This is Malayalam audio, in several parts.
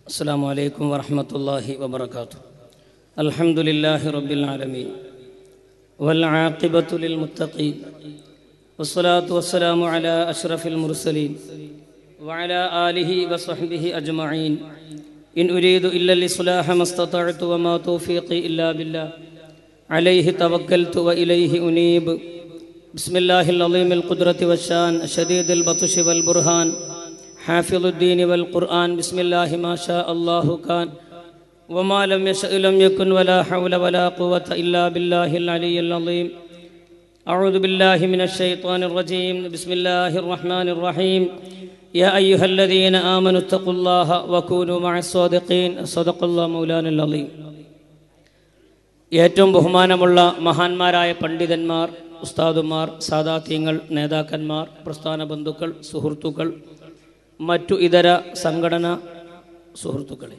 السلام عليكم ورحمة الله وبركاته الحمد لله رب العالمين والعاقبة للمتقين والصلاة والسلام على أشرف المرسلين وعلى آله وصحبه أجمعين إن أريد إلا الإصلاح ما استطعت وما توفيقي إلا بالله عليه توكلت وإليه أنيب بسم الله العظيم القدرة والشان شديد البطش والبرهان حافظ الدين والقرآن بسم الله ما شاء الله كان وما لم يشأ لم يكن ولا حول ولا قوة إلا بالله العلي العظيم أعوذ بالله من الشيطان الرجيم بسم الله الرحمن الرحيم يا أيها الذين آمنوا اتقوا الله وكونوا مع الصادقين صدق الله مولانا العظيم ഏറ്റവും ബഹുമാനമുള്ള മഹാന്മാരായ പണ്ഡിതന്മാർ ഉസ്താദുമാർ സാദാത്യങ്ങൾ നേതാക്കന്മാർ പ്രസ്ഥാന ബന്ധുക്കൾ സുഹൃത്തുക്കൾ മറ്റു ഇതര സംഘടന സുഹൃത്തുക്കളെ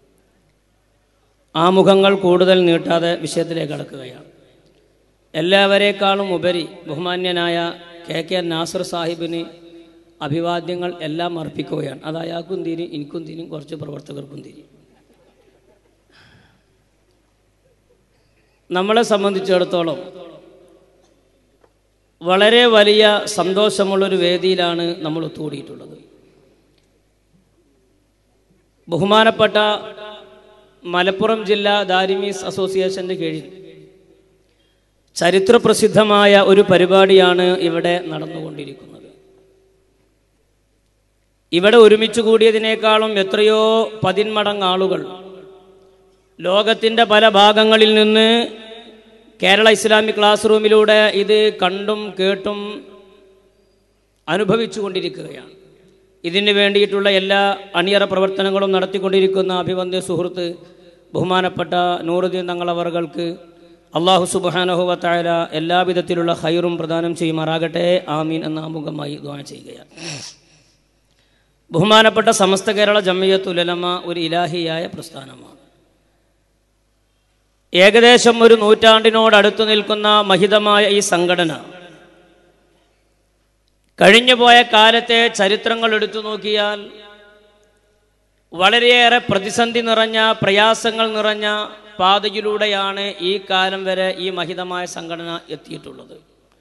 ആമുഖങ്ങൾ കൂടുതൽ നീട്ടാതെ വിഷയത്തിലേക്ക് കടക്കുകയാണ് എല്ലാവരേക്കാളും ഉപരി ബഹുമാന്യനായ കെ കെ നാസർ സാഹിബിന് അഭിവാദ്യങ്ങൾ എല്ലാം അർപ്പിക്കുകയാണ് അത് അയാൾക്കും തീരും എനിക്കും തീരും കുറച്ച് പ്രവർത്തകർക്കും തീരും നമ്മളെ സംബന്ധിച്ചിടത്തോളം വളരെ വലിയ സന്തോഷമുള്ളൊരു വേദിയിലാണ് നമ്മൾ ഒത്തുകൂടിയിട്ടുള്ളത് ബഹുമാനപ്പെട്ട മലപ്പുറം ജില്ലാ ദാരിമീസ് അസോസിയേഷൻ്റെ കീഴിൽ ചരിത്രപ്രസിദ്ധമായ ഒരു പരിപാടിയാണ് ഇവിടെ നടന്നുകൊണ്ടിരിക്കുന്നത് ഇവിടെ ഒരുമിച്ച് കൂടിയതിനേക്കാളും എത്രയോ പതിന്മടങ്ങ് ആളുകൾ ലോകത്തിൻ്റെ പല ഭാഗങ്ങളിൽ നിന്ന് കേരള ഇസ്ലാമിക് ക്ലാസ് റൂമിലൂടെ ഇത് കണ്ടും കേട്ടും അനുഭവിച്ചു കൊണ്ടിരിക്കുകയാണ് ഇതിന് വേണ്ടിയിട്ടുള്ള എല്ലാ അണിയറ പ്രവർത്തനങ്ങളും നടത്തിക്കൊണ്ടിരിക്കുന്ന അഭിവന്ദ്യ സുഹൃത്ത് ബഹുമാനപ്പെട്ട നൂറുദ്ദീൻ തങ്ങളവറുകൾക്ക് അള്ളാഹു സുബാനഹുവത്തായ എല്ലാവിധത്തിലുള്ള ഹൈറും പ്രദാനം ചെയ്യുമാറാകട്ടെ ആമീൻ എന്ന ആമുഖമായി ദ്വാ ചെയ്യുകയാണ് ബഹുമാനപ്പെട്ട സമസ്ത കേരള ജമ്മിയത്തുലമ ഒരു ഇലാഹിയായ പ്രസ്ഥാനമാണ് ഏകദേശം ഒരു നൂറ്റാണ്ടിനോടടുത്തു നിൽക്കുന്ന മഹിതമായ ഈ സംഘടന കഴിഞ്ഞുപോയ കാലത്തെ ചരിത്രങ്ങൾ എടുത്തു നോക്കിയാൽ വളരെയേറെ പ്രതിസന്ധി നിറഞ്ഞ പ്രയാസങ്ങൾ നിറഞ്ഞ പാതയിലൂടെയാണ് ഈ കാലം വരെ ഈ മഹിതമായ സംഘടന എത്തിയിട്ടുള്ളത്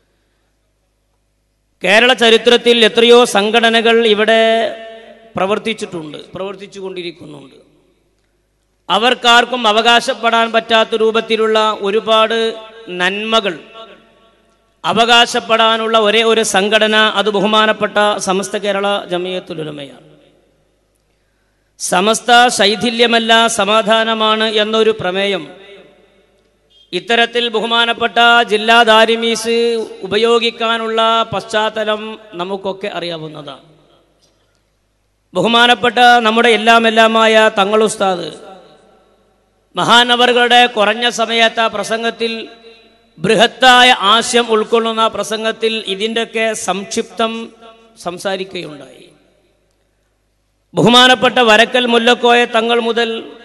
കേരള ചരിത്രത്തിൽ എത്രയോ സംഘടനകൾ ഇവിടെ പ്രവർത്തിച്ചിട്ടുണ്ട് പ്രവർത്തിച്ചു കൊണ്ടിരിക്കുന്നുണ്ട് അവർക്കാർക്കും അവകാശപ്പെടാൻ പറ്റാത്ത രൂപത്തിലുള്ള ഒരുപാട് നന്മകൾ അവകാശപ്പെടാനുള്ള ഒരേ ഒരു സംഘടന അത് ബഹുമാനപ്പെട്ട സമസ്ത കേരള ജമിയത്തുലുലമയാണ് സമസ്ത ശൈഥില്യമല്ല സമാധാനമാണ് എന്നൊരു പ്രമേയം ഇത്തരത്തിൽ ബഹുമാനപ്പെട്ട ജില്ലാ ദാരിമീസ് ഉപയോഗിക്കാനുള്ള പശ്ചാത്തലം നമുക്കൊക്കെ അറിയാവുന്നതാണ് ബഹുമാനപ്പെട്ട നമ്മുടെ എല്ലാം എല്ലാമായ തങ്ങളുസ്താദ് മഹാനവറുകളുടെ കുറഞ്ഞ സമയത്ത് പ്രസംഗത്തിൽ ബൃഹത്തായ ആശയം ഉൾക്കൊള്ളുന്ന പ്രസംഗത്തിൽ ഇതിൻ്റെയൊക്കെ സംക്ഷിപ്തം സംസാരിക്കുകയുണ്ടായി ബഹുമാനപ്പെട്ട വരക്കൽ മുല്ലക്കോയ തങ്ങൾ മുതൽ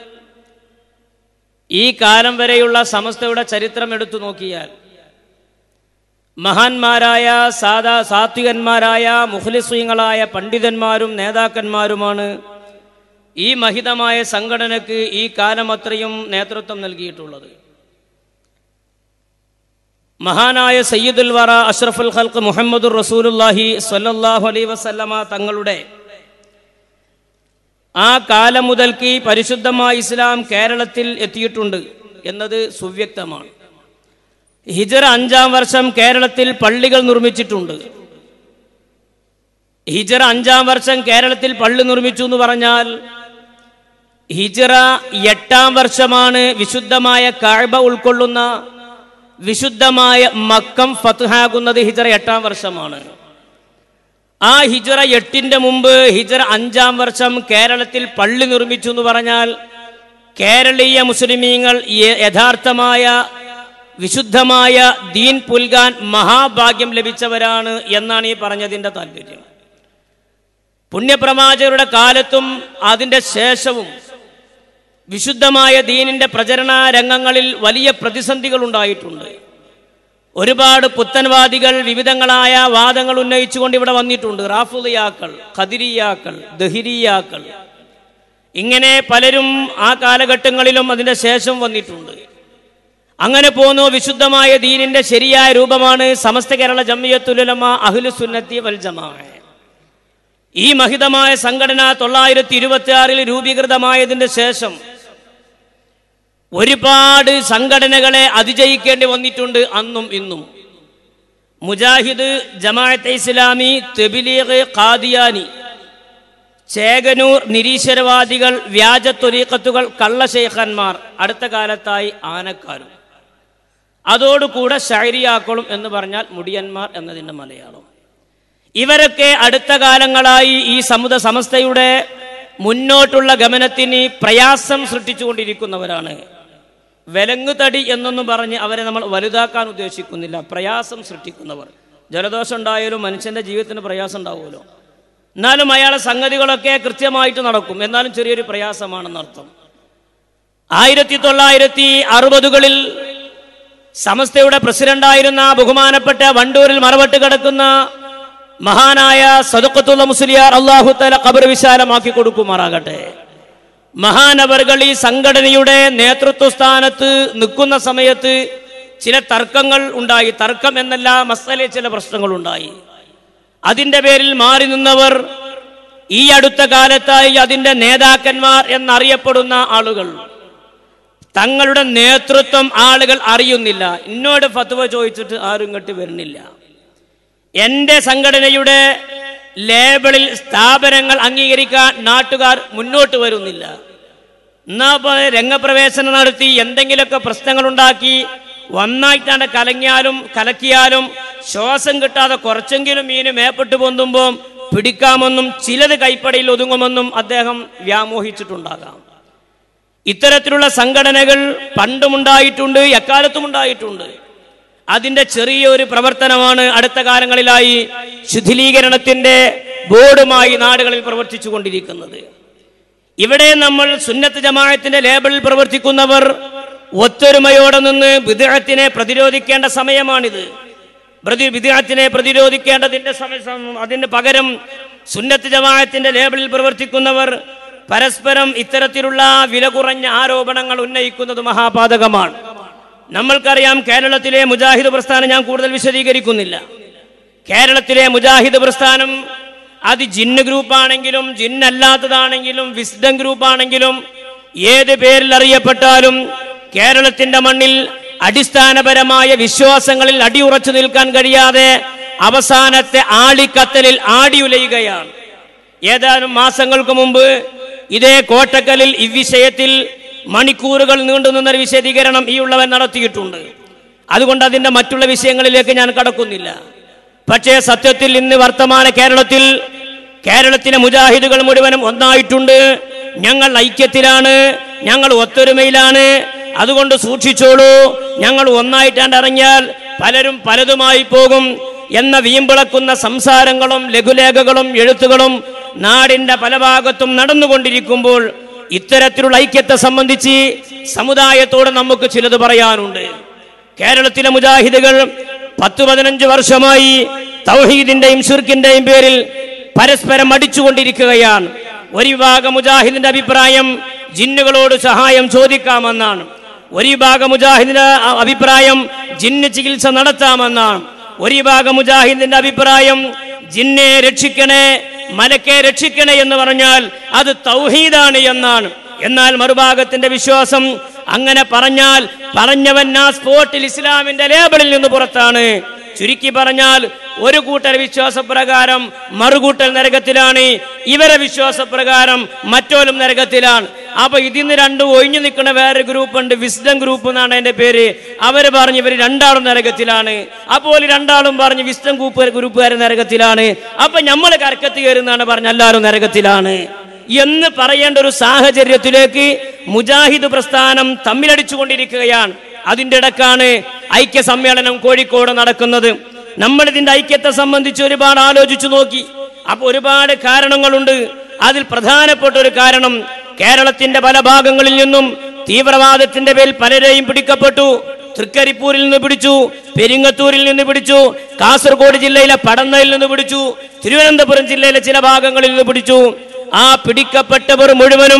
ഈ കാലം വരെയുള്ള സമസ്തയുടെ ചരിത്രം എടുത്തു നോക്കിയാൽ മഹാന്മാരായ സാധാ സാത്വികന്മാരായ മുഖ്ലിസ്വീങ്ങളായ പണ്ഡിതന്മാരും നേതാക്കന്മാരുമാണ് ഈ മഹിതമായ സംഘടനയ്ക്ക് ഈ കാലം അത്രയും നേതൃത്വം നൽകിയിട്ടുള്ളത് മഹാനായ സയ്യിദുൽ വറ അഷ്റഫുൽ ഖൽക്ക് മുഹമ്മദുർ റസൂലുല്ലാഹി സ്വല്ലല്ലാഹു അലൈഹി വസല്ലമ തങ്ങളുടെ ആ കാലം മുതൽക്ക് ഈ പരിശുദ്ധമായ ഇസ്ലാം കേരളത്തിൽ എത്തിയിട്ടുണ്ട് എന്നത് സുവ്യക്തമാണ് ഹിജറ അഞ്ചാം വർഷം കേരളത്തിൽ പള്ളികൾ നിർമ്മിച്ചിട്ടുണ്ട് ഹിജറ അഞ്ചാം വർഷം കേരളത്തിൽ പള്ളി നിർമ്മിച്ചു എന്ന് പറഞ്ഞാൽ ഹിജറ എട്ടാം വർഷമാണ് വിശുദ്ധമായ കാഴ്ബ ഉൾക്കൊള്ളുന്ന വിശുദ്ധമായ മക്കം ഫത്തുഹാകുന്നത് ഹിജറ എട്ടാം വർഷമാണ് ആ ഹിജറ എട്ടിന്റെ മുമ്പ് ഹിജറ അഞ്ചാം വർഷം കേരളത്തിൽ പള്ളി നിർമ്മിച്ചു എന്ന് പറഞ്ഞാൽ കേരളീയ മുസ്ലിമീങ്ങൾ യഥാർത്ഥമായ വിശുദ്ധമായ ദീൻ പുൽകാൻ മഹാഭാഗ്യം ലഭിച്ചവരാണ് എന്നാണ് ഈ പറഞ്ഞതിൻ്റെ താല്പര്യം പുണ്യപ്രവാചകരുടെ കാലത്തും അതിൻ്റെ ശേഷവും വിശുദ്ധമായ ദീനിന്റെ പ്രചരണ രംഗങ്ങളിൽ വലിയ പ്രതിസന്ധികൾ ഉണ്ടായിട്ടുണ്ട് ഒരുപാട് പുത്തൻവാദികൾ വിവിധങ്ങളായ വാദങ്ങൾ ഉന്നയിച്ചുകൊണ്ട് ഇവിടെ വന്നിട്ടുണ്ട് റാഫുദിയാക്കൾ ഖദിരിയാക്കൾ ദഹിരിയാക്കൾ ഇങ്ങനെ പലരും ആ കാലഘട്ടങ്ങളിലും അതിൻ്റെ ശേഷം വന്നിട്ടുണ്ട് അങ്ങനെ പോന്നു വിശുദ്ധമായ ദീനിന്റെ ശരിയായ രൂപമാണ് സമസ്ത കേരള ജമ്മിയത്തുലമ അഹ്ലു സുന്നത്തി വൽ ജമാ ഈ മഹിതമായ സംഘടന തൊള്ളായിരത്തി ഇരുപത്തി ആറിൽ രൂപീകൃതമായതിന്റെ ശേഷം ഒരുപാട് സംഘടനകളെ അതിജയിക്കേണ്ടി വന്നിട്ടുണ്ട് അന്നും ഇന്നും മുജാഹിദ് ജമാഅത്തെ ഇസ്ലാമി തെബിലീഗ് ഖാദിയാനി ചേകനൂർ നിരീശ്വരവാദികൾ വ്യാജ ത്വരീക്കത്തുകൾ കള്ളശേഖന്മാർ അടുത്ത കാലത്തായി ആനക്കാരും അതോടുകൂടെ ഷൈരിയാക്കളും എന്ന് പറഞ്ഞാൽ മുടിയന്മാർ എന്നതിൻ്റെ മലയാളം ഇവരൊക്കെ അടുത്ത കാലങ്ങളായി ഈ സമുദ സമസ്തയുടെ മുന്നോട്ടുള്ള ഗമനത്തിന് പ്രയാസം സൃഷ്ടിച്ചുകൊണ്ടിരിക്കുന്നവരാണ് വിലങ്ങുതടി എന്നൊന്നും പറഞ്ഞ് അവരെ നമ്മൾ വലുതാക്കാൻ ഉദ്ദേശിക്കുന്നില്ല പ്രയാസം സൃഷ്ടിക്കുന്നവർ ജലദോഷം ഉണ്ടായാലും മനുഷ്യന്റെ ജീവിതത്തിന് പ്രയാസം ഉണ്ടാവുമല്ലോ എന്നാലും അയാളെ സംഗതികളൊക്കെ കൃത്യമായിട്ട് നടക്കും എന്നാലും ചെറിയൊരു പ്രയാസമാണെന്നർത്ഥം ആയിരത്തി തൊള്ളായിരത്തി അറുപതുകളിൽ സമസ്തയുടെ പ്രസിഡന്റായിരുന്ന ബഹുമാനപ്പെട്ട വണ്ടൂരിൽ മറവട്ട് കിടക്കുന്ന മഹാനായ സദുക്കത്തുള്ള മുസ്ലിയാർ അള്ളാഹു തല കബർ വിശാലമാക്കി കൊടുക്കുമാറാകട്ടെ മഹാനവറുകൾ ഈ സംഘടനയുടെ നേതൃത്വ സ്ഥാനത്ത് നിൽക്കുന്ന സമയത്ത് ചില തർക്കങ്ങൾ ഉണ്ടായി തർക്കം എന്നല്ല മസലെ ചില പ്രശ്നങ്ങൾ ഉണ്ടായി അതിന്റെ പേരിൽ മാറി നിന്നവർ ഈ അടുത്ത കാലത്തായി അതിന്റെ നേതാക്കന്മാർ എന്നറിയപ്പെടുന്ന ആളുകൾ തങ്ങളുടെ നേതൃത്വം ആളുകൾ അറിയുന്നില്ല എന്നോട് ഫത്വ ചോദിച്ചിട്ട് ആരും ഇങ്ങോട്ട് വരുന്നില്ല എൻ്റെ സംഘടനയുടെ ലേബിളിൽ സ്ഥാപനങ്ങൾ അംഗീകരിക്കാൻ നാട്ടുകാർ മുന്നോട്ട് വരുന്നില്ല എന്നാ ഇപ്പൊ രംഗപ്രവേശനം നടത്തി എന്തെങ്കിലുമൊക്കെ പ്രശ്നങ്ങൾ ഉണ്ടാക്കി ഒന്നായിട്ടാണ് കലങ്ങിയാലും കലക്കിയാലും ശ്വാസം കിട്ടാതെ കുറച്ചെങ്കിലും മീന് മേപ്പെട്ട് പൊന്തുമ്പോൾ പിടിക്കാമെന്നും ചിലത് കൈപ്പടയിൽ ഒതുങ്ങുമെന്നും അദ്ദേഹം വ്യാമോഹിച്ചിട്ടുണ്ടാകാം ഇത്തരത്തിലുള്ള സംഘടനകൾ പണ്ടുമുണ്ടായിട്ടുണ്ട് എക്കാലത്തും ഉണ്ടായിട്ടുണ്ട് അതിന്റെ ചെറിയൊരു പ്രവർത്തനമാണ് അടുത്ത കാലങ്ങളിലായി ശുദ്ധീകരണത്തിന്റെ ബോർഡുമായി നാടുകളിൽ പ്രവർത്തിച്ചു കൊണ്ടിരിക്കുന്നത് ഇവിടെ നമ്മൾ സുന്നത്ത് ജമാഅത്തിന്റെ ലേബലിൽ പ്രവർത്തിക്കുന്നവർ ഒത്തൊരുമയോടെ നിന്ന് വിദേഹത്തിനെ പ്രതിരോധിക്കേണ്ട സമയമാണിത് പ്രതി വിദേഹത്തിനെ പ്രതിരോധിക്കേണ്ടതിന്റെ സമയം അതിന് പകരം സുന്നത്ത് ജമാഅത്തിന്റെ ലേബലിൽ പ്രവർത്തിക്കുന്നവർ പരസ്പരം ഇത്തരത്തിലുള്ള വില കുറഞ്ഞ ആരോപണങ്ങൾ ഉന്നയിക്കുന്നത് മഹാപാതകമാണ് നമ്മൾക്കറിയാം കേരളത്തിലെ മുജാഹിദ് പ്രസ്ഥാനം ഞാൻ കൂടുതൽ വിശദീകരിക്കുന്നില്ല കേരളത്തിലെ മുജാഹിദ് പ്രസ്ഥാനം അത് ജിന്ന് ഗ്രൂപ്പാണെങ്കിലും ജിന്നല്ലാത്തതാണെങ്കിലും വിസ്ഡം ഗ്രൂപ്പാണെങ്കിലും ഏത് പേരിൽ അറിയപ്പെട്ടാലും കേരളത്തിന്റെ മണ്ണിൽ അടിസ്ഥാനപരമായ വിശ്വാസങ്ങളിൽ അടിയുറച്ചു നിൽക്കാൻ കഴിയാതെ അവസാനത്തെ ആളിക്കത്തലിൽ ആടിയുലയുകയാണ് ഏതാനും മാസങ്ങൾക്ക് മുമ്പ് ഇതേ കോട്ടക്കലിൽ ഇവിഷയത്തിൽ മണിക്കൂറുകൾ നീണ്ടുനിന്നൊരു വിശദീകരണം ഈ ഉള്ളവൻ നടത്തിയിട്ടുണ്ട് അതുകൊണ്ട് അതിന്റെ മറ്റുള്ള വിഷയങ്ങളിലേക്ക് ഞാൻ കടക്കുന്നില്ല പക്ഷേ സത്യത്തിൽ ഇന്ന് വർത്തമാന കേരളത്തിൽ കേരളത്തിലെ മുജാഹിദുകൾ മുഴുവനും ഒന്നായിട്ടുണ്ട് ഞങ്ങൾ ഐക്യത്തിലാണ് ഞങ്ങൾ ഒത്തൊരുമയിലാണ് അതുകൊണ്ട് സൂക്ഷിച്ചോളൂ ഞങ്ങൾ ഒന്നായിട്ടാണ്ട് ഇറങ്ങിയാൽ പലരും പലതുമായി പോകും എന്ന വീമ്പിളക്കുന്ന സംസാരങ്ങളും ലഘുലേഖകളും എഴുത്തുകളും നാടിന്റെ പല ഭാഗത്തും നടന്നുകൊണ്ടിരിക്കുമ്പോൾ ഇത്തരത്തിലുള്ള ഐക്യത്തെ സംബന്ധിച്ച് സമുദായത്തോട് നമുക്ക് ചിലത് പറയാനുണ്ട് കേരളത്തിലെ മുജാഹിദുകൾ പത്ത് പതിനഞ്ച് വർഷമായി തൗഹീദിന്റെയും ഷിർക്കിന്റെയും പേരിൽ പരസ്പരം അടിച്ചുകൊണ്ടിരിക്കുകയാണ് ഒരു വിഭാഗം മുജാഹിദിന്റെ അഭിപ്രായം ജിന്നുകളോട് സഹായം ചോദിക്കാമെന്നാണ് ഒരു വിഭാഗം മുജാഹിദിന്റെ അ- അഭിപ്രായം ജിന്ന് ചികിത്സ നടത്താമെന്നാണ് ഒരു വിഭാഗം മുജാഹിദിന്റെ അഭിപ്രായം ജിന്നെ രക്ഷിക്കണേ മലക്കെ രക്ഷിക്കണേ എന്ന് പറഞ്ഞാൽ അത് തൗഹീദാണ് എന്നാണ് എന്നാൽ മറുഭാഗത്തിന്റെ വിശ്വാസം അങ്ങനെ പറഞ്ഞാൽ പറഞ്ഞവൻ ആ സ്പോട്ടിൽ ഇസ്ലാമിന്റെ ലേബലിൽ നിന്ന് പുറത്താണ് ചുരുക്കി പറഞ്ഞാൽ ഒരു കൂട്ടർ വിശ്വാസപ്രകാരം മറുകൂട്ടൽ നരകത്തിലാണ് ഇവരെ വിശ്വാസപ്രകാരം മറ്റോലും നരകത്തിലാണ് അപ്പൊ ഇതിന്ന് രണ്ടും ഒഴിഞ്ഞു നിൽക്കുന്ന വേറെ ഗ്രൂപ്പ് ഉണ്ട് വിസ്ഡം ഗ്രൂപ്പ് എന്നാണ് എന്റെ പേര് അവര് പറഞ്ഞു ഇവർ രണ്ടാളും നരകത്തിലാണ് അപ്പോൾ രണ്ടാളും പറഞ്ഞു വിസ്ഡം ഗ്രൂപ്പ് ഗ്രൂപ്പുകാർ നരകത്തിലാണ് അപ്പൊ നമ്മൾ കരക്കത്ത് കയറുന്നാണ് പറഞ്ഞ എല്ലാവരും നരകത്തിലാണ് എന്ന് പറയേണ്ട ഒരു സാഹചര്യത്തിലേക്ക് മുജാഹിദ് പ്രസ്ഥാനം തമ്മിലടിച്ചുകൊണ്ടിരിക്കുകയാണ് അതിൻ്റെ ഇടക്കാണ് ഐക്യ സമ്മേളനം കോഴിക്കോട് നടക്കുന്നത് നമ്മൾ ഇതിന്റെ ഐക്യത്തെ സംബന്ധിച്ച് ഒരുപാട് ആലോചിച്ചു നോക്കി അപ്പൊ ഒരുപാട് കാരണങ്ങളുണ്ട് അതിൽ പ്രധാനപ്പെട്ട ഒരു കാരണം കേരളത്തിന്റെ പല ഭാഗങ്ങളിൽ നിന്നും തീവ്രവാദത്തിന്റെ പേരിൽ പലരെയും പിടിക്കപ്പെട്ടു തൃക്കരിപ്പൂരിൽ നിന്ന് പിടിച്ചു പെരിങ്ങത്തൂരിൽ നിന്ന് പിടിച്ചു കാസർഗോഡ് ജില്ലയിലെ പടന്നയിൽ നിന്ന് പിടിച്ചു തിരുവനന്തപുരം ജില്ലയിലെ ചില ഭാഗങ്ങളിൽ നിന്ന് പിടിച്ചു ആ പിടിക്കപ്പെട്ടവർ മുഴുവനും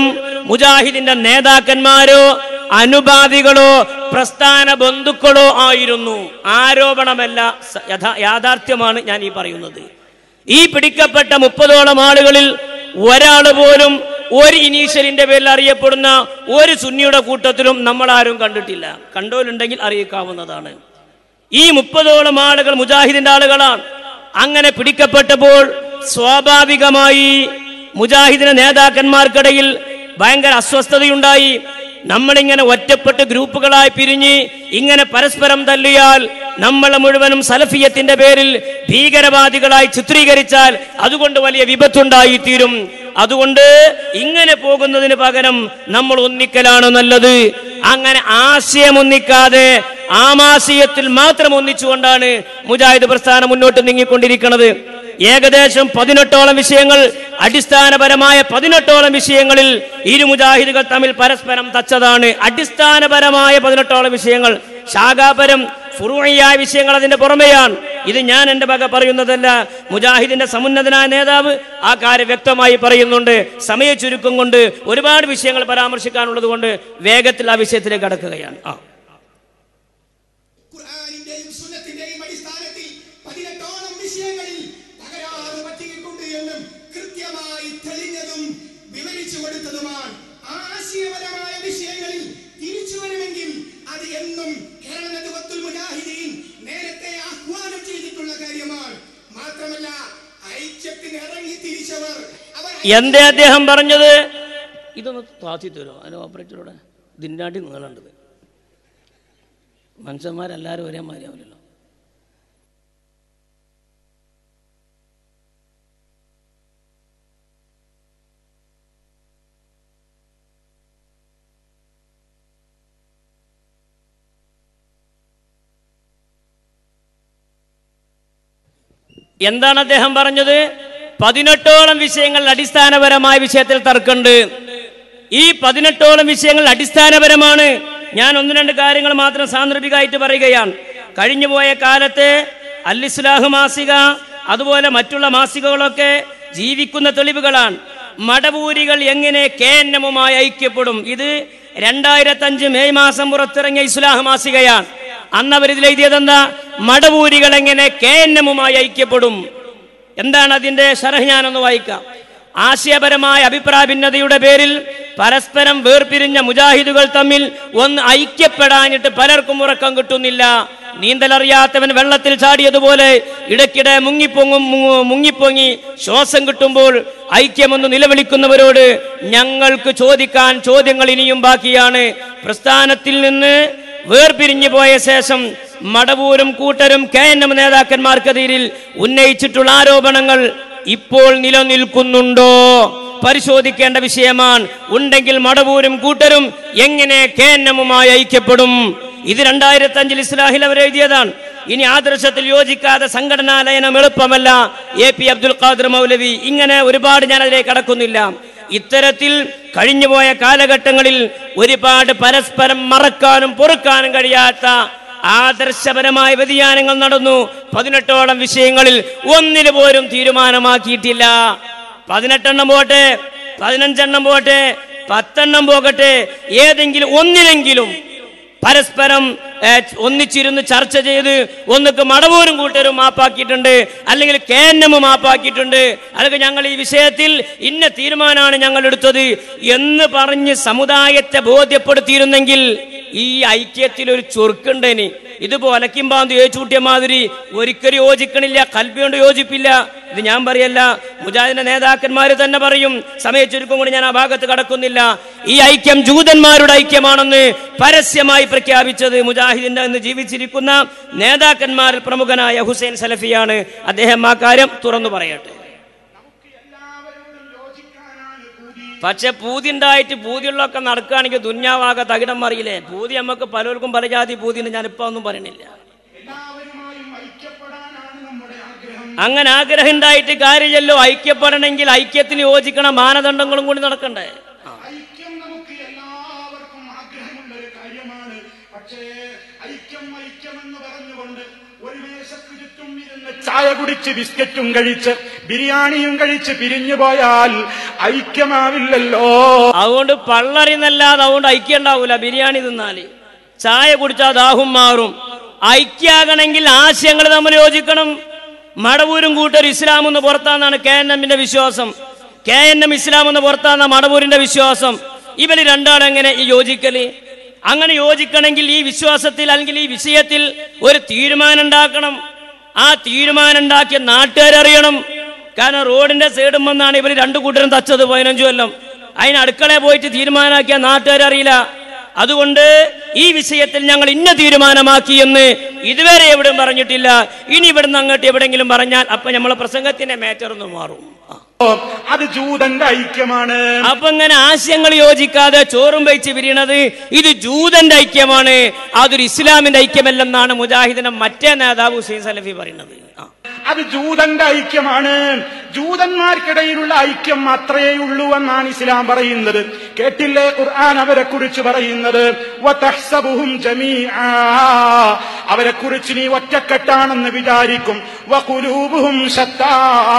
മുജാഹിദിന്റെ നേതാക്കന്മാരോ അനുപാതികളോ പ്രസ്ഥാന ബന്ധുക്കളോ ആയിരുന്നു ആരോപണമല്ല സ- യഥാ- യാഥാർത്ഥ്യമാണ് ഞാൻ ഈ പറയുന്നത് ഈ പിടിക്കപ്പെട്ട മുപ്പതോളം ആളുകളിൽ ഒരാൾ പോലും ഒരു ഇനീഷ്യലിന്റെ പേരിൽ അറിയപ്പെടുന്ന ഒരു സുന്നിയുടെ കൂട്ടത്തിലും നമ്മൾ ആരും കണ്ടിട്ടില്ല കണ്ടോലുണ്ടെങ്കിൽ അറിയിക്കാവുന്നതാണ് ഈ മുപ്പതോളം ആളുകൾ മുജാഹിദിന്റെ ആളുകളാണ് അങ്ങനെ പിടിക്കപ്പെട്ടപ്പോൾ സ്വാഭാവികമായി മുജാഹിദിന്റെ നേതാക്കന്മാർക്കിടയിൽ ഭയങ്കര അസ്വസ്ഥതയുണ്ടായി നമ്മളിങ്ങനെ ഒറ്റപ്പെട്ട് ഗ്രൂപ്പുകളായി പിരിഞ്ഞ് ഇങ്ങനെ പരസ്പരം തല്ലിയാൽ നമ്മളെ മുഴുവനും സലഫിയത്തിന്റെ പേരിൽ ഭീകരവാദികളായി ചിത്രീകരിച്ചാൽ അതുകൊണ്ട് വലിയ വിപത്തുണ്ടായി തീരും അതുകൊണ്ട് ഇങ്ങനെ പോകുന്നതിന് പകരം നമ്മൾ ഒന്നിക്കലാണ് നല്ലത് അങ്ങനെ ആശയം ഒന്നിക്കാതെ ആമാശയത്തിൽ മാത്രം ഒന്നിച്ചുകൊണ്ടാണ് മുജാഹിദ് പ്രസ്ഥാനം മുന്നോട്ട് നീങ്ങിക്കൊണ്ടിരിക്കുന്നത് ഏകദേശം പതിനെട്ടോളം വിഷയങ്ങൾ അടിസ്ഥാനപരമായ പതിനെട്ടോളം വിഷയങ്ങളിൽ ഇരു മുജാഹിദുകൾ തമ്മിൽ പരസ്പരം തച്ചതാണ് അടിസ്ഥാനപരമായ പതിനെട്ടോളം വിഷയങ്ങൾ ശാഖാപരം ഫുറൂയായ വിഷയങ്ങൾ അതിന്റെ പുറമെയാണ് ഇത് ഞാൻ എന്റെ വക പറയുന്നതല്ല മുജാഹിദിന്റെ സമുന്നതനായ നേതാവ് ആ കാര്യം വ്യക്തമായി പറയുന്നുണ്ട് സമയ ചുരുക്കം കൊണ്ട് ഒരുപാട് വിഷയങ്ങൾ പരാമർശിക്കാനുള്ളത് കൊണ്ട് വേഗത്തിൽ ആ വിഷയത്തിലേക്ക് കടക്കുകയാണ് ആ ഖുർആനിന്റെയും സുന്നത്തിന്റെയും അടിസ്ഥാനത്തിൽ പതിനെട്ടോളം വിഷയങ്ങളിൽ തകരാറ് പറ്റിയിട്ടുണ്ട് എന്നും കൃത്യമായി തെളിഞ്ഞതും വിവരിച്ചു കൊടുത്തതുമാണ് ആശയപരമായ വിഷയങ്ങളിൽ തിരിച്ചു വരണമെങ്കിൽ അത് എന്നും കേരള നേതൃത്വത്തിൽ മുജാഹിദീൻ നേരത്തെ ആഹ്വാനം ചെയ്തിട്ടുള്ള കാര്യമാണ് മാത്രമല്ല ഐക്യത്തിന് ഇറങ്ങി തിരിച്ചവർ അവർ എന്തേ അദ്ദേഹം പറഞ്ഞത് ഇതൊന്ന് താത്തി തരുമോ അതിന് ഓപ്പറേറ്ററോടെ ദിന്നാട്ടി നീളേണ്ടത് മനുഷ്യന്മാരെല്ലാവരും ഒരേ മാതിരിയാവില്ലല്ലോ എന്താണ് അദ്ദേഹം പറഞ്ഞത് പതിനെട്ടോളം വിഷയങ്ങൾ അടിസ്ഥാനപരമായ വിഷയത്തിൽ തർക്കമുണ്ട് ഈ പതിനെട്ടോളം വിഷയങ്ങൾ അടിസ്ഥാനപരമാണ് ഞാൻ ഒന്ന് രണ്ട് കാര്യങ്ങൾ മാത്രം സാന്ദർഭികമായിട്ട് പറയുകയാണ് കഴിഞ്ഞുപോയ കാലത്തെ അൽ ഇസ്ലാഹ് മാസിക അതുപോലെ മറ്റുള്ള മാസികകളൊക്കെ ജീവിക്കുന്ന തെളിവുകളാണ് മടവൂരികൾ എങ്ങനെ കെ എൻ എമ്മുമായി ഐക്യപ്പെടും ഇത് രണ്ടായിരത്തഞ്ച് മെയ് മാസം പുറത്തിറങ്ങിയ ഇസ്ലാഹ് മാസികയാണ് അന്ന് അവർ ഇതിൽ എഴുതിയതെന്താ മടവൂരികൾ എങ്ങനെ കെ എൻ എമ്മുമായി ഐക്യപ്പെടും എന്താണ് അതിന്റെ ശരഹ് ഞാനൊന്ന് വായിക്കാം ആശയപരമായ അഭിപ്രായ ഭിന്നതയുടെ പേരിൽ പരസ്പരം വേർപിരിഞ്ഞ മുജാഹിദുകൾ തമ്മിൽ ഒന്ന് ഐക്യപ്പെടാനിട്ട് പലർക്കും ഉറക്കം കിട്ടുന്നില്ല നീന്തലറിയാത്തവൻ വെള്ളത്തിൽ ചാടിയതുപോലെ ഇടയ്ക്കിടെ മുങ്ങിപ്പൊങ്ങും മു- മുങ്ങിപ്പൊങ്ങി ശ്വാസം കിട്ടുമ്പോൾ ഐക്യമെന്ന് നിലവിളിക്കുന്നവരോട് ഞങ്ങൾക്ക് ചോദിക്കാൻ ചോദ്യങ്ങൾ ഇനിയും ബാക്കിയാണ് പ്രസ്ഥാനത്തിൽ നിന്ന് വേർപിരിഞ്ഞു പോയ ശേഷം മടവൂരും കൂട്ടരും കെ എൻ എം നേതാക്കന്മാർക്കെതിരിൽ ഉന്നയിച്ചിട്ടുള്ള ആരോപണങ്ങൾ ഇപ്പോൾ നിലനിൽക്കുന്നുണ്ടോ പരിശോധിക്കേണ്ട വിഷയമാണ് ഉണ്ടെങ്കിൽ മടവൂരും കൂട്ടരും എങ്ങനെ കെ എൻ എമ്മുമായി ഐക്യപ്പെടും ഇത് രണ്ടായിരത്തി അഞ്ചിൽ ഇസ്ലാഹിൽ അവർ എഴുതിയതാണ് ഇനി ആദർശത്തിൽ യോജിക്കാതെ സംഘടനാ ലയനം എളുപ്പമല്ല എ പി അബ്ദുൽ ഖാദർ മൗലവി ഇങ്ങനെ ഒരുപാട് ഞാൻ അതിലേക്ക് കടക്കുന്നില്ല ഇത്തരത്തിൽ കഴിഞ്ഞുപോയ കാലഘട്ടങ്ങളിൽ ഒരുപാട് പരസ്പരം മറക്കാനും പൊറുക്കാനും കഴിയാത്ത ആദർശപരമായ വ്യതിയാനങ്ങൾ നടന്നു പതിനെട്ടോളം വിഷയങ്ങളിൽ ഒന്നിനു പോലും തീരുമാനമാക്കിയിട്ടില്ല പതിനെട്ടെണ്ണം പോട്ടെ പതിനഞ്ചെണ്ണം പോട്ടെ പത്തെണ്ണം പോകട്ടെ ഏതെങ്കിലും ഒന്നിനെങ്കിലും പരസ്പരം ഏ, ഒന്നിച്ചിരുന്ന് ചർച്ച ചെയ്ത് ഒന്നുക്ക് മടവൂരും കൂട്ടരും മാപ്പാക്കിയിട്ടുണ്ട് അല്ലെങ്കിൽ കെ എൻ എം മാപ്പാക്കിയിട്ടുണ്ട് അല്ലെങ്കിൽ ഞങ്ങൾ ഈ വിഷയത്തിൽ ഇന്ന തീരുമാനമാണ് ഞങ്ങൾ എടുത്തത് എന്ന് പറഞ്ഞ് സമുദായത്തെ ബോധ്യപ്പെടുത്തിയിരുന്നെങ്കിൽ ഈ ഐക്യത്തിൽ ഒരു ചൊറുക്കുണ്ടേനി ഇതിപ്പോ ഒലക്കിമ്പാന്ത് ഏച്ചുകൂട്ടിയ മാതിരി ഒരിക്കലും യോജിക്കണില്ല കൽബി കൊണ്ട് യോജിപ്പില്ല ഇത് ഞാൻ പറയല്ല മുജാഹിദിന്റെ നേതാക്കന്മാർ തന്നെ പറയും സമയ ചുരുക്കം കൊണ്ട് ഞാൻ ആ ഭാഗത്ത് കടക്കുന്നില്ല ഈ ഐക്യം ജൂതന്മാരുടെ ഐക്യമാണെന്ന് പരസ്യമായി പ്രഖ്യാപിച്ചത് മുജാഹിദിന്റെ ഇന്ന് ജീവിച്ചിരിക്കുന്ന നേതാക്കന്മാരിൽ പ്രമുഖനായ ഹുസൈൻ സലഫിയാണ് അദ്ദേഹം ആ കാര്യം തുറന്നു പറയട്ടെ പക്ഷെ പൂതി ഉണ്ടായിട്ട് പൂതിയുള്ളൊക്കെ നടക്കുകയാണെങ്കിൽ ദുന്യാവാകെ തകിടം മറിയില്ലേ പൂതി നമുക്ക് പലർക്കും പല ജാതി പൂതിന്ന് ഞാൻ ഇപ്പൊ ഒന്നും പറയണില്ല എല്ലാവരുമായും ഐക്യപ്പെടാനാണ് നമ്മുടെ ആഗ്രഹം അങ്ങനെ ആഗ്രഹം ഉണ്ടായിട്ട് കാര്യമല്ലോ ഐക്യപ്പെടണമെങ്കിൽ ഐക്യത്തിന് യോജിക്കണ മാനദണ്ഡങ്ങളും കൂടി നടക്കണ്ടേ ഐക്യം നമുക്ക് എല്ലാവർക്കും ആഗ്രഹമുള്ള ഒരു കാര്യമാണ് പക്ഷേ ഐക്യം ഐക്യം എന്ന് പറഞ്ഞുകൊണ്ട് ഒരു മേശക്ക് ചുറ്റും ഇരുന്ന് ചായ കുടിച്ച് ബിസ്ക്കറ്റും കഴിച്ച് ബിരിയാണിയും കഴിച്ച് പിരിഞ്ഞു പോയാൽ ഐക്യമാവില്ലല്ലോ അതുകൊണ്ട് പള്ളറിന്നല്ലാതെ അതുകൊണ്ട് ഐക്യം ഉണ്ടാവൂല ബിരിയാണി തിന്നാല് ചായ കുടിച്ചാൽ ദാഹം മാറും ഐക്യാകണമെങ്കിൽ ആശയങ്ങൾ തമ്മിൽ യോജിക്കണം മടവൂരും കൂട്ടർ ഇസ്ലാം എന്ന് പുറത്താന്നാണ് കെ എൻ എമ്മിന്റെ വിശ്വാസം കെ എൻ എം ഇസ്ലാം എന്ന് പുറത്താന്ന മടവൂരിന്റെ വിശ്വാസം ഇവര് രണ്ടാളെങ്ങനെ ഈ യോജിക്കല് അങ്ങനെ യോജിക്കണമെങ്കിൽ ഈ വിശ്വാസത്തിൽ അല്ലെങ്കിൽ ഈ വിഷയത്തിൽ ഒരു തീരുമാനം ഉണ്ടാക്കണം ആ തീരുമാനം ഉണ്ടാക്കിയ നാട്ടുകാരറിയണം കാരണം റോഡിന്റെ സൈഡും വന്നാണ് ഇവർ രണ്ടു കൂട്ടരും തച്ചത് പതിനഞ്ചു കൊല്ലം അതിന് അടുക്കളയിൽ പോയിട്ട് തീരുമാനമാക്കിയ നാട്ടുകാരറിയില്ല അതുകൊണ്ട് ഈ വിഷയത്തിൽ ഞങ്ങൾ ഇന്ന തീരുമാനമാക്കി എന്ന് ഇതുവരെ എവിടെയും പറഞ്ഞിട്ടില്ല ഇനി ഇവിടുന്ന് അങ്ങോട്ട് എവിടെങ്കിലും പറഞ്ഞാൽ അപ്പൊ നമ്മളെ പ്രസംഗത്തിന്റെ മാറ്റർ ഒന്ന് മാറും ആ. അത് ജൂതന്റെ ഐക്യമാണ് അപ്പൊ ഇങ്ങനെ ആശയങ്ങൾ യോജിക്കാതെ ചോറും വെച്ച് പിരിയണത് ഇത് ജൂതന്റെ ഐക്യമാണ് അതൊരു ഇസ്ലാമിന്റെ ഐക്യമല്ലെന്നാണ് മുജാഹിദിന്റെ മറ്റേ നേതാവ് ഹുസൈൻ സലഫി പറയുന്നത് ആ. അത് ജൂതന്റെ ഐക്യമാണ് ജൂതന്മാർക്കിടയിലുള്ള ഐക്യം മാത്രമേ ഉള്ളൂ എന്നാണ് ഇസ്ലാം പറയുന്നത് കേട്ടില്ലേ ഖുർആൻ അവരെ കുറിച്ച് പറയുന്നത് വതഹ്സബുഹും ജമീആ. അവരെ കുറിച്ച് നീ ഒറ്റക്കെട്ടാണെന്ന് വിചാരിക്കും വഖുലൂബുഹും ശത്താ.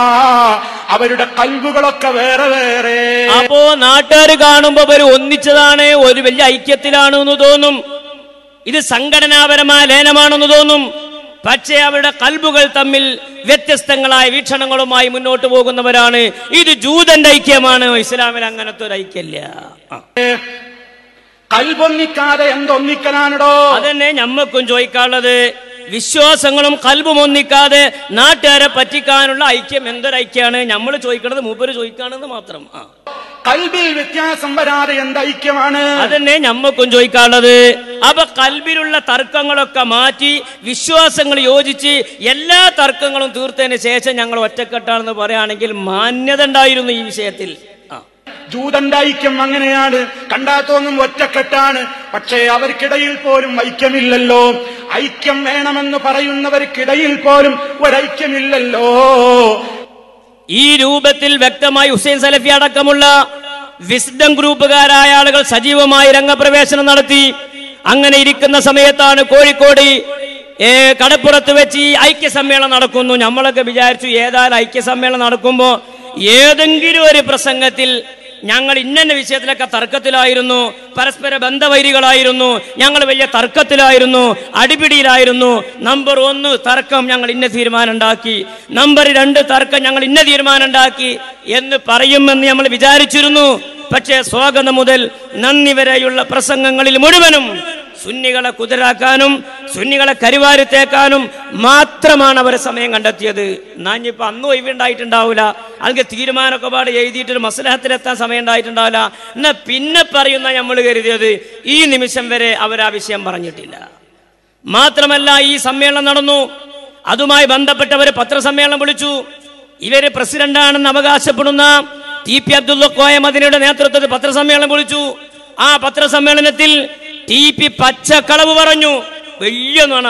അവരുടെ കൽവുകളൊക്കെ വേറെ വേറെ അപ്പോ നാട്ടുകാർ കാണുമ്പോ ഒരു ഒന്നിച്ചതാണ് ഒരു വലിയ ഐക്യത്തിലാണ് എന്ന് തോന്നും ഇത് സംഘടനാപരമായ ലയനമാണെന്ന് തോന്നും പക്ഷേ അവരുടെ കൽബുകൾ തമ്മിൽ വ്യത്യസ്തങ്ങളായ വീക്ഷണങ്ങളുമായി മുന്നോട്ട് പോകുന്നവരാണ് ഇത് ജൂതന്റെ ഐക്യമാണ് ഇസ്ലാമിൽ അങ്ങനത്തെ ഒരു ഐക്യല്ല ആ. കൽബൊന്നിക്കാതെ എന്തൊന്നിക്കലാണോ അതന്നെ ഞമ്മക്കും ചോദിക്കാനുള്ളത് വിശ്വാസങ്ങളും കൽബും ഒന്നിക്കാതെ നാട്ടുകാരെ പറ്റിക്കാനുള്ള ഐക്യം എന്തൊരു ഐക്യമാണ് നമ്മൾ ചോദിക്കണത് മൂപ്പര് ചോദിക്കാണെന്ന് മാത്രം ആ കൽബിൽ വ്യത്യാസം വരാതെ എന്ത് ഐക്യമാണ് അതന്നെ ഞമ്മക്കും ചോദിക്കാനുള്ളത് അപ്പൊ കൽബിലുള്ള തർക്കങ്ങളൊക്കെ മാറ്റി വിശ്വാസങ്ങൾ യോജിച്ച് എല്ലാ തർക്കങ്ങളും തീർത്തതിന് ശേഷം ഞങ്ങൾ ഒറ്റക്കെട്ടാണെന്ന് പറയുകയാണെങ്കിൽ മാന്യത ഉണ്ടായിരുന്നു ഈ വിഷയത്തിൽ ആ ജൂതന്റെ ഐക്യം അങ്ങനെയാണ് കണ്ടാ തോന്നും ഒറ്റക്കെട്ടാണ് പക്ഷേ അവർക്കിടയിൽ പോലും ഐക്യമില്ലല്ലോ ഐക്യം വേണമെന്ന് പറയുന്നവർക്കിടയിൽ പോലും ഒരൈക്യമില്ലല്ലോ ഈ രൂപത്തിൽ വ്യക്തമായി ഹുസൈൻ സലഫി അടക്കമുള്ള വിസ്ഡം ഗ്രൂപ്പുകാരായ ആളുകൾ സജീവമായി രംഗപ്രവേശനം നടത്തി അങ്ങനെ ഇരിക്കുന്ന സമയത്താണ് കോഴിക്കോട് ഏ, കടപ്പുറത്ത് വെച്ച് ഈ ഐക്യ സമ്മേളനം നടക്കുന്നു നമ്മളൊക്കെ വിചാരിച്ചു ഏതായാലും ഐക്യ സമ്മേളനം നടക്കുമ്പോൾ ഏതെങ്കിലും ഒരു പ്രസംഗത്തിൽ ഞങ്ങൾ ഇന്ന വിഷയത്തിലൊക്കെ തർക്കത്തിലായിരുന്നു പരസ്പര ബന്ധവൈരികളായിരുന്നു ഞങ്ങൾ വലിയ തർക്കത്തിലായിരുന്നു അടിപിടിയിലായിരുന്നു നമ്പർ ഒന്ന് തർക്കം ഞങ്ങൾ ഇന്ന തീരുമാനം ഉണ്ടാക്കി നമ്പർ രണ്ട് തർക്കം ഞങ്ങൾ ഇന്ന തീരുമാനം ഉണ്ടാക്കി എന്ന് പറയുമെന്ന് നമ്മൾ വിചാരിച്ചിരുന്നു പക്ഷേ സ്വാഗതം മുതൽ നന്ദി വരെയുള്ള പ്രസംഗങ്ങളിൽ മുഴുവനും സുന്നികളെ കുതിരാക്കാനും സുന്നികളെ കരിവാരിത്തേക്കാനും മാത്രമാണ് അവർ സമയം കണ്ടെത്തിയത് നാഞ്ഞിപ്പോ അന്നും ഒഴിവുണ്ടായിട്ടുണ്ടാവില്ല അല്ലെങ്കിൽ തീരുമാനമൊക്കെ പാട് എഴുതിയിട്ടൊരു മസലഹത്തിലെത്താൻ സമയം ഉണ്ടായിട്ടുണ്ടാവില്ല എന്നാ പിന്നെ പറയുന്ന നമ്മൾ കരുതിയത് ഈ നിമിഷം വരെ അവർ ആ വിഷയം പറഞ്ഞിട്ടില്ല മാത്രമല്ല ഈ സമ്മേളനം നടന്നു അതുമായി ബന്ധപ്പെട്ടവർ പത്രസമ്മേളനം വിളിച്ചു ഇവര് പ്രസിഡന്റാണെന്ന് അവകാശപ്പെടുന്ന ടി പി അബ്ദുള്ള കോയ മദിനയുടെ നേതൃത്വത്തിൽ പത്രസമ്മേളനം വിളിച്ചു ആ പത്രസമ്മേളനത്തിൽ ടി പി പച്ചക്കളവ് പറഞ്ഞു വലിയ നുണ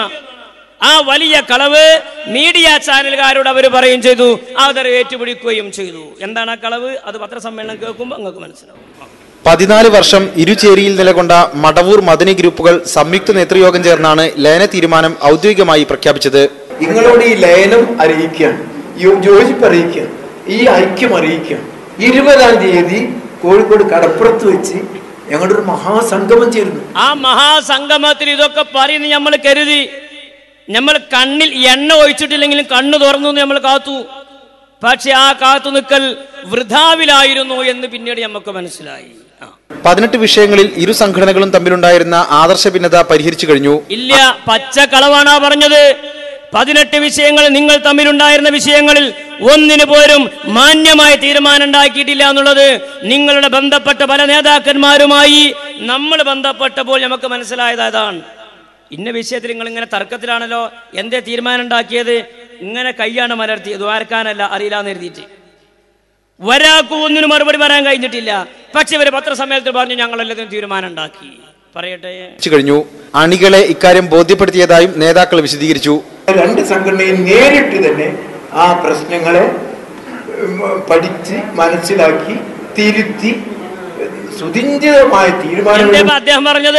ആ വലിയ കളവ് മീഡിയ ചാനലുകാരോട് അവർ പറയുകയും ചെയ്തു അവർ ഏറ്റുപിടിക്കുകയും ചെയ്തു എന്താണ് ആ കളവ് അത് പത്രസമ്മേളനം കേൾക്കുമ്പോൾ നിങ്ങൾക്ക് മനസ്സിലാവും പതിനാല് വർഷം ഇരുചേരിയിൽ നിലകൊണ്ട മടവൂർ മദനി ഗ്രൂപ്പുകൾ സംയുക്ത നേതൃയോഗം ചേർന്നാണ് ലയന തീരുമാനം ഔദ്യോഗികമായി പ്രഖ്യാപിച്ചത് നിങ്ങളോട് ഈ ലയനം അറിയിക്കുകയാണ് യോ- യോജിപ്പ് അറിയിക്കുകയാണ് ഈ ഐക്യം അറിയിക്കുകയാണ് ഇരുപതാം തീയതി കോഴിക്കോട് കടപ്പുറത്ത് വെച്ച് ഞങ്ങളുടെ ഒരു മഹാസംഗമം ചേരുന്നു ആ മഹാസംഗമത്തിൽ ഇതൊക്കെ പറയുന്ന നമ്മൾ കരുതി നമ്മൾ കണ്ണിൽ എണ്ണ ഒഴിച്ചിട്ടില്ലെങ്കിലും കണ്ണ് തുറന്നു നമ്മൾ കാത്തു പക്ഷെ ആ കാത്തു നിൽക്കൽ വൃഥാവിലായിരുന്നു എന്ന് പിന്നീട് നമുക്ക് മനസ്സിലായി ആ. പതിനെട്ട് വിഷയങ്ങളിൽ ഇരു സംഘടനകളും തമ്മിലുണ്ടായിരുന്ന ആദർശ ഭിന്നത പരിഹരിച്ചു കഴിഞ്ഞു ഇല്ല പച്ചക്കളവാണ് ആ പറഞ്ഞത് പതിനെട്ട് വിഷയങ്ങൾ നിങ്ങൾ തമ്മിലുണ്ടായിരുന്ന വിഷയങ്ങളിൽ ഒന്നിനു പോലും മാന്യമായ തീരുമാനം ഉണ്ടാക്കിയിട്ടില്ല എന്നുള്ളത് നിങ്ങളുടെ ബന്ധപ്പെട്ട പല നേതാക്കന്മാരുമായി നമ്മൾ ബന്ധപ്പെട്ടപ്പോൾ നമുക്ക് മനസ്സിലായത് അതാണ് ഇന്ന വിഷയത്തിൽ നിങ്ങൾ ഇങ്ങനെ തർക്കത്തിലാണല്ലോ എന്തേ തീരുമാനം ഉണ്ടാക്കിയത് ഇങ്ങനെ കൈയാണ് മലർത്തി ദ്വാരക്കാനല്ല അറിയില്ല എന്ന് എഴുതിയിട്ട് ഒരാൾക്കും ഒന്നിനും മറുപടി പറയാൻ കഴിഞ്ഞിട്ടില്ല പക്ഷെ ഇവര് പത്രസമ്മേളനത്തിൽ പറഞ്ഞു ഞങ്ങളെല്ലാത്തിനും തീരുമാനം ഉണ്ടാക്കി പറയട്ടെ ച്ചു കഴിഞ്ഞു അണികളെ ഇക്കാര്യം ബോധ്യപ്പെടുത്തിയതായും നേതാക്കൾ വിശദീകരിച്ചു രണ്ട് സംഘടനയും നേരിട്ട് തന്നെ ആ പ്രശ്നങ്ങളെ ഉം, പഠിച്ച് മനസ്സിലാക്കി തിരുത്തി സുതിഞ്ചിതമായ എന്തേ തീരുമാനങ്ങൾ ഇപ്പൊ അദ്ദേഹം പറഞ്ഞത്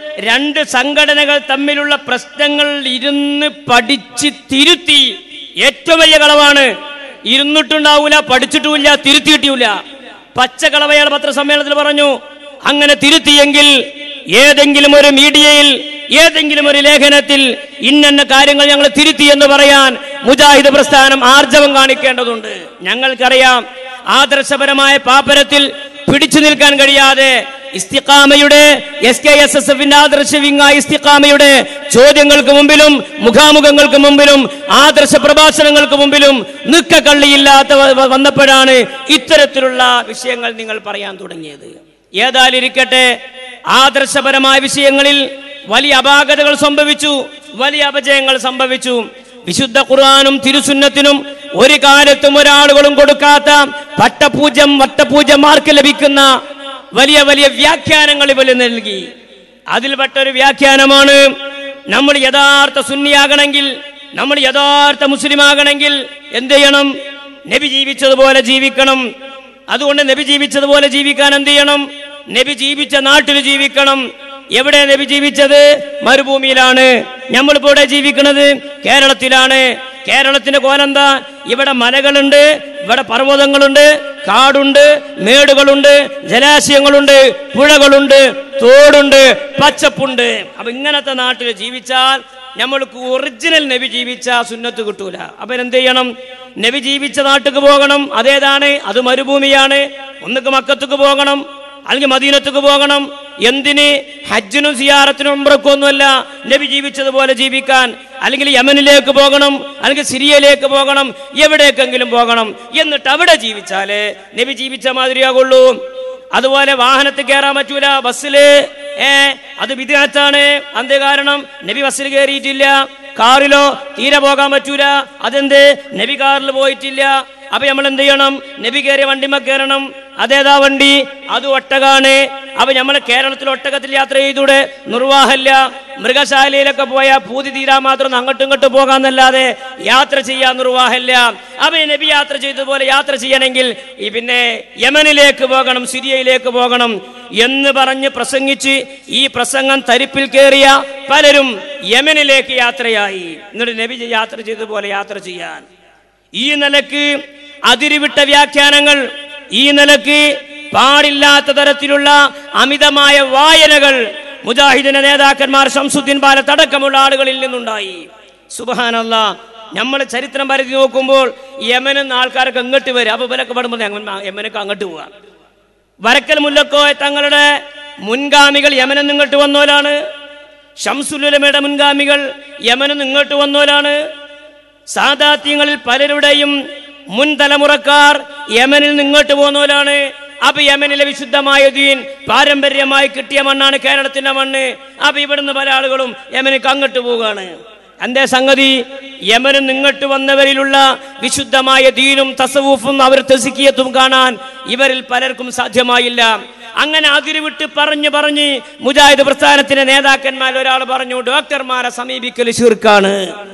രണ്ട് സംഘടനകൾ തമ്മിലുള്ള പ്രശ്നങ്ങൾ ഇരുന്ന് പഠിച്ച് തിരുത്തി ഏറ്റവും വലിയ കളവാണ് ഇരുന്നിട്ടുണ്ടാവൂല പഠിച്ചിട്ടുമില്ല തിരുത്തിയിട്ടില്ല പച്ചക്കളവ് അയാൾ പത്രസമ്മേളനത്തിൽ പറഞ്ഞു അങ്ങനെ തിരുത്തിയെങ്കിൽ ഏതെങ്കിലും ഒരു മീഡിയയിൽ ഏതെങ്കിലും ഒരു ലേഖനത്തിൽ ഇന്നന്ന കാര്യങ്ങൾ ഞങ്ങൾ തിരുത്തി എന്ന് പറയാൻ മുജാഹിദ് പ്രസ്ഥാനം ആർജവം കാണിക്കേണ്ടതുണ്ട് ഞങ്ങൾക്കറിയാം ആദർശപരമായ പാപ്പരത്തിൽ പിടിച്ചു നിൽക്കാൻ കഴിയാതെ ഇസ്തിഖാമയുടെ എസ് കെ എസ് എസ് എഫിന്റെ ആദർശ വിങ്ങായ ഇസ്തിഖാമയുടെ ചോദ്യങ്ങൾക്ക് മുമ്പിലും മുഖാമുഖങ്ങൾക്ക് മുമ്പിലും ആദർശ പ്രഭാഷണങ്ങൾക്ക് മുമ്പിലും നിക്കക്കള്ളിയില്ലാത്ത വ- വ- വന്നപ്പോഴാണ് ഇത്തരത്തിലുള്ള വിഷയങ്ങൾ നിങ്ങൾ പറയാൻ തുടങ്ങിയത് ഏതായാലും ഇരിക്കട്ടെ ആദർശപരമായ വിഷയങ്ങളിൽ വലിയ അപാകതകൾ സംഭവിച്ചു വലിയ അപജയങ്ങൾ സംഭവിച്ചു വിശുദ്ധ ഖുർആാനും തിരുസുന്നത്തിനും ഒരു കാലത്തും ഒരാളുകളും കൊടുക്കാത്ത പട്ടപൂജം വട്ടപൂജമാർക്ക് ലഭിക്കുന്ന വലിയ വലിയ വ്യാഖ്യാനങ്ങൾ ഇവർ നൽകി അതിൽപ്പെട്ട ഒരു വ്യാഖ്യാനമാണ് നമ്മൾ യഥാർത്ഥ സുന്നിയാകണമെങ്കിൽ നമ്മൾ യഥാർത്ഥ മുസ്ലിം ആകണമെങ്കിൽ എന്ത് ചെയ്യണം നബി ജീവിച്ചതുപോലെ ജീവിക്കണം അതുകൊണ്ട് നബി ജീവിച്ചതുപോലെ ജീവിക്കാൻ എന്ത് ചെയ്യണം നബി ജീവിച്ച നാട്ടിൽ ജീവിക്കണം എവിടെ നബി ജീവിച്ചത് മരുഭൂമിയിലാണ് നമ്മളിപ്പോ ഇവിടെ ജീവിക്കുന്നത് കേരളത്തിലാണ് കേരളത്തിന്റെ കോലെന്താ ഇവിടെ മലകളുണ്ട് ഇവിടെ പർവ്വതങ്ങളുണ്ട് കാടുണ്ട് മേടുകളുണ്ട് ജലാശയങ്ങളുണ്ട് പുഴകളുണ്ട് തോടുണ്ട് പച്ചപ്പുണ്ട് അപ്പൊ ഇങ്ങനത്തെ നാട്ടിൽ ജീവിച്ചാൽ നമ്മൾക്ക് ഒറിജിനൽ നബി ജീവിച്ച സുന്നത്ത് കിട്ടൂല അപ്പൊ എന്ത് ചെയ്യണം നബി ജീവിച്ച നാട്ടിക്ക് പോകണം അതേതാണ് അത് മരുഭൂമിയാണ് ഒന്നുക്ക് മക്കത്തുക്ക് പോകണം അല്ലെങ്കിൽ മദീനത്തേക്ക് പോകണം എന്തിന് ഹജ്ജിനും സിയാറത്തിനും ഉംറക്കൊന്നുമല്ല നബി ജീവിച്ചതുപോലെ ജീവിക്കാൻ അല്ലെങ്കിൽ യമനിലേക്ക് പോകണം അല്ലെങ്കിൽ സിറിയയിലേക്ക് പോകണം എവിടേക്കെങ്കിലും പോകണം എന്നിട്ട് അവിടെ ജീവിച്ചാലേ നബി ജീവിച്ച മാതിരിയാകുള്ളൂ അതുപോലെ വാഹനത്തിൽ കയറാൻ പറ്റൂല ബസ്സില് ഏ അത് വിദ്യാർത്ഥാണ് അന്തേ കാരണം നബി ബസ്സിൽ കയറിയിട്ടില്ല കാറിലോ തീരെ പോകാൻ പറ്റൂല അതെന്ത് നബി കാറിൽ പോയിട്ടില്ല അപ്പൊ നമ്മൾ എന്ത് ചെയ്യണം നബി കയറിയ വണ്ടിമ കയറണം അതേതാ വണ്ടി അത് ഒട്ടകാണ് അപ്പൊ നമ്മൾ കേരളത്തിൽ ഒട്ടകത്തിൽ യാത്ര ചെയ്തൂടെ നിർവാഹമില്ല മൃഗശാലയിലൊക്കെ പോയാൽ പൂതി തീരാൻ മാത്രം അങ്ങോട്ടും ഇങ്ങോട്ടും പോകാന്നല്ലാതെ യാത്ര ചെയ്യാൻ നിർവാഹമില്ല അപ്പൊ ഈ നബി യാത്ര ചെയ്തതുപോലെ യാത്ര ചെയ്യണമെങ്കിൽ ഈ പിന്നെ യമനിലേക്ക് പോകണം സിരിയയിലേക്ക് പോകണം എന്ന് പറഞ്ഞ് പ്രസംഗിച്ച് ഈ പ്രസംഗം തരിപ്പിൽ കയറിയ പലരും യമനിലേക്ക് യാത്രയായി എന്നിട്ട് നബി യാത്ര ചെയ്തതുപോലെ യാത്ര ചെയ്യാൻ ഈ നിലക്ക് അതിരുവിട്ട വ്യാഖ്യാനങ്ങൾ ഈ നിലക്ക് പാടില്ലാത്ത തരത്തിലുള്ള അമിതമായ വായനകൾ മുജാഹിദിന്റെ നേതാക്കന്മാർ ഷംസുദ്ദീൻ ബാലത്ത് അടക്കമുള്ള ആളുകളിൽ നിന്നുണ്ടായി സുബഹാനല്ല നമ്മൾ ചരിത്രം പരിധി നോക്കുമ്പോൾ യമനിൽ നിന്ന് ആൾക്കാരൊക്കെ ഇങ്ങോട്ട് വരും അപ്പൊ ഇവരൊക്കെ പെടുമ്പോൾ യമനൊക്കെ അങ്ങോട്ട് പോവാം വരക്കൽ മുല്ലക്കോ തങ്ങളുടെ മുൻഗാമികൾ യമനിൽ നിന്ന് ഇങ്ങോട്ട് വന്നോലാണ് ഷംസുലുലമയുടെ മുൻഗാമികൾ യമനിൽ നിന്ന് ഇങ്ങോട്ട് വന്നോലാണ് സാദാത്യങ്ങളിൽ പലരുടെയും മുൻ തലമുറക്കാർ യമനിൽ നിന്ന് ഇങ്ങോട്ട് പോന്നോലാണ് അപ്പൊ യമനിലെ വിശുദ്ധമായ ദീൻ പാരമ്പര്യമായി കിട്ടിയ മണ്ണാണ് കേരളത്തിന്റെ മണ്ണ് അപ്പൊ ഇവിടുന്ന് പല ആളുകളും യമനിക്ക് അങ്ങോട്ട് പോവുകയാണ് എന്തേ സംഗതി യമനിൽ നിങ്ങോട്ട് വന്നവരിലുള്ള വിശുദ്ധമായ ദീനും തസവൂഫും അവർ തെസിക്കിയത്തും കാണാൻ ഇവരിൽ പലർക്കും സാധ്യമായില്ല അങ്ങനെ അതിരുവിട്ട് പറഞ്ഞു പറഞ്ഞ് മുജാഹിദ് പ്രസ്ഥാനത്തിന്റെ നേതാക്കന്മാർ ഒരാൾ പറഞ്ഞു ഡോക്ടർമാരെ സമീപിക്കൽ ശീർക്കാണ്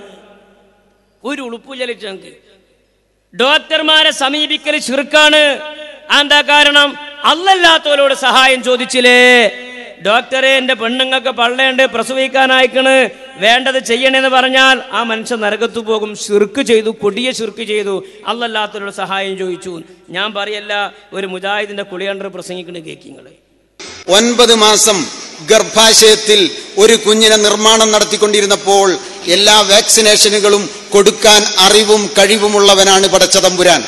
ഒരു ഉളുപ്പുചലിച്ച് ഞങ്ങൾക്ക് ഡോക്ടർമാരെ സമീപിക്കൽ ചുരുക്കാണ് എന്താ കാരണം അല്ലല്ലാത്തവരോട് സഹായം ചോദിച്ചില്ലേ ഡോക്ടറെ എന്റെ പെണ്ണുങ്ങൾക്ക് പള്ളയുണ്ട് പ്രസവിക്കാനായിക്കണ് വേണ്ടത് ചെയ്യണമെന്ന് പറഞ്ഞാൽ ആ മനുഷ്യൻ നരകത്തു പോകും ശുർക്ക് ചെയ്തു കൊടിയ ശുർക്ക് ചെയ്തു അല്ലല്ലാത്തവരോട് സഹായം ചോദിച്ചു ഞാൻ പറയല്ല ഒരു മുജാഹിദിന്റെ കുളിയണ്ടർ പ്രസംഗിക്കണ കേക്കിങ്ങളെ ഒൻപത് മാസം ഗർഭാശയത്തിൽ ഒരു കുഞ്ഞിനെ നിർമ്മാണം നടത്തിക്കൊണ്ടിരുന്നപ്പോൾ എല്ലാ വാക്സിനേഷനുകളും കൊടുക്കാൻ അറിവും കഴിവുമുള്ളവനാണ് പടച്ചതമ്പുരാൻ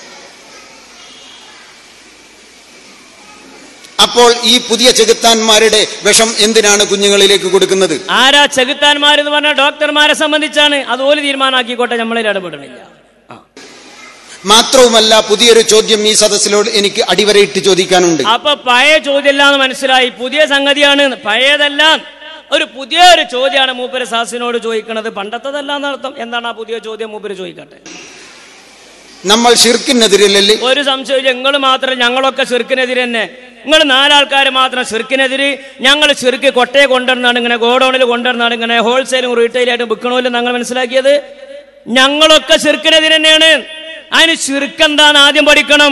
അപ്പോൾ ഈ പുതിയ ചെകുത്താന്മാരുടെ വിഷം എന്തിനാണ് കുഞ്ഞുങ്ങളിലേക്ക് കൊടുക്കുന്നത് ആരാ ചെകുത്താന്മാരെന്ന് പറഞ്ഞ ഡോക്ടർമാരെ സംബന്ധിച്ചാണ് അതുപോലെ തീരുമാനമാക്കിക്കോട്ടെ നമ്മളിൽ ഇടപെടണില്ല ആ മാത്രവുമല്ല പുതിയൊരു ചോദ്യം ഈ സദസ്സിലോട് എനിക്ക് അടിവരയിട്ട് ചോദിക്കാനുണ്ട് അപ്പൊ പഴയ ചോദ്യമല്ല എന്ന് മനസ്സിലായി പുതിയ സംഗതിയാണ് പഴയതല്ല ഒരു പുതിയ ഒരു ചോദ്യമാണ് മൂപ്പര് സാസിനോട് ചോദിക്കണത് പണ്ടത്തതല്ല എന്നർത്ഥം എന്താണ് ആ പുതിയ ചോദ്യം മൂപ്പര് ചോദിക്കട്ടെ നമ്മൾ ഷിർക്കിനെതിരല്ലേ ഒരു സംശയം നിങ്ങൾ മാത്രം ഞങ്ങളൊക്കെ ചെറുക്കിനെതിരെ തന്നെ നിങ്ങൾ നാലാൾക്കാർ മാത്രം ചെറുക്കിനെതിരെ ഞങ്ങൾ ചെറുക്ക് കൊട്ടയെ കൊണ്ടുവന്നാണ് ഇങ്ങനെ ഗോഡൌണിൽ കൊണ്ടുവന്നാണ് ഇങ്ങനെ ഹോൾസെയിലും റീറ്റെയിലായിട്ട് വിൽക്കണമല്ലോ ഞങ്ങൾ മനസ്സിലാക്കിയത് ഞങ്ങളൊക്കെ ചെറുക്കിനെതിരെ തന്നെയാണ് അതിന് ചുരുക്കെന്താന്ന് ആദ്യം പഠിക്കണം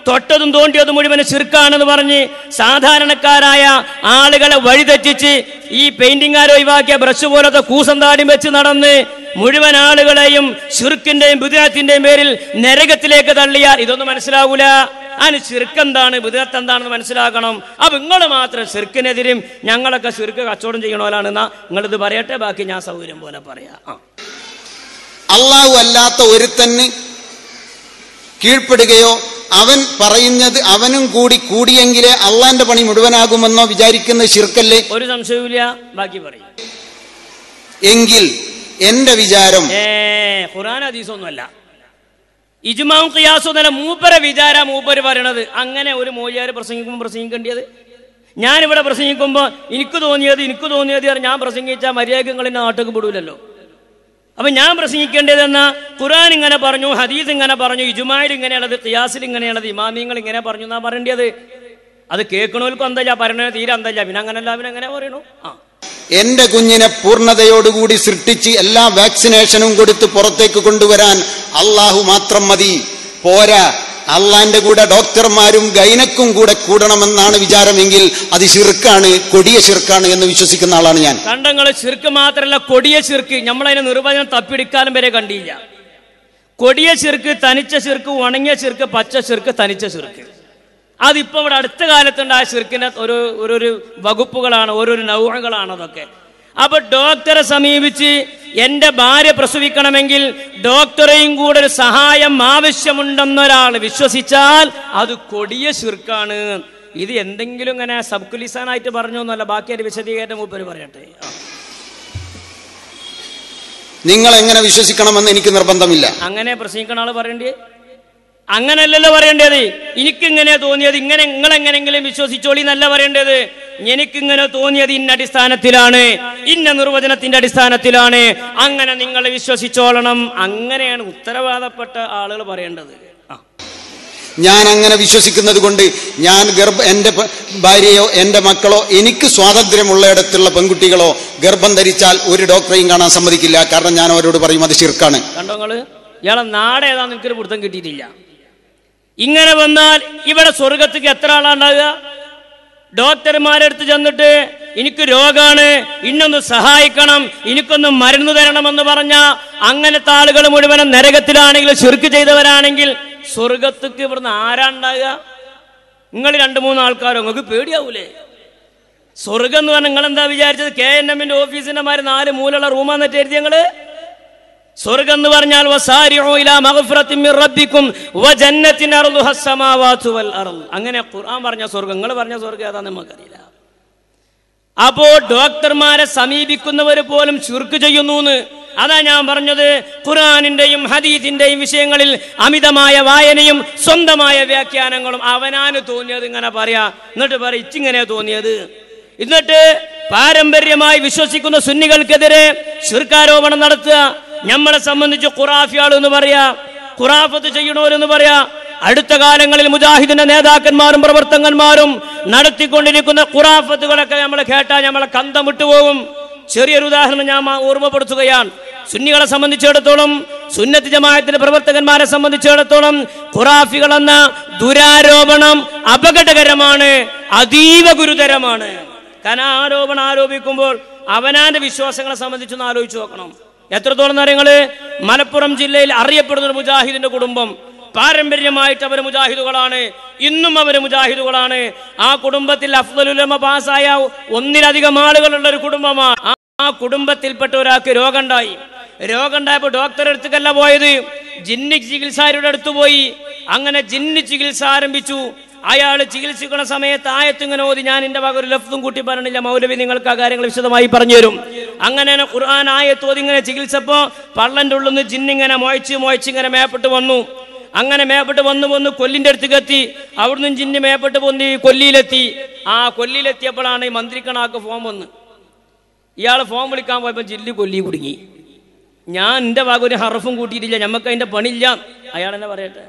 തൊട്ടതും തോണ്ടിയതും മുഴുവൻ ശിർക്കാണെന്ന് പറഞ്ഞ് സാധാരണക്കാരായ ആളുകളെ വഴിതെറ്റിച്ച് ഈ പെയിന്റിംഗാരോ ഒഴിവാക്കിയ ബ്രഷ് പോലത്തെ കൂസം താടിയും വെച്ച് നടന്ന് മുഴുവൻ ആളുകളെയും ശിർക്കിന്റെയും ബുദ്ധാത്തിന്റെയും പേരിൽ നരകത്തിലേക്ക് തള്ളിയാൽ ഇതൊന്നും മനസ്സിലാവൂല അതിന് ശിർക്കെന്താണ് ബുദ്ധത്ത് എന്താണെന്ന് മനസ്സിലാക്കണം അപ്പൊ നിങ്ങൾ മാത്രം ശിർക്കിനെതിരും ഞങ്ങളൊക്കെ ശിർക്ക് കച്ചവടം ചെയ്യണോലാണെന്നാ നിങ്ങളിത് പറയട്ടെ ബാക്കി ഞാൻ സൗകര്യം പോലെ പറയാം ആ അള്ളാഹു അല്ലാത്ത ഒരുത്തന് കീഴ്പ്പെടുകയോ അവൻ പറയുന്നത് അവനും കൂടി കൂടിയെങ്കിലേ അള്ളാന്റെ പണി മുഴുവനാകുമെന്നോ വിചാരിക്കുന്ന ശിർക്കല്ലേ ഒരു സംശയവുമില്ല ബാക്കി പറയും എങ്കിൽ എന്റെ വിചാരം ഏ ഖുറാൻ ഹദീസൊന്നുമല്ല ഇജ്മാവും ഖിയാസും എന്നല്ല മൂപ്പര വിചാര മൂപ്പര് പറയണത് അങ്ങനെ ഒരു മോചാര് പ്രസംഗിക്കുമ്പോൾ പ്രസംഗിക്കേണ്ടത് ഞാനിവിടെ പ്രസംഗിക്കുമ്പോൾ എനിക്ക് തോന്നിയത് എനിക്ക് തോന്നിയത് പറഞ്ഞ് ഞാൻ പ്രസംഗിച്ചാൽ മര്യാദകൾ എന്നെ നാട്ടിലേക്ക് വിടൂലല്ലോ അപ്പൊ ഞാൻ പ്രസംഗിക്കേണ്ടതെന്ന ഖുറാൻ ഇങ്ങനെ പറഞ്ഞു ഹദീസ് ഇങ്ങനെ പറഞ്ഞു ഇജുമായിൽ ഇങ്ങനെയുള്ളത് ഖിയാസിൽ ഇങ്ങനെയുള്ളത് ഇമാമിയങ്ങൾ ഇങ്ങനെ പറഞ്ഞു എന്നാ പറയേണ്ടത് അത് കേൾക്കണവർക്ക് എന്തല്ല പറയണത് തീരെ എന്തല്ല പിന്നെ അങ്ങനല്ല പിന്നെ അങ്ങനെ പറയണു ആ എന്റെ കുഞ്ഞിനെ പൂർണ്ണതയോടുകൂടി സൃഷ്ടിച്ച് എല്ലാ വാക്സിനേഷനും കൊടുത്ത് പുറത്തേക്ക് കൊണ്ടുവരാൻ അള്ളാഹു മാത്രം മതി പോരാ അള്ളാന്റെ കൂടെ ഡോക്ടർമാരും ഗൈനക്കും കൂടെ കൂടണമെന്നാണ് വിചാരമെങ്കിൽ അത് ശിർക്കാണ് കൊടിയ ശിർക്കാണ് എന്ന് വിശ്വസിക്കുന്ന ആളാണ് ഞാൻ കണ്ടങ്ങള് ചെറുക്ക് മാത്രമല്ല കൊടിയ ചെറുക്ക് നമ്മളതിനെ നിർവചനം തപ്പിടിക്കാനും വരെ കണ്ടില്ല കൊടിയ ചെറുക്ക് തനിച്ച ചെറുക്ക് ഉണങ്ങിയ ചെറുക്ക് പച്ച ചെറുക്ക് തനിച്ച ചെറുക്ക് അതിപ്പോ ഇവിടെ അടുത്ത കാലത്തുണ്ടായ ചെറുക്കിന്റെ ഒരു ഒരു ഒരു വകുപ്പുകളാണ് ഓരോരോ നൗഹകളാണ് അതൊക്കെ അപ്പൊ ഡോക്ടറെ സമീപിച്ച് എന്റെ ഭാര്യ പ്രസവിക്കണമെങ്കിൽ ഡോക്ടറെയും കൂടെ ഒരു സഹായം ആവശ്യമുണ്ടെന്നൊരാൾ വിശ്വസിച്ചാൽ അത് കൊടിയ ശിർക്കാണ് ഇത് എന്തെങ്കിലും ഇങ്ങനെ സബ്കുലിസാനായിട്ട് പറഞ്ഞൊന്നുമല്ല ബാക്കി അതിന്റെ വിശദീകരണം മൂപ്പര് പറയട്ടെ ആ. നിങ്ങൾ എങ്ങനെ വിശ്വസിക്കണമെന്ന് എനിക്ക് നിർബന്ധമില്ല അങ്ങനെ പ്രസംഗിക്കണ ആള് പറയണ്ടേ അങ്ങനല്ലല്ലോ പറയേണ്ടത് എനിക്കിങ്ങനെ തോന്നിയത് ഇങ്ങനെ നിങ്ങൾ എങ്ങനെങ്കിലും വിശ്വസിച്ചോളി എന്നല്ല പറയേണ്ടത് എനിക്കിങ്ങനെ തോന്നിയത് ഇന്ന അടിസ്ഥാനത്തിലാണ് ഇന്ന നിർവചനത്തിന്റെ അടിസ്ഥാനത്തിലാണ് അങ്ങനെ നിങ്ങൾ വിശ്വസിച്ചോളണം അങ്ങനെയാണ് ഉത്തരവാദപ്പെട്ട ആളുകൾ പറയേണ്ടത് ആ ഞാൻ അങ്ങനെ വിശ്വസിക്കുന്നത് കൊണ്ട് ഞാൻ ഗർഭ എൻ്റെ പ- ഭാര്യയോ എൻ്റെ മക്കളോ എനിക്ക് സ്വാതന്ത്ര്യമുള്ളയിടത്തുള്ള പെൺകുട്ടികളോ ഗർഭം ധരിച്ചാൽ ഒരു ഡോക്ടറെയും കാണാൻ സമ്മതിക്കില്ല കാരണം ഞാൻ അവരോട് പറയും അത് ശിർക്കാണ് കണ്ടോ നിങ്ങള് ഇയാളെ നാട് ഏതാന്ന് എനിക്കൊരു പിടുത്തം കിട്ടിയിട്ടില്ല ഇങ്ങനെ വന്നാൽ ഇവിടെ സ്വർഗത്തേക്ക് എത്ര ആളാണ്ടാകുക ഡോക്ടർമാരെ അടുത്ത് ചെന്നിട്ട് എനിക്ക് രോഗാണ് ഇന്നൊന്ന് സഹായിക്കണം എനിക്കൊന്ന് മരുന്ന് തരണമെന്ന് പറഞ്ഞ അങ്ങനത്തെ ആളുകൾ മുഴുവനും നരകത്തിലാണെങ്കിൽ ചുരുക്ക് ചെയ്തവരാണെങ്കിൽ സ്വർഗത്തേക്ക് ഇവിടുന്ന് ആരാണ്ടാകുക നിങ്ങൾ രണ്ട് മൂന്ന് ആൾക്കാരോ നിങ്ങൾക്ക് പേടിയാവൂലേ സ്വർഗം എന്ന് പറഞ്ഞാൽ നിങ്ങൾ എന്താ വിചാരിച്ചത് കെ എൻ എമ്മിന്റെ ഓഫീസിന്റെ മാതിരി നാല് മൂലുള്ള റൂമാന്നിട്ട് എഴുതി ഞങ്ങള് സ്വർഗം എന്ന് പറഞ്ഞാൽ വസാരിഉ ഇലാ മഗ്ഫിറത്തിൻ മിർ റബ്ബിക്കും വജന്നത്തിൻ അർളുഹ അസ്സമാവാതു വൽ അർള് അങ്ങനെ ഖുർആൻ പറഞ്ഞ സ്വർഗം നിങ്ങൾ പറഞ്ഞ സ്വർഗം ഏതാ നമുക്കറിയില്ല അപ്പോ ഡോക്ടർമാരെ സമീപിക്കുന്നവർ പോലും ചുരുക്ക് ചെയ്യുന്നു എന്ന് അതാ ഞാൻ പറഞ്ഞത് ഖുറാനിന്റെയും ഹദീദിന്റെയും വിഷയങ്ങളിൽ അമിതമായ വായനയും സ്വന്തമായ വ്യാഖ്യാനങ്ങളും അവനാന് തോന്നിയത് ഇങ്ങനെ പറയാ എന്നിട്ട് പറ ഇച്ചിങ്ങനെ തോന്നിയത് എന്നിട്ട് പാരമ്പര്യമായി വിശ്വസിക്കുന്ന സുന്നികൾക്കെതിരെ ശുർക്കാരോപണം നടത്തുക നമ്മളെ സംബന്ധിച്ച് ഖുറാഫിയാൾ എന്ന് പറയാ ഖുറാഫത്ത് ചെയ്യണോരെന്ന് പറയാ അടുത്ത കാലങ്ങളിൽ മുജാഹിദിന്റെ നേതാക്കന്മാരും പ്രവർത്തകന്മാരും നടത്തിക്കൊണ്ടിരിക്കുന്ന ഖുറാഫത്തുകളൊക്കെ നമ്മൾ കേട്ടാൽ നമ്മളെ കന്തം വിട്ടുപോകും ചെറിയൊരു ഉദാഹരണം ഞാൻ മാ- ഓർമ്മപ്പെടുത്തുകയാണ് സുന്നികളെ സംബന്ധിച്ചിടത്തോളം സുന്നത്ത് ജമാഅത്തിന്റെ പ്രവർത്തകന്മാരെ സംബന്ധിച്ചിടത്തോളം ഖുറാഫികൾ എന്ന ദുരാരോപണം അപകടകരമാണ് അതീവ ഗുരുതരമാണ് കാരണം ആ ആരോപണം ആരോപിക്കുമ്പോൾ അവനാന്റെ വിശ്വാസങ്ങളെ സംബന്ധിച്ചൊന്ന് ആലോചിച്ച് നോക്കണം എത്രത്തോളം നിങ്ങള് മലപ്പുറം ജില്ലയിൽ അറിയപ്പെടുന്ന ഒരു മുജാഹിദിന്റെ കുടുംബം പാരമ്പര്യമായിട്ട് അവർ മുജാഹിദുകളാണ് ഇന്നും അവർ മുജാഹിദുകളാണ് ആ കുടുംബത്തിൽ അഫ്ദലുലമ പാസ്സായ ഒന്നിലധികം ആളുകളുള്ള ഒരു കുടുംബമാണ് ആ- ആ കുടുംബത്തിൽപ്പെട്ട ഒരാൾക്ക് രോഗമുണ്ടായി രോഗമുണ്ടായപ്പോൾ ഡോക്ടറെ അടുത്തേക്കല്ല പോയത് ജിന്നി ചികിത്സാരുടെ അടുത്ത് പോയി അങ്ങനെ ജിന്നി ചികിത്സ ആരംഭിച്ചു അയാൾ ചികിത്സിക്കുന്ന സമയത്ത് ആയത്തിങ്ങനെ ഓതി ഞാൻ എന്റെ ഭാഗം ഒരു ലഫ്തും കൂട്ടി പറഞ്ഞില്ല മൗലവി നിങ്ങൾക്ക് ആ കാര്യങ്ങൾ വിശദമായി പറഞ്ഞു തരും അങ്ങനെ ഖുർആൻ ആയത്ത് ഓതി ഇങ്ങനെ ചികിത്സപ്പോ പള്ളന്റെ ഉള്ളിൽ നിന്ന് ജിന്നിങ്ങനെ മോയച്ച് മോയച്ച് ഇങ്ങനെ മേപ്പെട്ട് വന്നു അങ്ങനെ മേപ്പെട്ട് വന്നു വന്ന് കൊല്ലിന്റെ അടുത്തേക്ക് എത്തി അവിടുന്ന് ജിന്ന് മേപ്പെട്ട് പൊന്തി കൊല്ലിയിലെത്തി ആ കൊല്ലിയിലെത്തിയപ്പോഴാണ് ഈ മന്ത്രിക്കണാക്ക് ഫോം വന്ന് ഇയാൾ ഫോം വിളിക്കാൻ പോയപ്പോൾ ജില്ലി കൊല്ലി കുടുങ്ങി ഞാൻ എൻ്റെ ഭാഗം ഒരു ഹറഫും കൂട്ടിയിട്ടില്ല ഞമ്മക്ക് അതിന്റെ പണിയില്ല അയാൾ എന്നെ പറയട്ടെ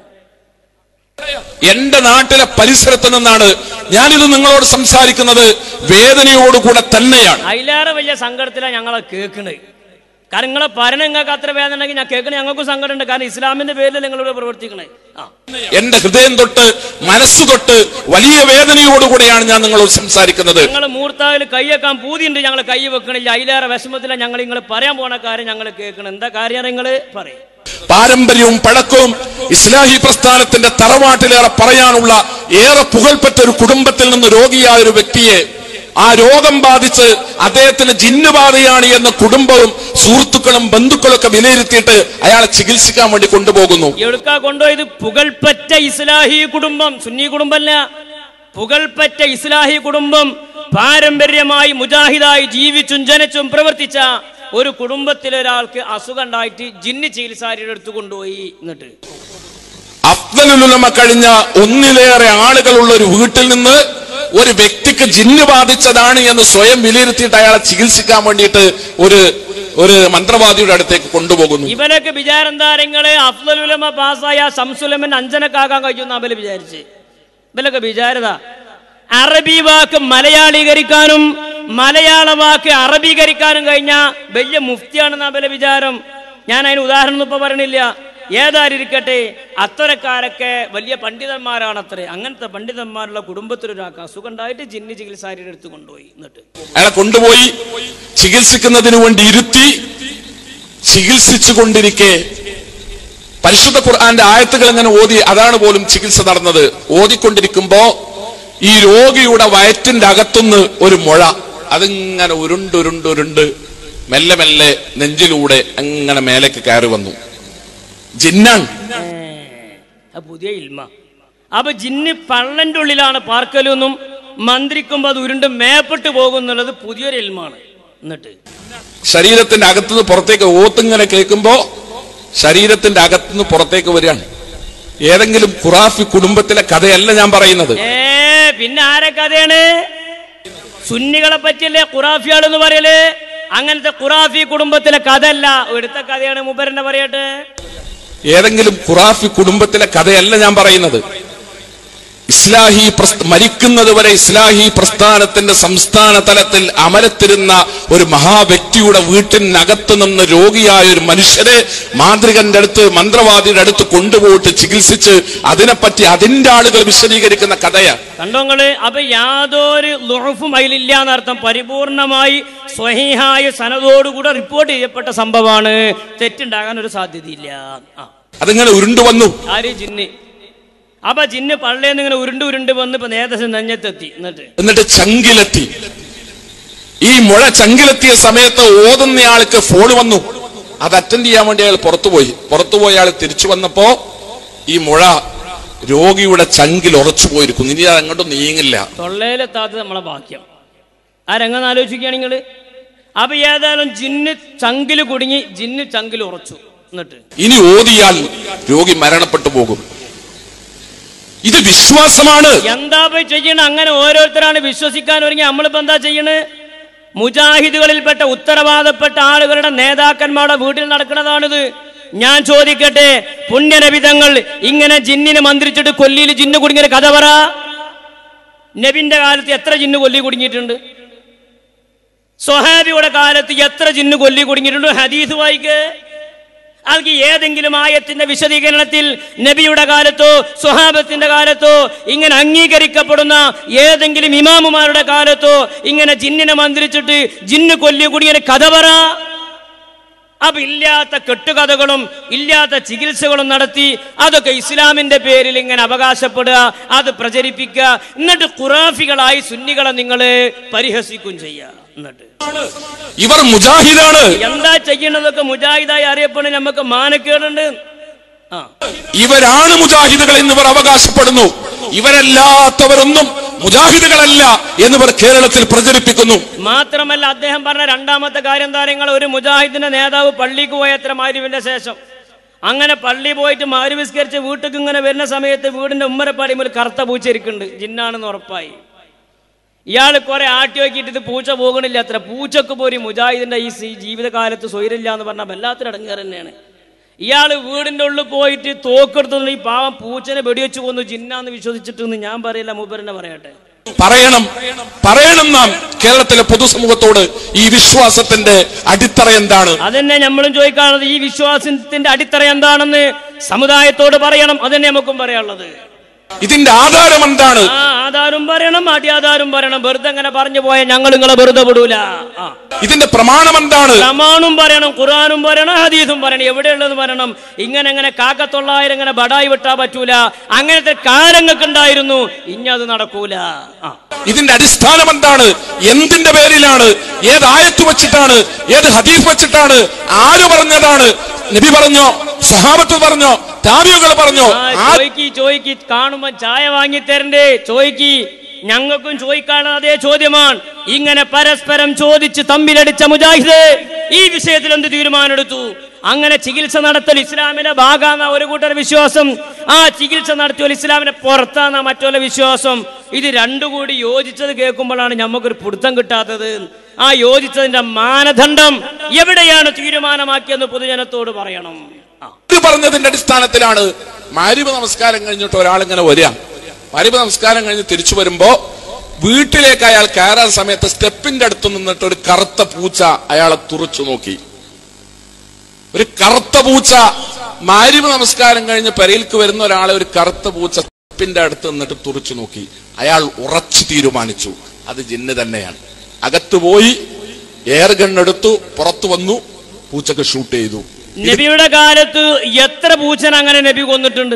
എന്റെ നാട്ടിലെ പരിസരത്ത് നിന്നാണ് ഞാനിത് നിങ്ങളോട് സംസാരിക്കുന്നത് വേദനയോടുകൂടെ തന്നെയാണ് അതിലേറെ വലിയ സങ്കടത്തിലാണ് ഞങ്ങളെ കേൾക്കണത് കാരണം നിങ്ങളെ ഭരണം നിങ്ങൾക്ക് അത്ര വേദന ഉണ്ടെങ്കിൽ ഞാൻ കേൾക്കണേ ഞങ്ങൾക്കും സങ്കടമുണ്ട് കാരണം ഇസ്ലാമിന്റെ പേരിൽ നിങ്ങളിവിടെ പ്രവർത്തിക്കണേ ആ എന്റെ ഹൃദയം തൊട്ട് മനസ്സ് തൊട്ട് വലിയ വേദനയോടുകൂടിയാണ് ഞാൻ നിങ്ങളോട് സംസാരിക്കുന്നത് ഞങ്ങൾ മൂർത്താവിൽ കൈയേക്കാൻ പൂതിയുണ്ട് ഞങ്ങൾ കൈ വെക്കണില്ല അതിലേറെ വിഷമത്തില്ല ഞങ്ങൾ നിങ്ങൾ പറയാൻ പോണ കാര്യം ഞങ്ങൾ കേൾക്കണം എന്താ കാര്യം നിങ്ങൾ പറയും പാരമ്പര്യവും പഴക്കവും ഇസ്ലാഹി പ്രസ്ഥാനത്തിന്റെ തറവാട്ടിലേറെ പറയാനുള്ള ഏറെ പുകൾപ്പെട്ട ഒരു കുടുംബത്തിൽ നിന്ന് രോഗിയായ ഒരു വ്യക്തിയെ ആ രോഗം ബാധിച്ച് അദ്ദേഹത്തിന് ജിന്നുബാധയാണ് എന്ന കുടുംബവും സുഹൃത്തുക്കളും ബന്ധുക്കളും ഒക്കെ വിലയിരുത്തിയിട്ട് അയാളെ ചികിത്സിക്കാൻ വേണ്ടി കൊണ്ടുപോകുന്നു എവിടുക്കാ കൊണ്ടുപോയത് പുകൾപ്പറ്റ ഇസ്ലാഹി കുടുംബം സുന്നി കുടുംബമല്ല പുകൾപ്പറ്റ ഇസ്ലാഹി കുടുംബം പാരമ്പര്യമായി മുജാഹിദായി ജീവിച്ചും ജനിച്ചും പ്രവർത്തിച്ച ഒരു കുടുംബത്തിലെ ഒരാൾക്ക് അസുഖം ഉണ്ടായിട്ട് ജിന്നി ചികിത്സാരിയുടെ അടുത്ത് കൊണ്ടുപോയി എന്നിട്ട് അഫ്ദലുലമ കഴിഞ്ഞ ഒന്നിലേറെ ആളുകളുള്ള ഒരു വീട്ടിൽ നിന്ന് ഒരു വ്യക്തിക്ക് ജിന്ന് ബാധിച്ചതാണ് എന്ന് സ്വയം വിലയിരുത്തിയിട്ട് അയാളെ ചികിത്സിക്കാൻ വേണ്ടിയിട്ട് ഒരു ഒരു മന്ത്രവാദിയുടെ അടുത്തേക്ക് കൊണ്ടുപോകുന്നു ഇവനൊക്കെ വിചാരം താരങ്ങള് അഫ്ദലുലമ പാസ്സായ സംസുലമൻ അഞ്ചനക്കാകാൻ കഴിയുന്ന അവല് വിചാരിച്ച് ഇവലൊക്കെ വിചാരത അറബി വാക്ക് മലയാളീകരിക്കാനും മലയാള വാക്ക് അറബീകരിക്കാനും കഴിഞ്ഞ വലിയ മുഫ്തിയാണെന്ന് അവലെ വിചാരം ഞാൻ അതിന് ഉദാഹരണം ഇപ്പൊ പറയണില്ല ഏതായിരിക്കട്ടെ അത്തരക്കാരൊക്കെ വലിയ പണ്ഡിതന്മാരാണ് അത്രേ അങ്ങനത്തെ പണ്ഡിതന്മാരുള്ള കുടുംബത്തിലൊരാൾക്ക് അസുഖം ഉണ്ടായിട്ട് ജിന്നി ചികിത്സാരിയുടെ അടുത്ത് കൊണ്ടുപോയി എന്നിട്ട് അയാളെ കൊണ്ടുപോയി ചികിത്സിക്കുന്നതിന് വേണ്ടി ഇരുത്തി ചികിത്സിച്ചു കൊണ്ടിരിക്കെ പരിശുദ്ധ ഖുർആന്റെ ആയത്തുകൾ ഇങ്ങനെ ഓതി അതാണ് പോലും ചികിത്സ നടന്നത് ഓതിക്കൊണ്ടിരിക്കുമ്പോ ഈ രോഗിയുടെ വയറ്റിന്റെ അകത്തുനിന്ന് ഒരു മുഴ അതിങ്ങനെ ഉരുണ്ട് ഉരുണ്ട് ഉരുണ്ട് മെല്ലെ മെല്ലെ നെഞ്ചിലൂടെ അങ്ങനെ മേലേക്ക് കയറി വന്നു ജിന്നാണ് അത് പുതിയ ഇൽമ അപ്പൊ ജിന്ന് പള്ളന്റെ ഉള്ളിലാണ് പാർക്കലെന്നും മന്ത്രിക്കുമ്പോൾ അത് ഉരുണ്ട് മേപ്പെട്ട് പോകും എന്നുള്ളത് പുതിയൊരു ഇൽമാണ് എന്നിട്ട് ശരീരത്തിന്റെ അകത്തുനിന്ന് പുറത്തേക്ക് ഓത്തിങ്ങനെ കേൾക്കുമ്പോ ശരീരത്തിന്റെ അകത്തുനിന്ന് പുറത്തേക്ക് വരികയാണ് ഏതെങ്കിലും ഖുറാഫി കുടുംബത്തിലെ കഥയല്ല ഞാൻ പറയുന്നത് ഏ പിന്നെ ആരെ കഥയാണ് സുന്നികളെ പറ്റിയല്ലേ ഖുറാഫിയാൾ എന്ന് പറയല് അങ്ങനത്തെ ഖുറാഫി കുടുംബത്തിലെ കഥ അല്ല എടുത്ത കഥയാണ് മുബരന്റെ പറയട്ടെ ഏതെങ്കിലും ഖുറാഫി കുടുംബത്തിലെ കഥയല്ല ഞാൻ പറയുന്നത് ഇസ്ലാഹി പ്രസ്ഥ- മരിക്കുന്നത് വരെ ഇസ്ലാഹി പ്രസ്ഥാനത്തിന്റെ സംസ്ഥാന തലത്തിൽ അമരത്തിരുന്ന ഒരു മഹാവ്യക്തിയുടെ വീട്ടിനകത്ത് നിന്ന് രോഗിയായ ഒരു മനുഷ്യരെ മാന്ത്രികന്റെ അടുത്ത് മന്ത്രവാദിയുടെ അടുത്ത് കൊണ്ടുപോയിട്ട് ചികിത്സിച്ച് അതിനെപ്പറ്റി അതിന്റെ ആളുകൾ വിശദീകരിക്കുന്ന കഥയാ കണ്ടോങ്ങള് അപ്പൊ യാതൊരു ലുഹഫും അതിലില്ല എന്നർത്ഥം പരിപൂർണമായി സ്വഹീഹായ സനതോടുകൂടെ റിപ്പോർട്ട് ചെയ്യപ്പെട്ട സംഭവമാണ് തെറ്റുണ്ടാകാൻ ഒരു സാധ്യതയില്ല ആ അതിങ്ങനെ ഉരുണ്ടു വന്നു ആര് ജിന്ന് അപ്പൊ ജിന്ന് പള്ളേന്ന് ഇങ്ങനെ ഉരുണ്ട് ഉരുണ്ട് വന്ന് ഇപ്പൊ നേതസം നെഞ്ഞത്തെത്തി എന്നിട്ട് എന്നിട്ട് ചങ്കിലെത്തി ഈ മുഴ ചങ്കിലെത്തിയ സമയത്ത് ഓതുന്നയാൾക്ക് ഫോൺ വന്നു അത് അറ്റൻഡ് ചെയ്യാൻ വേണ്ടി അയാൾ പുറത്തുപോയി പുറത്തുപോയി അയാൾ തിരിച്ചു വന്നപ്പോ ഈ മുഴ രോഗിയുടെ ചങ്കിൽ ഉറച്ചു പോയിരിക്കുന്നു ഇനി അത് അങ്ങോട്ടും നീങ്ങില്ല തൊള്ളയിലെത്താത്തത് നമ്മളെ ഭാഗ്യം ആ രംഗം ആലോചിക്കുകയാണ് നിങ്ങള് അപ്പൊ ഏതായാലും ജിന്ന് ചങ്കില് കുടുങ്ങി ജിന്ന് ചങ്കിൽ ഉറച്ചു എന്നിട്ട് ഇനി ഓതിയാൽ രോഗി മരണപ്പെട്ടു പോകും ഇത് വിശ്വാസമാണ് എന്താ പോയി ചെയ്യണ അങ്ങനെ ഓരോരുത്തരാണ് വിശ്വസിക്കാൻ ഒരുങ്ങി നമ്മളിപ്പോ എന്താ ചെയ്യണ് മുജാഹിദുകളിൽപ്പെട്ട ഉത്തരവാദപ്പെട്ട ആളുകളുടെ നേതാക്കന്മാരുടെ വീട്ടിൽ നടക്കുന്നതാണിത് ഞാൻ ചോദിക്കട്ടെ പുണ്യനബിതങ്ങൾ ഇങ്ങനെ ജിന്നിനെ മന്ത്രിച്ചിട്ട് കൊല്ലിയിൽ ജിന്ന് കുടുങ്ങിയ കഥ പറ നബിന്റെ കാലത്ത് എത്ര ജിന്ന് കൊല്ലി കുടുങ്ങിയിട്ടുണ്ട് സ്വഹാബിയുടെ കാലത്ത് എത്ര ജിന്ന് കൊല്ലി കുടുങ്ങിയിട്ടുണ്ട് ഹദീസ് വായിക്ക് അത് ഏതെങ്കിലും ആയത്തിന്റെ വിശദീകരണത്തിൽ നബിയുടെ കാലത്തോ സ്വഹാബത്തിന്റെ കാലത്തോ ഇങ്ങനെ അംഗീകരിക്കപ്പെടുന്ന ഏതെങ്കിലും ഇമാമുമാരുടെ കാലത്തോ ഇങ്ങനെ ജിന്നിനെ മന്ത്രിച്ചിട്ട് ജിന്ന് കൊല്ലി കുടിയ കഥ പറ അപ്പൊ ഇല്ലാത്ത കെട്ടുകഥകളും ഇല്ലാത്ത ചികിത്സകളും നടത്തി അതൊക്കെ ഇസ്ലാമിന്റെ പേരിൽ ഇങ്ങനെ അവകാശപ്പെടുക അത് പ്രചരിപ്പിക്കുക എന്നിട്ട് ഖുറാഫികളായി സുന്നികളെ നിങ്ങൾ പരിഹസിക്കും ചെയ്യുക എന്നിട്ട് ഇവർ മുജാഹിദാണ് എന്താ ചെയ്യണതൊക്കെ മുജാഹിദായി അറിയപ്പെടുന്ന നമുക്ക് മാനക്കേടുണ്ട് ആ ഇവരാണ് മുജാഹിദുകൾ എന്നിവർ അവകാശപ്പെടുന്നു ഇവരല്ലാത്തവരൊന്നും മുജാഹിദുകളല്ല എന്നിവർ കേരളത്തിൽ പ്രചരിപ്പിക്കുന്നു മാത്രമല്ല അദ്ദേഹം പറഞ്ഞ രണ്ടാമത്തെ കാര്യം താരങ്ങൾ ഒരു മുജാഹിദിന്റെ നേതാവ് പള്ളിക്ക് പോയ അത്ര മാരുവിന്റെ ശേഷം അങ്ങനെ പള്ളി പോയിട്ട് മാരുവിസ്കരിച്ച് വീട്ടിൽ ഇങ്ങനെ വരുന്ന സമയത്ത് വീടിന്റെ ഉമ്മരപ്പാടിമേൽ കറുത്ത പൂച്ച ഇരിക്കുന്നുണ്ട് ജിന്നാണെന്ന് ഉറപ്പായി ഇയാൾ കുറെ ആട്ടി നോക്കിയിട്ട് ഇത് പൂച്ച പോകണില്ല അത്ര പൂച്ചക്ക് പോരി മുജാഹിദിന്റെ ഈ സി- ജീവിതകാലത്ത് സ്വൈരില്ല എന്ന് പറഞ്ഞാൽ വല്ലാത്തൊരു അടങ്ങേറ് തന്നെയാണ് ഇയാൾ വീടിന്റെ ഉള്ളിൽ പോയിട്ട് തോക്കെടുത്തു ഈ പാവം പൂച്ചനെ വെടിവെച്ച് കൊന്നു ജിന്നാന്ന് വിശ്വസിച്ചിട്ടെന്ന് ഞാൻ പറയില്ല മൂപ്പരനെ പറയട്ടെ പറയണം പറയണം നാം കേരളത്തിലെ പൊതുസമൂഹത്തോട് ഈ വിശ്വാസത്തിന്റെ അടിത്തറ എന്താണ് അതന്നെ നമ്മളും ചോദിക്കാനുള്ളത് ഈ വിശ്വാസത്തിന്റെ അടിത്തറ എന്താണെന്ന് സമുദായത്തോട് പറയണം അതന്നെ നമുക്കും പറയാനുള്ളത് ഇതിന്റെ ആധാരം എന്താണ് ആ ആധാരം പറയണം അടിയാധാരം പറയണം വെറുതെ അങ്ങനെ പറഞ്ഞു പോയ ഞങ്ങൾ നിങ്ങളെ വെറുതെ വിടൂല ആ ഇതിന്റെ പ്രമാണം എന്താണ് പ്രമാണും പറയണം ഖുറാനും പറയണം ഹദീസും പറയണം എവിടെയുള്ളത് പറയണം ഇങ്ങനെ അങ്ങനെ കാക്കത്തൊള്ളായിരം ഇങ്ങനെ ബടായി വിട്ടാ പറ്റൂല അങ്ങനത്തെ കാലങ്ങൾക്ക് ഉണ്ടായിരുന്നു ഇനി അത് നടക്കൂല ആ ഇതിന്റെ അടിസ്ഥാനം എന്താണ് എന്തിന്റെ പേരിലാണ് ഏത് ആയത്ത് വെച്ചിട്ടാണ് ഏത് ഹദീസ് വെച്ചിട്ടാണ് ആര് പറഞ്ഞതാണ് നബി പറഞ്ഞോ സഹാബത്ത് പറഞ്ഞോ താബിയുകൾ പറഞ്ഞോ ആ, ആ ചോയ്ക്ക് ചോയ്ക്ക് കാണുമ്പോ ചായ വാങ്ങി തരണ്ടേ ചോയ്ക്ക് ഞങ്ങൾക്കും ചോദിക്കാനുള്ള അതേ ചോദ്യമാണ് ഇങ്ങനെ പരസ്പരം ചോദിച്ച് തമ്മിലടിച്ച മുജാഹിദ് ഈ വിഷയത്തിൽ എന്ത് തീരുമാനമെടുത്തു അങ്ങനെ ചികിത്സ നടത്തൽ ഇസ്ലാമിന്റെ ഭാഗാന്ന ഒരു കൂട്ടർ വിശ്വാസം ആ ചികിത്സ നടത്തിയാൽ ഇസ്ലാമിന്റെ പുറത്താന്ന മറ്റുള്ള വിശ്വാസം ഇത് രണ്ടു കൂടി യോജിച്ചത് കേൾക്കുമ്പോഴാണ് നമുക്കൊരു പിടുത്തം കിട്ടാത്തത് ആ യോജിച്ചതിന്റെ മാനദണ്ഡം എവിടെയാണ് തീരുമാനമാക്കിയെന്ന് പൊതുജനത്തോട് പറയണം ആ ഇത് പറഞ്ഞതിന്റെ അടിസ്ഥാനത്തിലാണ് മാരിബ നമസ്കാരം കഴിഞ്ഞിട്ട് ഒരാൾ ഇങ്ങനെ വരിക മാരിബ നമസ്കാരം കഴിഞ്ഞ് തിരിച്ചു വരുമ്പോ വീട്ടിലേക്ക് അയാൾ കയറാൻ സമയത്ത് സ്റ്റെപ്പിന്റെ അടുത്ത് നിന്നിട്ട് ഒരു കറുത്ത പൂച്ച അയാളെ തുറച്ചു നോക്കി ഒരു കറുത്ത പൂച്ച മാരിബ നമസ്കാരം കഴിഞ്ഞ് പെരയിൽക്ക് വരുന്ന ഒരാളെ ഒരു കറുത്ത പൂച്ച സ്റ്റെപ്പിന്റെ അടുത്ത് നിന്നിട്ട് തുറച്ചു നോക്കി അയാൾ ഉറച്ചു തീരുമാനിച്ചു അത് ജിന്ന് തന്നെയാണ് അകത്ത് പോയി എയർ ഗൺ എടുത്തു പുറത്തു വന്നു പൂച്ചക്ക് ഷൂട്ട് ചെയ്തു നബിയുടെ കാലത്ത് എത്ര പൂച്ചൻ അങ്ങനെ നബി കൊന്നിട്ടുണ്ട്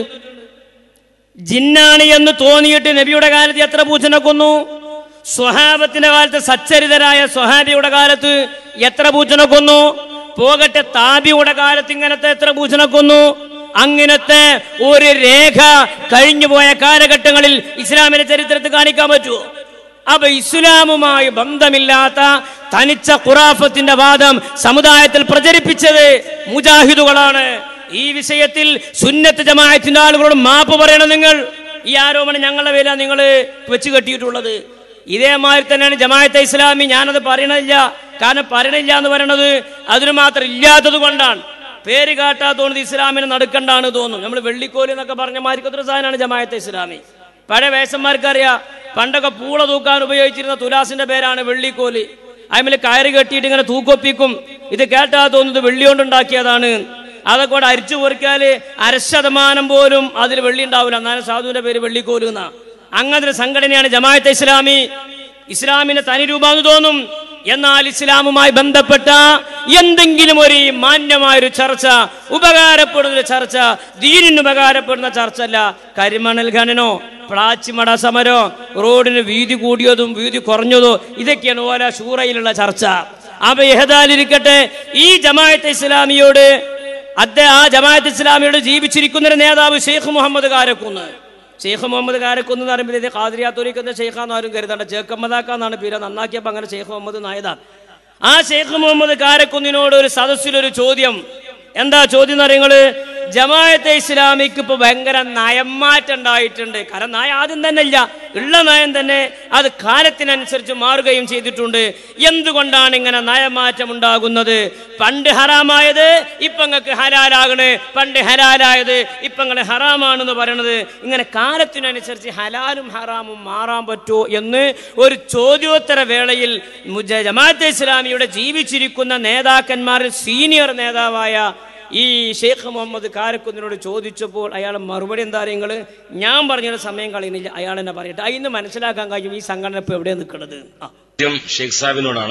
ജിന്നാണ് എന്ന് തോന്നിയിട്ട് നബിയുടെ കാലത്ത് എത്ര പൂച്ചനെ കൊന്നു സ്വഹാബത്തിന്റെ കാലത്ത് സച്ചരിതരായ സ്വഹാബിയുടെ കാലത്ത് എത്ര പൂച്ചനെ കൊന്നു പോകട്ടെ താബിയുടെ കാലത്ത് ഇങ്ങനത്തെ എത്ര പൂച്ചനെ കൊന്നു അങ്ങനത്തെ ഒരു രേഖ കഴിഞ്ഞുപോയ കാലഘട്ടങ്ങളിൽ ഇസ്ലാമിന്റെ ചരിത്രത്തിൽ കാണിക്കാൻ പറ്റുമോ അപ്പൊ ഇസ്ലാമുമായി ബന്ധമില്ലാത്ത തനിച്ച ഖുറാഫത്തിന്റെ വാദം സമുദായത്തിൽ പ്രചരിപ്പിച്ചത് മുജാഹിദുകളാണ് ഈ വിഷയത്തിൽ സുന്നത്ത് ജമാഅത്തിന്റെ ആളുകളോട് മാപ്പ് പറയണം നിങ്ങൾ ഈ ആരോപണം ഞങ്ങളുടെ പേരാ നിങ്ങൾ വെച്ച് കെട്ടിയിട്ടുള്ളത് ഇതേമാതിരി തന്നെയാണ് ജമാഅത്തെ ഇസ്ലാമി ഞാനത് പറയണില്ല കാരണം പറയണില്ല എന്ന് പറയണത് അതിന് മാത്രം ഇല്ലാത്തത് കൊണ്ടാണ് പേര് കാട്ടാത്തോണ്ട് ഇസ്ലാമിനെ നടക്കണ്ടാണ് തോന്നും നമ്മൾ വെള്ളിക്കോല് എന്നൊക്കെ പറഞ്ഞ മാരിക്കത്ര സാധനമാണ് ജമാഅത്തെ ഇസ്ലാമി പഴയ വേഷന്മാർക്കറിയാം പണ്ടൊക്കെ പൂള തൂക്കാൻ ഉപയോഗിച്ചിരുന്ന തുലാസിന്റെ പേരാണ് വെള്ളിക്കോല് അതിൽ കയറ് കെട്ടിയിട്ട് ഇങ്ങനെ തൂക്കൊപ്പിക്കും ഇത് കേട്ടാ തോന്നുന്നത് വെള്ളി കൊണ്ടുണ്ടാക്കിയതാണ് അതൊക്കെ കൂടെ അരിച്ചു പൊറിക്കാല് അരശതമാനം പോലും അതിൽ വെള്ളി ഉണ്ടാവില്ല എന്നാലും സാധുവിന്റെ പേര് വെള്ളിക്കോല് എന്നാ അങ്ങനത്തെ ഒരു സംഘടനയാണ് ജമാഅത്തെ ഇസ്ലാമി ഇസ്ലാമിന്റെ തനി രൂപമെന്ന് തോന്നും എന്നാൽ ഇസ്ലാമുമായി ബന്ധപ്പെട്ട എന്തെങ്കിലും ഒരു മാന്യമായൊരു ചർച്ച ഉപകാരപ്പെടുന്ന ഒരു ചർച്ച ദീനിന് ഉപകാരപ്പെടുന്ന ചർച്ച അല്ല കരിമണൽ ഖനനോ പ്ലാച്ചിമട സമരോ റോഡിന് വീതി കൂടിയതും വീതി കുറഞ്ഞതോ ഇതൊക്കെയാണ് ഓല ഷൂറയിലുള്ള ചർച്ച അപ്പൊ ഏതാലിരിക്കട്ടെ ഈ ജമാഅത്തെ ഇസ്ലാമിയോട് അദ്ദേഹം ആ ജമാഅത്ത് ഇസ്ലാമിയോട് ജീവിച്ചിരിക്കുന്ന ഒരു നേതാവ് ഷെയ്ഖ് മുഹമ്മദ് കാരക്കുന്ന് ഷെയ്ഖ് മുഹമ്മദ് കാരക്കുന്ന് എന്ന് പറയുമ്പോൾ ഇത് ഖാദിരിയാത്തോലിക്കുന്ന ഷെയ്ഖാന്ന് ആരും കരുതണ്ട ചേക്കമ്മദാക്കാന്നാണ് പേര് നന്നാക്കിയപ്പോൾ അങ്ങനെ ഷെയ്ഖ് മുഹമ്മദ് നായതാണ് ആ ഷെയ്ഖ് മുഹമ്മദ് കാരക്കുന്നിനോട് ഒരു സദസ്സിലൊരു ചോദ്യം എന്താ ചോദ്യം എന്ന് പറയുന്നത് ജമാഅത്തെ ഇസ്ലാമിക്ക് ഇപ്പൊ ഭയങ്കര നയംമാറ്റം ഉണ്ടായിട്ടുണ്ട് കാരണം നയം ആദ്യം തന്നെ ഇല്ല ഉള്ള നയം തന്നെ അത് കാലത്തിനനുസരിച്ച് മാറുകയും ചെയ്തിട്ടുണ്ട് എന്തുകൊണ്ടാണ് ഇങ്ങനെ നയമാറ്റം ഉണ്ടാകുന്നത് പണ്ട് ഹറാമായത് ഇപ്പൊ നിങ്ങൾക്ക് ഹലാലാകണ് പണ്ട് ഹലാലായത് ഇപ്പൊ നിങ്ങൾ ഹറാമാണെന്ന് പറയണത് ഇങ്ങനെ കാലത്തിനനുസരിച്ച് ഹലാലും ഹറാമും മാറാൻ പറ്റുമോ എന്ന് ഒരു ചോദ്യോത്തര വേളയിൽ മുജ- ജമാഅത്തെ ഇസ്ലാമിയുടെ ജീവിച്ചിരിക്കുന്ന നേതാക്കന്മാരിൽ സീനിയർ നേതാവായ ഈ ഷെയ്ഖ് മുഹമ്മദ് കാരക്കുന്നിനോട് ചോദിച്ചപ്പോൾ അയാൾ മറുപടി എന്താ നിങ്ങൾ ഞാൻ പറഞ്ഞൊരു സമയം കളയുന്നില്ല അയാൾ എന്നെ പറയട്ടെ അതിന് മനസ്സിലാക്കാൻ കഴിയും ഈ സംഘടന ഇപ്പോൾ എവിടെ നിൽക്കുന്നത് ആ ചോദ്യം ഷെയ്ഖ് സാഹിബിനോടാണ്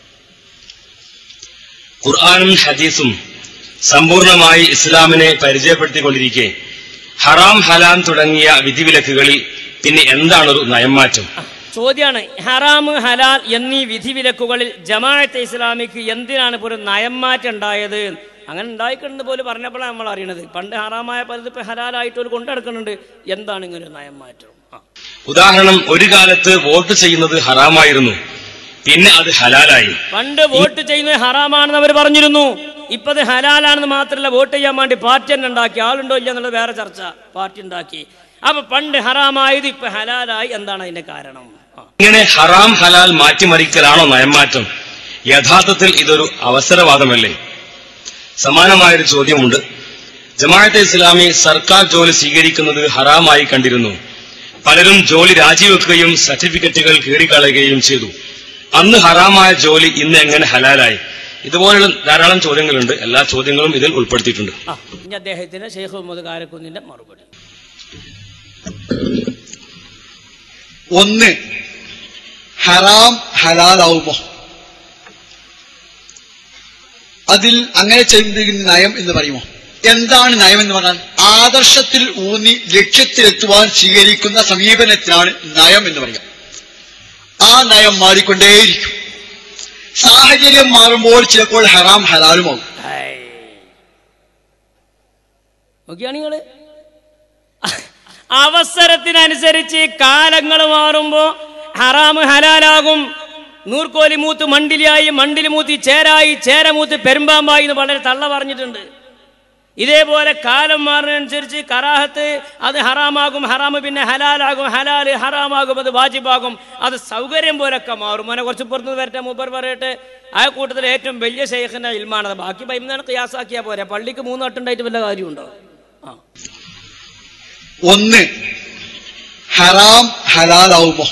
ഖുർആാനും ഹദീസും സമ്പൂർണമായി ഇസ്ലാമിനെ പരിചയപ്പെടുത്തിക്കൊണ്ടിരിക്കെ ഹറാം ഹലാം തുടങ്ങിയ വിധിവിലക്കുകളിൽ പിന്നെ എന്താണ് ഒരു നയംമാറ്റം ചോദ്യമാണ് ഹറാം ഹലാൽ എന്നീ വിധിവിലക്കുകളിൽ ജമാഅത്തെ ഇസ്ലാമിക്ക് എന്തിനാണ് ഇപ്പോൾ ഒരു നയംമാറ്റം ഉണ്ടായത് അങ്ങനെ ഉണ്ടായിക്കൊണ്ട് പോലും പറഞ്ഞപ്പോഴാണ് നമ്മൾ അറിയണത് പണ്ട് ഹറാമായ പലത് ഇപ്പൊ ഹലാലായിട്ട് ഒരു കൊണ്ടെടുക്കുന്നുണ്ട് എന്താണ് ഇങ്ങനെ ഒരു നയംമാറ്റം ആ ഉദാഹരണം ഒരു കാലത്ത് വോട്ട് ചെയ്യുന്നത് ഹറാമായിരുന്നു പിന്നെ അത് ഹലാലായി പണ്ട് വോട്ട് ചെയ്യുന്നത് ഹറാമാണെന്ന് അവർ പറഞ്ഞിരുന്നു ഇപ്പൊ അത് ഹലാലാണെന്ന് മാത്രമല്ല വോട്ട് ചെയ്യാൻ വേണ്ടി പാർട്ടി തന്നെ ഉണ്ടാക്കി ആളുണ്ടോ ഇല്ല എന്നുള്ളത് വേറെ ചർച്ച പാർട്ടി ഉണ്ടാക്കി അപ്പൊ പണ്ട് ഹറാമായത് ഇപ്പൊ ഹലാലായി എന്താണ് അതിന്റെ കാരണം ആ. ഇങ്ങനെ ഹറാം ഹലാൽ മാറ്റിമറിക്കലാണോ നയംമാറ്റം യഥാർത്ഥത്തിൽ ഇതൊരു അവസരവാദമല്ലേ സമാനമായൊരു ചോദ്യമുണ്ട് ജമാഅത്തെ ഇസ്ലാമി സർക്കാർ ജോലി സ്വീകരിക്കുന്നത് ഹറാമായി കണ്ടിരുന്നു പലരും ജോലി രാജിവെക്കുകയും സർട്ടിഫിക്കറ്റുകൾ കീറിക്കളയുകയും ചെയ്തു അന്ന് ഹറാമായ ജോലി ഇന്ന് എങ്ങനെ ഹലാലായി ഇതുപോലുള്ള ധാരാളം ചോദ്യങ്ങളുണ്ട് എല്ലാ ചോദ്യങ്ങളും ഇതിൽ ഉൾപ്പെടുത്തിയിട്ടുണ്ട് ആ ഇനി അദ്ദേഹത്തിന് ഷെയ്ഖ് മുഹമ്മദ് കാരക്കുന്നിന്റെ മറുപടി ഒന്ന് ഹറാം ഹലാലാവുമോ അതിൽ അങ്ങനെ ചെയ്യുന്നതിന് നയം എന്ന് പറയുമോ എന്താണ് നയം എന്ന് പറഞ്ഞാൽ ആദർശത്തിൽ ഊന്നി ലക്ഷ്യത്തിലെത്തുവാൻ സ്വീകരിക്കുന്ന സമീപനത്തിനാണ് നയം എന്ന് പറയുക ആ നയം മാറിക്കൊണ്ടേയിരിക്കും സാഹചര്യം മാറുമ്പോൾ ചിലപ്പോൾ ഹറാം ഹലാലുമാവും നോക്കിയാണ് നിങ്ങള് അവസരത്തിനനുസരിച്ച് കാലങ്ങൾ മാറുമ്പോ ഹറാമ് ഹലാലാകും നൂർക്കോലി മൂത്ത് മണ്ടിലിയായി മണ്ടിലി മൂത്തി ചേരായി ചേരമൂത്ത് പെരുമ്പാമ്പായി എന്ന് വളരെ തള്ള പറഞ്ഞിട്ടുണ്ട് ഇതേപോലെ കാലം മാറുന്നതനുസരിച്ച് കറാഹത്ത് അത് ഹറാമാകും ഹറാമ് പിന്നെ ഹലാലാകും ഹലാല് ഹറാമാകും അത് വാജിബാകും അത് സൗകര്യം പോലൊക്കെ മാറും മോനെ കുറച്ച് പുറത്ത് വരട്ടെ മൂപ്പർ പറയട്ടെ ആ കൂട്ടത്തിൽ ഏറ്റവും വലിയ ശേഖന്റെ ഇൽമാണത് ബാക്കി പൈമെന്നാണ് ക്യാസാക്കിയാൽ പോരെ പള്ളിക്ക് മൂന്ന് വട്ടുണ്ടായിട്ട് വല്ല കാര്യമുണ്ടോ ആ ഒന്ന് ഹറാം ഹലാലാവുമോ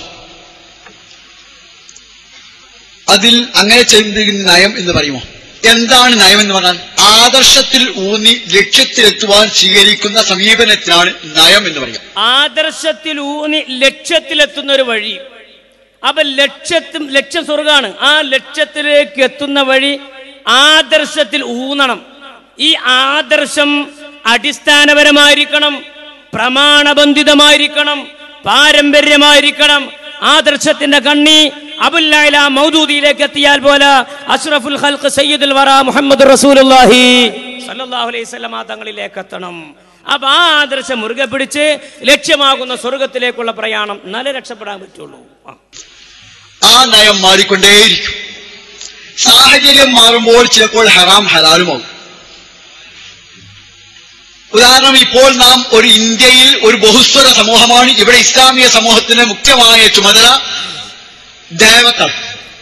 അതിൽ അങ്ങനെ ചെയ്യുന്നതിന് നയം എന്ന് പറയുമോ എന്താണ് നയം എന്ന് പറഞ്ഞാൽ ആദർശത്തിൽ ഊന്നി ലക്ഷ്യത്തിലെത്തുവാൻ സ്വീകരിക്കുന്ന സമീപനത്തിനാണ് നയം എന്ന് പറയുക ആദർശത്തിൽ ഊന്നി ലക്ഷ്യത്തിലെത്തുന്ന ഒരു വഴി അപ്പൊ ലക്ഷ്യത്തും ലക്ഷ്യം സ്വർഗാണ് ആ ലക്ഷ്യത്തിലേക്ക് എത്തുന്ന വഴി ആദർശത്തിൽ ഊന്നണം ഈ ആദർശം അടിസ്ഥാനപരമായിരിക്കണം പ്രമാണബന്ധിതമായിരിക്കണം പാരമ്പര്യമായിരിക്കണം ആദർശത്തിന്റെ കണ്ണി അബുല്ലായ മൗദൂദിയിലേക്ക് എത്തിയാൽ പോലെ അഷ്റഫുൽ ഖൽഖ് സയ്യിദുൽ വറ മുഹമ്മദ് റസൂലുള്ളാഹി സല്ലല്ലാഹു അലൈഹി വസല്ലമ തങ്ങളിലേക്ക് എത്തണം അപ്പൊ ആ ആദർശം മുറുകെ പിടിച്ച് ലക്ഷ്യമാകുന്ന സ്വർഗത്തിലേക്കുള്ള പ്രയാണം നല്ല രക്ഷപ്പെടാൻ പറ്റുള്ളൂ ആ. ആ നയം മാറിക്കൊണ്ടേയിരിക്കും സാഹചര്യം മാറുമ്പോൾ ചിലപ്പോൾ ഹറാം ഹലാലുമാകും ഉദാഹരണം ഇപ്പോൾ നാം ഒരു ഇന്ത്യയിൽ ഒരു ബഹുസ്വര സമൂഹമാണ് ഇവിടെ ഇസ്ലാമിക സമൂഹത്തിന്റെ മുഖ്യമായ ചുമതല ദേവത്താണ്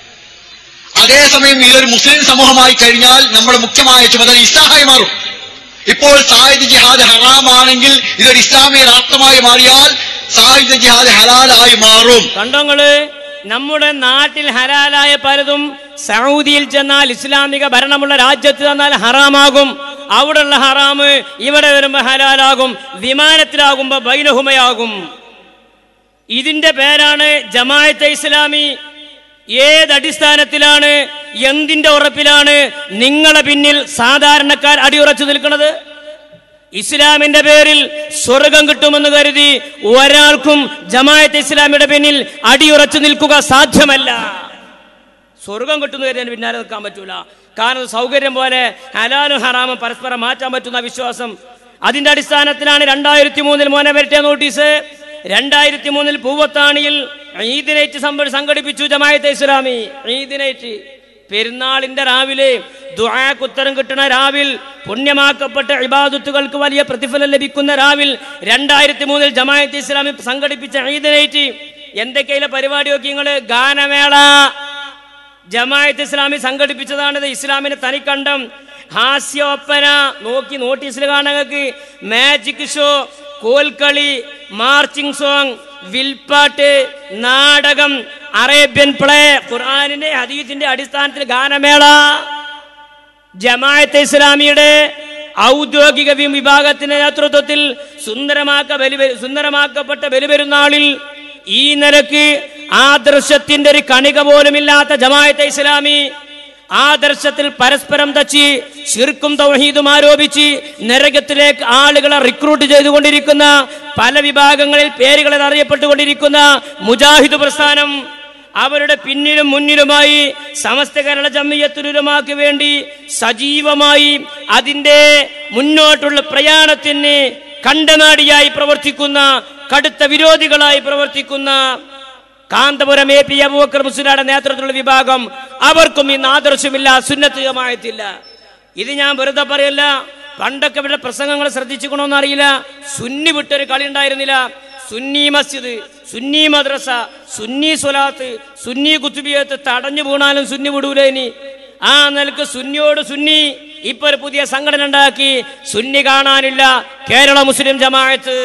അതേസമയം ഇതൊരു മുസ്ലിം സമൂഹമായി കഴിഞ്ഞാൽ നമ്മുടെ മുഖ്യമായ ചുമതല ഇസ്ലാഹായി മാറും ഇപ്പോൾ സായുധ ജിഹാദ് ഹറാമാണെങ്കിൽ ഇതൊരു ഇസ്ലാമിക രാഷ്ട്രമായി മാറിയാൽ സായുധ ജിഹാദ് ഹലാലായി മാറും കണ്ടോങ്ങള് നമ്മുടെ നാട്ടിൽ ഹലാലായ പലതും സൗദിയിൽ ചെന്നാൽ ഇസ്ലാമിക ഭരണമുള്ള രാജ്യത്ത് ചെന്നാൽ ഹറാമാകും അവിടെയുള്ള ഹറാമ് ഇവിടെ വരുമ്പോ ഹലാലാകും വിമാനത്തിലാകുമ്പോ ബൈനഹുമയാകും ഇതിന്റെ പേരാണ് ജമായത്തെ ഇസ്ലാമി ഏത് അടിസ്ഥാനത്തിലാണ് എന്തിന്റെ ഉറപ്പിലാണ് നിങ്ങളെ പിന്നിൽ സാധാരണക്കാർ അടിയുറച്ചു നിൽക്കുന്നത് ഇസ്ലാമിന്റെ പേരിൽ സ്വർഗം കിട്ടുമെന്ന് കരുതി ഒരാൾക്കും ജമായത്ത് ഇസ്ലാമിയുടെ പിന്നിൽ അടിയുറച്ചു നിൽക്കുക സാധ്യമല്ല സ്വർഗം കിട്ടുന്ന കരുതി പിന്നാലെ നിൽക്കാൻ പറ്റൂല കാരണം സൗകര്യം പോലെ ഹലാലും ഹറാമും പരസ്പരം മാറ്റാൻ പറ്റുന്ന വിശ്വാസം അതിന്റെ അടിസ്ഥാനത്തിലാണ് രണ്ടായിരത്തി മൂന്നിൽ മോനെ വരട്ടെ നോട്ടീസ് രണ്ടായിരത്തി മൂന്നിൽ പൂവത്താണിയിൽ ഈദിനേറ്റ് സംഭ- സംഘടിപ്പിച്ചു ജമായത്തെ ഇസ്ലാമി ഈദിനേറ്റ് പെരുന്നാളിന്റെ രാവിലെ ദുആക്ക് ഉത്തരം കിട്ടുന്ന രാവിൽ പുണ്യമാക്കപ്പെട്ട ഇബാദത്തുകൾക്ക് വലിയ പ്രതിഫലം ലഭിക്കുന്ന രാവിൽ രണ്ടായിരത്തി മൂന്നിൽ ജമായത്ത് ഇസ്ലാമി സംഘടിപ്പിച്ച ഈദിനേറ്റ് എന്തൊക്കെയിലെ പരിപാടി നോക്കി നിങ്ങള് ഗാനമേള ജമായത്ത് ഇസ്ലാമി സംഘടിപ്പിച്ചതാണിത് ഇസ്ലാമിന് തനിക്കണ്ടം ഹാസ്യോപ്പന നോക്കി നോട്ടീസിൽ കാണങ്ങൾക്ക് മാജിക് ഷോ കോൽക്കളി മാർച്ചിങ് സോങ് വിൽപ്പാട്ട് നാടകം അറേബ്യൻ പ്ലേ ഖുർആാനിന്റെ ഹദീസിന്റെ അടിസ്ഥാനത്തിൽ ഗാനമേള ജമായത്തെ ഇസ്ലാമിയുടെ ഔദ്യോഗിക വി- വിഭാഗത്തിന്റെ നേതൃത്വത്തിൽ സുന്ദരമാക്ക ബലി സുന്ദരമാക്കപ്പെട്ട ബലിപെരുന്നാളിൽ ഈ നിലക്ക് ആദർശത്തിന്റെ ഒരു കണിക പോലുമില്ലാത്ത ജമായത്തെ ഇസ്ലാമി ആദർശത്തിൽ പരസ്പരം തച്ച് ശിർക്കും തൗഹീദും ആരോപിച്ച് നരകത്തിലേക്ക് ആളുകളെ റിക്രൂട്ട് ചെയ്തുകൊണ്ടിരിക്കുന്ന പല വിഭാഗങ്ങളിൽ പേരുകളിൽ അറിയപ്പെട്ടുകൊണ്ടിരിക്കുന്ന മുജാഹിദ് പ്രസ്ഥാനം അവരുടെ പിന്നിലും മുന്നിലുമായി സമസ്ത കേരള ജമ്മിയത്തുലുലമാക്ക് വേണ്ടി സജീവമായി അതിന്റെ മുന്നോട്ടുള്ള പ്രയാണത്തിന് കണ്ടനാടിയായി പ്രവർത്തിക്കുന്ന കടുത്ത വിരോധികളായി പ്രവർത്തിക്കുന്ന കാന്തപുരം എ പി അബൂബക്കർ മുസ്ലിയുടെ നേതൃത്വത്തിലുള്ള വിഭാഗം അവർക്കും ഇന്ന് ആദർശമില്ല സുന്നത്ത് ജമായത്തില്ല ഇത് ഞാൻ വെറുതെ പറയല്ല പണ്ടൊക്കെ ഇവിടെ പ്രസംഗങ്ങൾ ശ്രദ്ധിച്ചുക്കണമെന്ന് അറിയില്ല സുന്നി വിട്ടൊരു കളി ഉണ്ടായിരുന്നില്ല സുന്നി മസ്ജിദ് സുന്നി മദ്രസ സുന്നി സ്വലാത്ത് സുന്നി കുത്തുബിയത്ത് തടഞ്ഞു വീണാലും സുന്നി വിടൂല ഇനി ആ നിലക്ക് സുന്നിയോട് സുന്നി ഇപ്പൊ ഒരു പുതിയ സംഘടന ഉണ്ടാക്കി സുന്നി കാണാനില്ല കേരള മുസ്ലിം ജമാഅത്ത്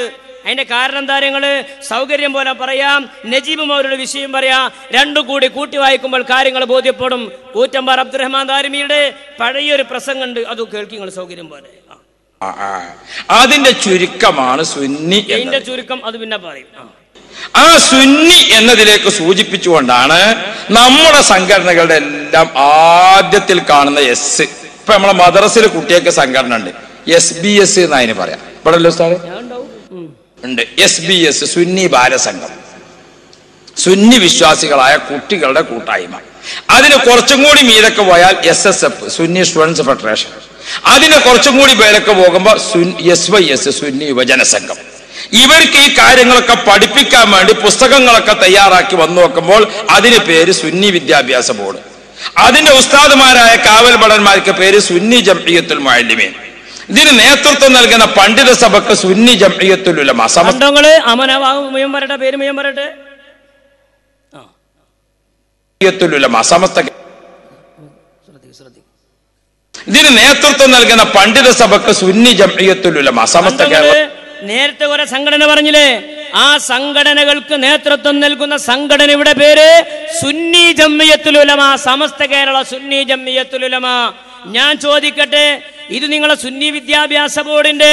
അതിന്റെ കാരണം എന്താ നിങ്ങള് സൗകര്യം പോലെ പറയാം നജീബും അവരുടെ വിഷയം പറയാം രണ്ടും കൂടി കൂട്ടി വായിക്കുമ്പോൾ കാര്യങ്ങൾ ബോധ്യപ്പെടും കൂറ്റമ്പാർ അബ്ദുറഹ്മാൻ ദാരിമിയുടെ പഴയൊരു പ്രസംഗമുണ്ട് അത് കേൾക്കി നിങ്ങൾ സൗകര്യം പോലെ ആ. ആ, ആ. അതിന്റെ ചുരുക്കമാണ് സുന്നി ഇതിന്റെ എന്നത് ചുരുക്കം അത് പിന്നെ പറയും ആ. ആ സുന്നി എന്നതിലേക്ക് സൂചിപ്പിച്ചുകൊണ്ടാണ് നമ്മുടെ സംഘടനകളുടെ എല്ലാം ആദ്യത്തിൽ കാണുന്ന എസ് ഇപ്പൊ നമ്മളെ മദ്രസിലെ കുട്ടിയൊക്കെ സംഘടന ഉണ്ട് എസ് ബി എസ് എന്ന് അതിന് പറയാം ഇവിടെ അല്ലേ സാറേ ഞാൻ ഉണ്ടാവും ഉം. ഉണ്ട് എസ് ബി എസ് സുന്നി ബാലസംഘം സുന്നി വിശ്വാസികളായ കുട്ടികളുടെ കൂട്ടായ്മ അതിന് കുറച്ചും കൂടി മീതൊക്കെ പോയാൽ S S F Sunni Students Federation അതിന് കുറച്ചും കൂടി പേരൊക്കെ പോകുമ്പോൾ എസ് വൈ എസ് സുന്നി യുവജന സംഘം ഇവർക്ക് ഈ കാര്യങ്ങളൊക്കെ പഠിപ്പിക്കാൻ വേണ്ടി പുസ്തകങ്ങളൊക്കെ തയ്യാറാക്കി വന്നു നോക്കുമ്പോൾ അതിന് പേര് സുന്നി വിദ്യാഭ്യാസ ബോർഡ് അതിന്റെ ഉസ്താദുമാരായ കാവൽ ഭടന്മാർക്ക് പേര് സുന്നി ജംഇയ്യത്തുൽ മുഅല്ലിമീൻ ഇതിന് നേതൃത്വം നൽകുന്ന പണ്ഡിത സഭക്ക് സുന്നി ജംഇയ്യത്തുൽ ഉലമ സമസ്ത കണ്ടോങ്ങള് അമനവാഹു മുയം പറയട്ടെ പേര് മുയം പറയട്ടെ ജംഇയ്യത്തുൽ ഉലമ സമസ്ത ശ്രദ്ധിക്കും ശ്രദ്ധിക്കും ഇതിന് നേതൃത്വം നൽകുന്ന പണ്ഡിത സഭക്ക് സുന്നി ജംഇയ്യത്തുൽ ഉലമ സമസ്ത കേരള കണ്ടോങ്ങള് നേരത്തെ കുറെ സംഘടന പറഞ്ഞില്ലേ ആ സംഘടനകൾക്ക് നേതൃത്വം നൽകുന്ന സംഘടനയുടെ പേര് സുന്നി ജമ്മിയത്തുലുലമ സമസ്ത കേരള സുന്നി ജമ്മിയത്തുലുലമ ഞാൻ ചോദിക്കട്ടെ ഇത് നിങ്ങളെ സുന്നി വിദ്യാഭ്യാസ ബോർഡിന്റെ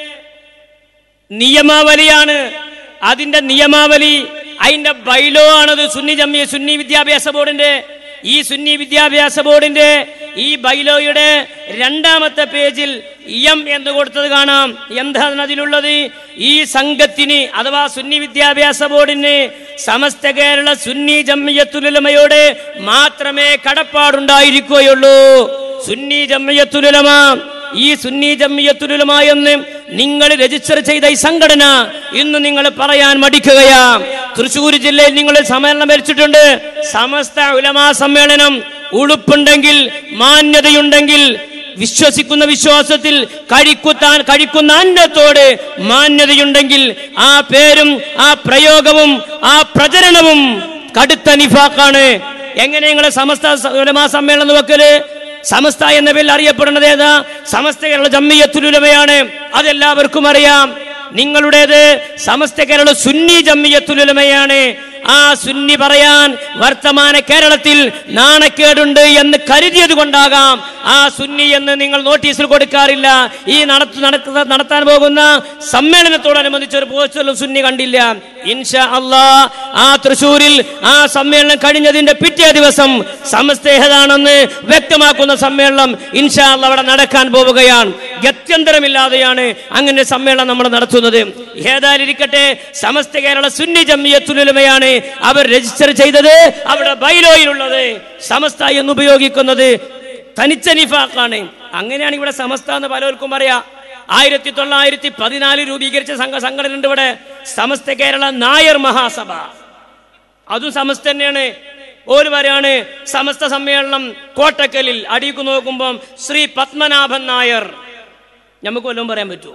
നിയമാവലിയാണ് അതിന്റെ നിയമാവലി അതിന്റെ ബൈലോ ആണത് സുന്നി ജമ്മിയ സുന്നി വിദ്യാഭ്യാസ ബോർഡിന്റെ ഈ സുന്നി വിദ്യാഭ്യാസ ബോർഡിന്റെ ഈ ബൈലോയുടെ രണ്ടാമത്തെ പേജിൽ എം എന്ന് കൊടുത്തത് കാണാം എന്താണ് അതിലുള്ളത് ഈ സംഘത്തിന് അഥവാ സുന്നി വിദ്യാഭ്യാസ ബോർഡിന് സമസ്ത കേരള സുന്നി ജമ്മിയത്തുലമയോട് മാത്രമേ കടപ്പാടുണ്ടായിരിക്കുകയുള്ളൂ സുന്നി ജമ്മിയത്തുലമ ഈ സുന്നി ജമ്മിയത്തുലമ എന്ന് നിങ്ങൾ രജിസ്റ്റർ ചെയ്ത ഈ സംഘടന ഇന്ന് നിങ്ങൾ പറയാൻ മടിക്കുകയാ തൃശ്ശൂർ ജില്ലയിൽ നിങ്ങൾ സമ്മേളനം ഭരിച്ചിട്ടുണ്ട് സമസ്ത ഉലമാ സമ്മേളനം ഉളുപ്പുണ്ടെങ്കിൽ മാന്യതയുണ്ടെങ്കിൽ വിശ്വസിക്കുന്ന വിശ്വാസത്തിൽ കഴിക്കുത്താൻ കഴിക്കുന്ന അന്നത്തോട് മാന്യതയുണ്ടെങ്കിൽ ആ പേരും ആ പ്രയോഗവും ആ പ്രചരണവും കടുത്ത നിഫാക്കാണ് എങ്ങനെ നിങ്ങളെ സമസ്ത സ- ഉലമാ സമ്മേളനം വെക്കല് സമസ്ത എന്ന പേരിൽ അറിയപ്പെടുന്നത് ഏതാ സമസ്ത കേരള ജമ്മിയത്തുലുലമയാണ് അതെല്ലാവർക്കും അറിയാം നിങ്ങളുടേത് സമസ്ത കേരള സുന്നി ജമ്മിയത്തുലുലമയാണ് ആ സുന്നി പറയാൻ വർത്തമാന കേരളത്തിൽ നാണക്കേടുണ്ട് എന്ന് കരുതിയത് കൊണ്ടാകാം ആ സുന്നി എന്ന് നിങ്ങൾ നോട്ടീസിൽ കൊടുക്കാറില്ല ഈ നടത്തു നടക്കുന്ന നടത്താൻ പോകുന്ന സമ്മേളനത്തോടനുബന്ധിച്ച് ഒരു പോസ്റ്ററിലും സുന്നി കണ്ടില്ല ഇൻഷാ അള്ളാ ആ തൃശൂരിൽ ആ സമ്മേളനം കഴിഞ്ഞതിന്റെ പിറ്റേ ദിവസം സമസ്തേഹതാണെന്ന് വ്യക്തമാക്കുന്ന സമ്മേളനം ഇൻഷാ അള്ളാ അവിടെ നടക്കാൻ പോവുകയാണ് ഗത്യന്തരമില്ലാതെയാണ് അങ്ങനെ സമ്മേളനം നമ്മൾ നടത്തുന്നത് ഏതായാലിരിക്കട്ടെ സമസ്ത കേരള സുന്നി ജമ്മിയത്തുലുമയാണ് അവർ രജിസ്റ്റർ ചെയ്തത് അവിടെ ബൈലോയിലുള്ളത് സമസ്ത എന്ന് ഉപയോഗിക്കുന്നത് തനിച്ച നിഫാഖാണ് അങ്ങനെയാണ് ഇവിടെ സമസ്ത എന്ന് പലർക്കും പറയാം ആയിരത്തി തൊള്ളായിരത്തി പതിനാല് രൂപീകരിച്ച സംഘ സംഘടന ഉണ്ട് ഇവിടെ സമസ്ത കേരള നായർ മഹാസഭ അതും സമസ്ത തന്നെയാണ് ഒരു വരെയാണ് സമസ്ത സമ്മേളനം കോട്ടക്കലിൽ അടിക്കു നോക്കുമ്പം ശ്രീ പത്മനാഭൻ നായർ നമുക്ക് വല്ലതും പറയാൻ പറ്റുമോ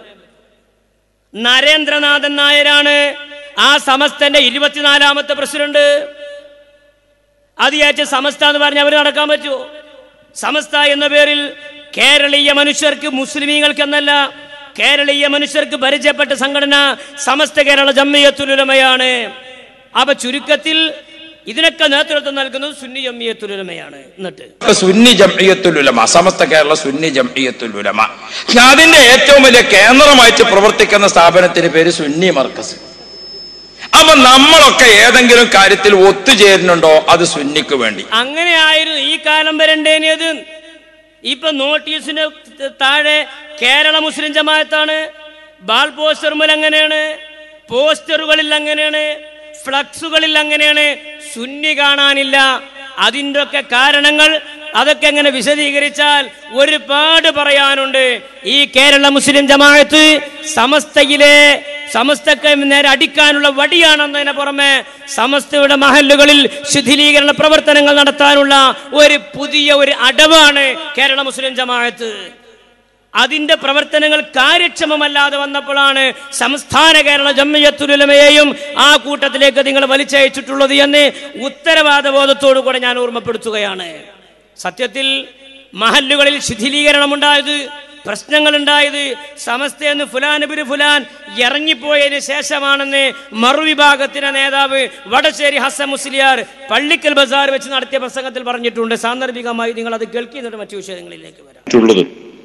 നരേന്ദ്രനാഥൻ നായരാണ് ആ സമസ്തന്റെ ഇരുപത്തിനാലാമത്തെ പ്രസിഡന്റ് അത് വിചാരിച്ച് സമസ്ത എന്ന് പറഞ്ഞ് അവർ നടക്കാൻ പറ്റുമോ സമസ്ത എന്ന പേരിൽ കേരളീയ മനുഷ്യർക്ക് മുസ്ലിമീങ്ങൾക്ക് എന്നല്ല കേരളീയ മനുഷ്യർക്ക് പരിചയപ്പെട്ട സംഘടന സമസ്ത കേരള ജമ്മിയത്തുലുലമയാണ് അപ്പൊ ചുരുക്കത്തിൽ ഇതിനൊക്കെ നേതൃത്വം നൽകുന്നത് സുന്നി ജമ്മിയത്തുലുലമയാണ് എന്നിട്ട് സുന്നി ജംഇയ്യത്തുൽ ഉലമ സമസ്ത കേരള സുന്നി ജംഇയ്യത്തുൽ ഉലമ അതിന്റെ ഏറ്റവും വലിയ കേന്ദ്രമായിട്ട് പ്രവർത്തിക്കുന്ന സ്ഥാപനത്തിന് പേര് സുന്നി മർക്കസ് അപ്പൊ നമ്മളൊക്കെ ഏതെങ്കിലും കാര്യത്തിൽ ഒത്തുചേരുന്നുണ്ടോ അത് സുന്നിക്ക് വേണ്ടി അങ്ങനെയായിരുന്നു ഈ കാലം വരണ്ടേനിയത് ഇപ്പൊ നോട്ടീസിന് താഴെ കേരള മുസ്ലിം ജമാഅത്താണ് ബാൾ പോസ്റ്ററുമ്പോൾ അങ്ങനെയാണ് പോസ്റ്ററുകളിൽ അങ്ങനെയാണ് ഫ്ലക്സുകളിൽ അങ്ങനെയാണ് സുന്നി കാണാനില്ല അതിൻ്റെ ഒക്കെ കാരണങ്ങൾ അതൊക്കെ എങ്ങനെ വിശദീകരിച്ചാൽ ഒരുപാട് പറയാനുണ്ട് ഈ കേരള മുസ്ലിം ജമാഅത്ത് സമസ്തയിലെ സമസ്തക്ക് നേരെ അടിക്കാനുള്ള വടിയാണെന്നതിന് പുറമെ സമസ്തയുടെ മഹല്ലുകളിൽ ശിഥിലീകരണ പ്രവർത്തനങ്ങൾ നടത്താനുള്ള ഒരു പുതിയ ഒരു അടവാണ് കേരള മുസ്ലിം ജമാഅത്ത് അതിന്റെ പ്രവർത്തനങ്ങൾ കാര്യക്ഷമമല്ലാതെ വന്നപ്പോഴാണ് സംസ്ഥാന കേരള ജമ്മിയത്തുലമയെയും ആ കൂട്ടത്തിലേക്ക് നിങ്ങൾ വലിച്ചയച്ചിട്ടുള്ളത് എന്ന് ഉത്തരവാദ ബോധത്തോടു കൂടെ ഞാൻ ഓർമ്മപ്പെടുത്തുകയാണ് സത്യത്തിൽ മഹല്ലുകളിൽ ശിഥിലീകരണം ഉണ്ടായത് പ്രശ്നങ്ങളുണ്ടായത് സമസ്തയെന്ന് ഫുലാനുബിന് ഫുലാൻ ഇറങ്ങിപ്പോയതിന് ശേഷമാണെന്ന് മറുവിഭാഗത്തിന്റെ നേതാവ് വടശ്ശേരി ഹസൻ മുസ്ലിയാർ പള്ളിക്കൽ ബസാർ വെച്ച് നടത്തിയ പ്രസംഗത്തിൽ പറഞ്ഞിട്ടുണ്ട് സാന്ദർഭികമായി നിങ്ങൾ അത് കേൾക്കുന്നുണ്ട് മറ്റു വിഷയങ്ങളിലേക്ക് വരാം ഉള്ളത്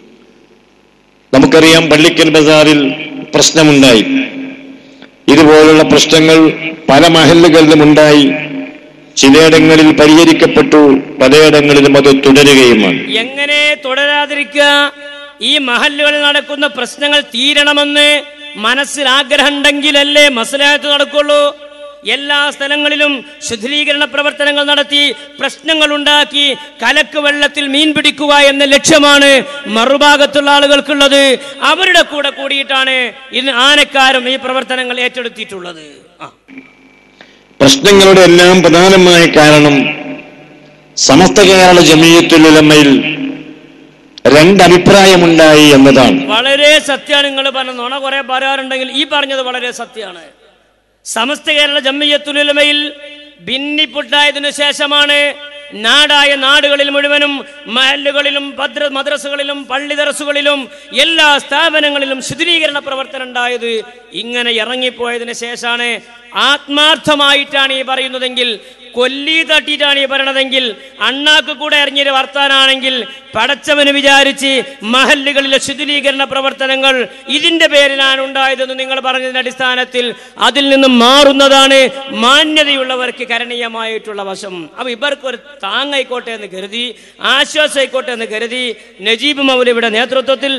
നമുക്കറിയാം പള്ളിക്കൽ ബസാറിൽ പ്രശ്നമുണ്ടായി ഇതുപോലുള്ള പ്രശ്നങ്ങൾ പല മഹല്ലുകളിലും ഉണ്ടായി ചിലയിടങ്ങളിൽ പരിഹരിക്കപ്പെട്ടു പലയിടങ്ങളിലും അത് തുടരുകയുമാണ് എങ്ങനെ തുടരാതിരിക്കുക ഈ മഹല്ലുകളിൽ നടക്കുന്ന പ്രശ്നങ്ങൾ തീരണമെന്ന് മനസ്സിൽ ആഗ്രഹം ഉണ്ടെങ്കിലല്ലേ മസലായത്ത് നടക്കുള്ളൂ എല്ലാ സ്ഥലങ്ങളിലും ശുദ്ധീകരണ പ്രവർത്തനങ്ങൾ നടത്തി പ്രശ്നങ്ങൾ ഉണ്ടാക്കി കലക്ക് വെള്ളത്തിൽ മീൻ പിടിക്കുക എന്ന ലക്ഷ്യമാണ് മറുഭാഗത്തുള്ള ആളുകൾക്കുള്ളത് അവരുടെ കൂടെ കൂടിയിട്ടാണ് ഇന്ന് ആനക്കാരും ഈ പ്രവർത്തനങ്ങൾ ഏറ്റെടുത്തിട്ടുള്ളത് ആ പ്രശ്നങ്ങളുടെ എല്ലാം പ്രധാനമായ കാരണം സമസ്ത കേരള ജമീയത്തുലമയിൽ രണ്ടഭിപ്രായമുണ്ടായി എന്നതാണ് വളരെ സത്യമാണ് നിങ്ങൾ പറഞ്ഞ നുണ കുറെ പറയാറുണ്ടെങ്കിൽ ഈ പറഞ്ഞത് വളരെ സത്യമാണ് സമസ്ത കേരള ജമ്മിയത്തുലമയിൽ ഭിന്നിപ്പുണ്ടായതിനു ശേഷമാണ് നാടായ നാടുകളിൽ മുഴുവനും മഹല്ലുകളിലും ഭദ്ര മദ്രസകളിലും പള്ളി ദറസുകളിലും എല്ലാ സ്ഥാപനങ്ങളിലും ശുദ്ധീകരണ പ്രവർത്തനം ഉണ്ടായത് ഇങ്ങനെ ഇറങ്ങിപ്പോയതിനു ശേഷമാണ് ആത്മാർത്ഥമായിട്ടാണ് ഈ പറയുന്നതെങ്കിൽ കൊല്ലി തട്ടിയിട്ടാണ് ഈ പറയണതെങ്കിൽ അണ്ണാക്ക് കൂടെ ഇറങ്ങിയൊരു വർത്താനാണെങ്കിൽ പടച്ചവന് വിചാരിച്ച് മഹല്ലുകളിലെ ശുദ്ധീകരണ പ്രവർത്തനങ്ങൾ ഇതിന്റെ പേരിലാണ് ഉണ്ടായതെന്ന് നിങ്ങൾ പറഞ്ഞതിന്റെ അടിസ്ഥാനത്തിൽ അതിൽ നിന്ന് മാറുന്നതാണ് മാന്യതയുള്ളവർക്ക് കരണീയമായിട്ടുള്ള വശം അപ്പൊ ഇവർക്ക് ഒരു താങ്ങായിക്കോട്ടെ എന്ന് കരുതി ആശ്വാസമായിക്കോട്ടെ എന്ന് കരുതി നജീബ് മൗലവിയുടെ നേതൃത്വത്തിൽ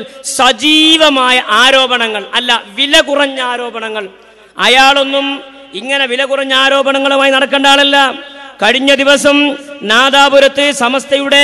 സജീവമായ ആരോപണങ്ങൾ അല്ല വില കുറഞ്ഞ ആരോപണങ്ങൾ അയാളൊന്നും ഇങ്ങനെ വില കുറഞ്ഞ ആരോപണങ്ങളുമായി നടക്കേണ്ട ആളല്ല കഴിഞ്ഞ ദിവസം നാദാപുരത്ത് സമസ്തയുടെ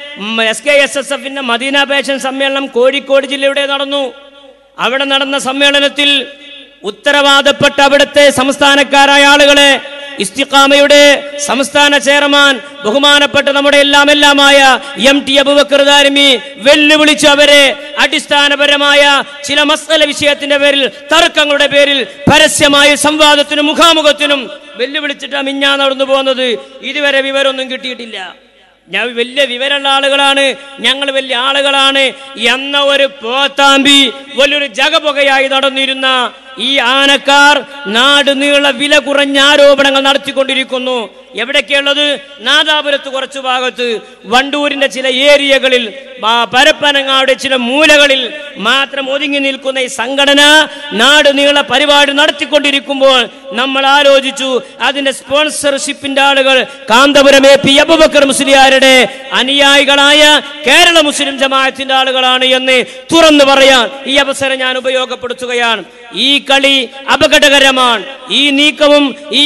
എസ് കെ എസ് എസ് എഫിന്റെ മദീന പേഷൻ സമ്മേളനം കോഴിക്കോട് ജില്ലയുടെ നടന്നു അവിടെ നടന്ന സമ്മേളനത്തിൽ ഉത്തരവാദപ്പെട്ട അവിടുത്തെ സംസ്ഥാനക്കാരായ ആളുകളെ ഇസ്തിഖാമയുടെ സംസ്ഥാന ചെയർമാൻ ബഹുമാനപ്പെട്ട നമ്മുടെ എല്ലാം എല്ലാമായ എം ടി അബുബക്കർ ദാരിമി വെല്ലുവിളിച്ചു അവരെ അടിസ്ഥാനപരമായ ചില മസല വിഷയത്തിന്റെ പേരിൽ തർക്കങ്ങളുടെ പേരിൽ പരസ്യമായ സംവാദത്തിനും മുഖാമുഖത്തിനും വെല്ലുവിളിച്ചിട്ടാ മിഞ്ഞാ നടന്നു പോകുന്നത് ഇതുവരെ വിവരമൊന്നും കിട്ടിയിട്ടില്ല ഞാൻ വലിയ വിവരമുള്ള ആളുകളാണ് ഞങ്ങൾ വലിയ ആളുകളാണ് എന്ന ഒരു പോത്താമ്പി വലിയൊരു ജഗപുകയായി നടന്നിരുന്ന ഈ ആനക്കാർ നാട് നീള വില കുറഞ്ഞ ആരോപണങ്ങൾ നടത്തിക്കൊണ്ടിരിക്കുന്നു എവിടൊക്കെയുള്ളത് നാദാപുരത്ത് കുറച്ചു ഭാഗത്ത് വണ്ടൂരിന്റെ ചില ഏരിയകളിൽ ആ പരപ്പനങ്ങാട് ചില മൂലകളിൽ മാത്രം ഒതുങ്ങി നിൽക്കുന്ന ഈ സംഘടന നാട് നീള പരിപാടി നടത്തിക്കൊണ്ടിരിക്കുമ്പോൾ നമ്മൾ ആലോചിച്ചു അതിന്റെ സ്പോൺസർഷിപ്പിന്റെ ആളുകൾ കാന്തപുരം എ പി അബുബക്കർ മുസ്ലിയാരുടെ അനുയായികളായ കേരള മുസ്ലിം ജമാഅത്തിന്റെ ആളുകളാണ് എന്ന് തുറന്നു പറയാൻ ഈ അവസരം ഞാൻ ഉപയോഗപ്പെടുത്തുകയാണ് ഈ കളി അപകടകരമാണ് ഈ നീക്കവും ഈ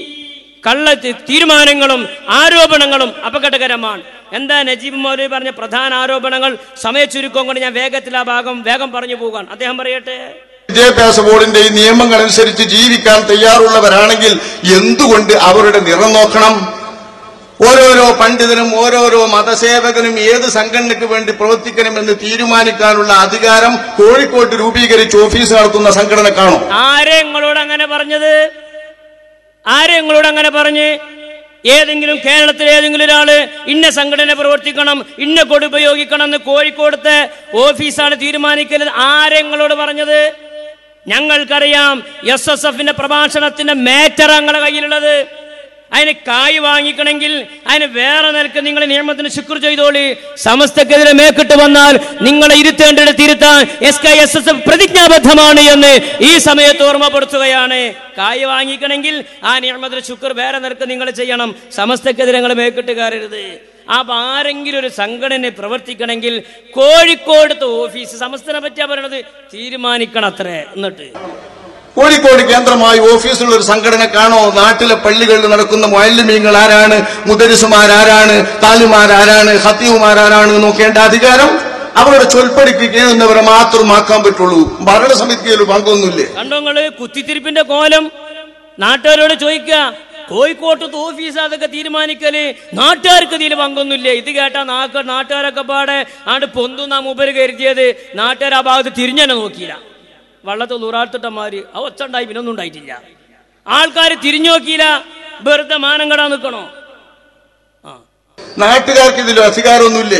കള്ള തി- തീരുമാനങ്ങളും ആരോപണങ്ങളും അപകടകരമാണ് എന്താ നജീബ് മൗലവി പറഞ്ഞ പ്രധാന ആരോപണങ്ങൾ സമയച്ചുരുക്കം കൊണ്ട് ഞാൻ വേഗത്തിൽ ആ ഭാഗം വേഗം പറഞ്ഞു പോകാൻ അദ്ദേഹം പറയട്ടെ വിദ്യാഭ്യാസ ബോർഡിന്റെ ഈ നിയമങ്ങൾ അനുസരിച്ച് ജീവിക്കാൻ തയ്യാറുള്ളവരാണെങ്കിൽ എന്തുകൊണ്ട് അവരുടെ നിറം നോക്കണം ഓരോരോ പണ്ഡിതനും ഓരോരോ മതസേവകനും ഏത് സംഘടനയ്ക്ക് വേണ്ടി പ്രവർത്തിക്കണമെന്ന് തീരുമാനിക്കാനുള്ള അധികാരം കോഴിക്കോട്ട് രൂപീകരിച്ച് ഓഫീസ് നടത്തുന്ന സംഘടനക്കാണോ ആരെ നിങ്ങളോട് അങ്ങനെ പറഞ്ഞത് ആരെ നിങ്ങളോട് അങ്ങനെ പറഞ്ഞ് ഏതെങ്കിലും കേരളത്തിലെ ഏതെങ്കിലും ഒരാള് ഇന്ന സംഘടന പ്രവർത്തിക്കണം ഇന്ന കൊടി ഉപയോഗിക്കണം എന്ന് കോഴിക്കോടത്തെ ഓഫീസാണ് തീരുമാനിക്കരുത് ആരെ നിങ്ങളോട് പറഞ്ഞത് ഞങ്ങൾക്കറിയാം എസ് എസ് എഫിന്റെ പ്രഭാഷണത്തിന്റെ മേറ്റർ ഞങ്ങളുടെ കയ്യിലുള്ളത് അതിന് കായ് വാങ്ങിക്കണമെങ്കിൽ അതിന് വേറെ നിലക്ക് നിങ്ങൾ നിയമത്തിന് ശുക്ർ ചെയ്തോളി സമസ്തക്കെതിരെ മേക്കിട്ട് വന്നാൽ നിങ്ങളെ ഇരുത്തേണ്ടിടത്ത് ഇരുത്താൻ S K S S F പ്രതിജ്ഞാബദ്ധമാണ് എന്ന് ഈ സമയത്ത് ഓർമ്മപ്പെടുത്തുകയാണ് കായ് വാങ്ങിക്കണമെങ്കിൽ ആ നിയമത്തിന് ശുക്ർ വേറെ നിലക്ക് നിങ്ങൾ ചെയ്യണം സമസ്തക്കെതിരെ നിങ്ങൾ മേക്കിട്ട് കയറരുത് അപ്പൊ ആരെങ്കിലും ഒരു സംഘടന പ്രവർത്തിക്കണമെങ്കിൽ കോഴിക്കോടത്തെ ഓഫീസ് സമസ്തനെ പറ്റിയാ പറയണത് തീരുമാനിക്കണം അത്രേ എന്നിട്ട് കോഴിക്കോട് കേന്ദ്രമായി ഓഫീസുള്ള ഒരു സംഘടനക്കാണോ നാട്ടിലെ പള്ളികളിൽ നടക്കുന്ന മൊയല്യമീങ്ങൾ ആരാണ് മുദരിസുമാരാരാണ് താലിമാരാരാണ് ഹത്തീവുമാരാരാണ് നോക്കേണ്ട അധികാരം അവരുടെ ചൊൽപ്പടിക്ക് കേൾക്കുന്നവരെ മാത്രമാക്കാൻ പറ്റുള്ളൂ ഭരണസമിതിയിൽ പങ്കൊന്നുമില്ലേ കണ്ടോ നിങ്ങള് കുത്തിത്തിരിപ്പിന്റെ കോലം നാട്ടുകാരോട് ചോദിക്കുക കോഴിക്കോട്ടത്ത് ഓഫീസ് അതൊക്കെ തീരുമാനിക്കല് നാട്ടുകാർക്ക് ഇതിൽ പങ്കൊന്നുമില്ലേ ഇത് കേട്ടാ നാക്ക നാട്ടുകാരൊക്കെ പാടെ ആണ്ട് പൊന്തുന്ന മുമ്പര് കരുതിയത് നാട്ടുകാർ ആ ഭാഗത്ത് തിരിഞ്ഞെന്നെ നോക്കിയില്ല വള്ളത്തിൽ നൂറാത്തിട്ടന്മാര് ആ ഒച്ച ഉണ്ടായി പിന്നെ ഒന്നും ഉണ്ടായിട്ടില്ല ആൾക്കാർ തിരിഞ്ഞു നോക്കിയില്ല വെറുതെ മാനം കെടാൻ നിൽക്കണോ നാട്ടുകാർക്ക് ഇതിൽ അധികാരമൊന്നുമില്ലേ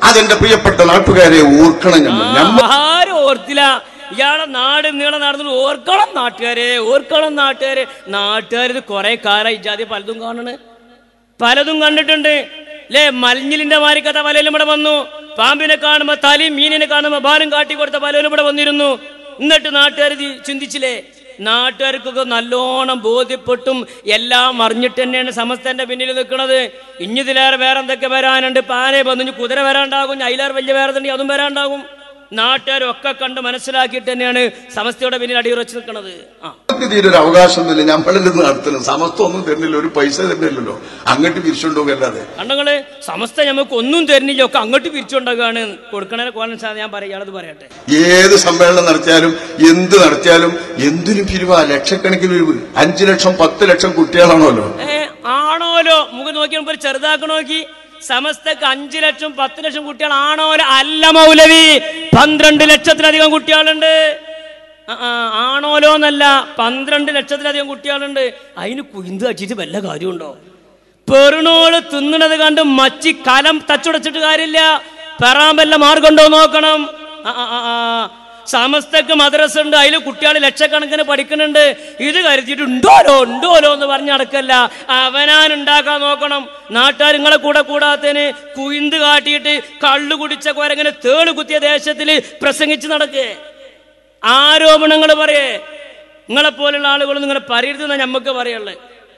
അതെന്റെ പ്രിയപ്പെട്ട നാട്ടുകാരെ ഓർക്കണം നമ്മൾ നമ്മൾ ആരും ഓർത്തില്ല ഇയാളെ നാട് നീളെ നടന്നു ഓർക്കണം നാട്ടുകാരെ ഓർക്കണം നാട്ടുകാരെ നാട്ടുകാർ ഇത് കുറെ കാലം ഇജാതി പലതും കാണണ് പലതും കണ്ടിട്ടുണ്ട് ലേ മലഞ്ഞിലിന്റെ മാരിക്കഥ പലരും ഇവിടെ വന്നു പാമ്പിനെ കാണുമ്പോ തലയും മീനിനെ കാണുമ്പോ ബാലും കാട്ടി കൊടുത്ത പലരും ഇവിടെ വന്നിരുന്നു എന്നിട്ട് നാട്ടുകാർ ഇത് ചിന്തിച്ചില്ലേ നാട്ടുകാർക്കൊക്കെ നല്ലോണം ബോധ്യപ്പെട്ടും എല്ലാം അറിഞ്ഞിട്ട് തന്നെയാണ് സമസ്തന്റെ പിന്നിൽ നിൽക്കുന്നത് ഇഞ്ഞിതിലേറെ വേറെ എന്തൊക്കെ വരാനുണ്ട് പാനെ വന്നു ഇനി കുതിര വരാണ്ടാകും ഇനി അതിലേറെ വലിയ വേറെ തന്നെ അതും വരാണ്ടാകും നാട്ടുകാരൊക്കെ കണ്ട് മനസ്സിലാക്കിയിട്ട് തന്നെയാണ് സമസ്തയുടെ പിന്നിൽ അടിയുറച്ച് നിൽക്കുന്നത് ആ നമുക്ക് തീരെ ഒരു അവകാശമൊന്നുമില്ല നമ്മളിൽ നിന്ന് നടത്തുന്നു സമസ്ത ഒന്നും തരുന്നില്ല ഒരു പൈസ തരുന്നില്ലല്ലോ അങ്ങോട്ട് പിരിച്ചുകൊണ്ടുപോകല്ലാതെ കണ്ടങ്ങള് സമസ്ത നമുക്ക് ഒന്നും തരുന്നില്ല ഒക്കെ അങ്ങോട്ട് പിരിച്ചുണ്ടാകാണ് കൊടുക്കണ കോലൻ സാർ ഞാൻ പറയാം ഇയാളത് പറയട്ടെ ഏത് സമ്മേളനം നടത്തിയാലും എന്ത് നടത്തിയാലും എന്തിനും പിരിവാ ലക്ഷക്കണക്കിന് പിരിവ് അഞ്ചു ലക്ഷം പത്ത് ലക്ഷം കുട്ടികളാണല്ലോ ഏ ആണോലോ മുഖം നോക്കി മുമ്പ് ചെറുതാക്കണ നോക്കി സമസ്തക്ക് അഞ്ചു ലക്ഷം പത്ത് ലക്ഷം കുട്ടികൾ ആണോലോ അല്ല മൗലവി പന്ത്രണ്ട് ലക്ഷത്തിലധികം കുട്ടികളുണ്ട് ആ, ആ, ആണോലോ എന്നല്ല പന്ത്രണ്ട് ലക്ഷത്തിലധികം കുട്ടികളുണ്ട് അതിന് കുയിന്ത് അടിച്ചിട്ട് വല്ല കാര്യമുണ്ടോ പെറുണോള് തിന്നണത് കണ്ട് മച്ചി കലം തച്ചുടച്ചിട്ട് കാര്യമില്ല പെറാൻ വല്ല മാർഗമുണ്ടോ നോക്കണം ആ, ആ, ആ, ആ. സമസ്തക്ക് മദ്രസ ഉണ്ട് അതിൽ കുട്ടികൾ ലക്ഷക്കണക്കിന് പഠിക്കുന്നുണ്ട് ഇത് കരുതിയിട്ട് ഉണ്ടോലോ ഉണ്ടോലോ എന്ന് പറഞ്ഞ് നടക്കല്ല അവനാൻ ഉണ്ടാക്കാൻ നോക്കണം നാട്ടുകാർ നിങ്ങളെ കൂടെ കൂടാത്തതിന് കുയിന്ത് കാട്ടിയിട്ട് കള്ളു കുടിച്ച കുരങ്ങനെ തേള് കുത്തിയ ദേശത്തിൽ പ്രസംഗിച്ച് നടക്കേ ആരോപണങ്ങൾ പറയേ നിങ്ങളെ പോലുള്ള ആളുകളൊന്നും ഇങ്ങനെ പറയരുതെന്നാ ഞമ്മക്ക് പറയുള്ളത്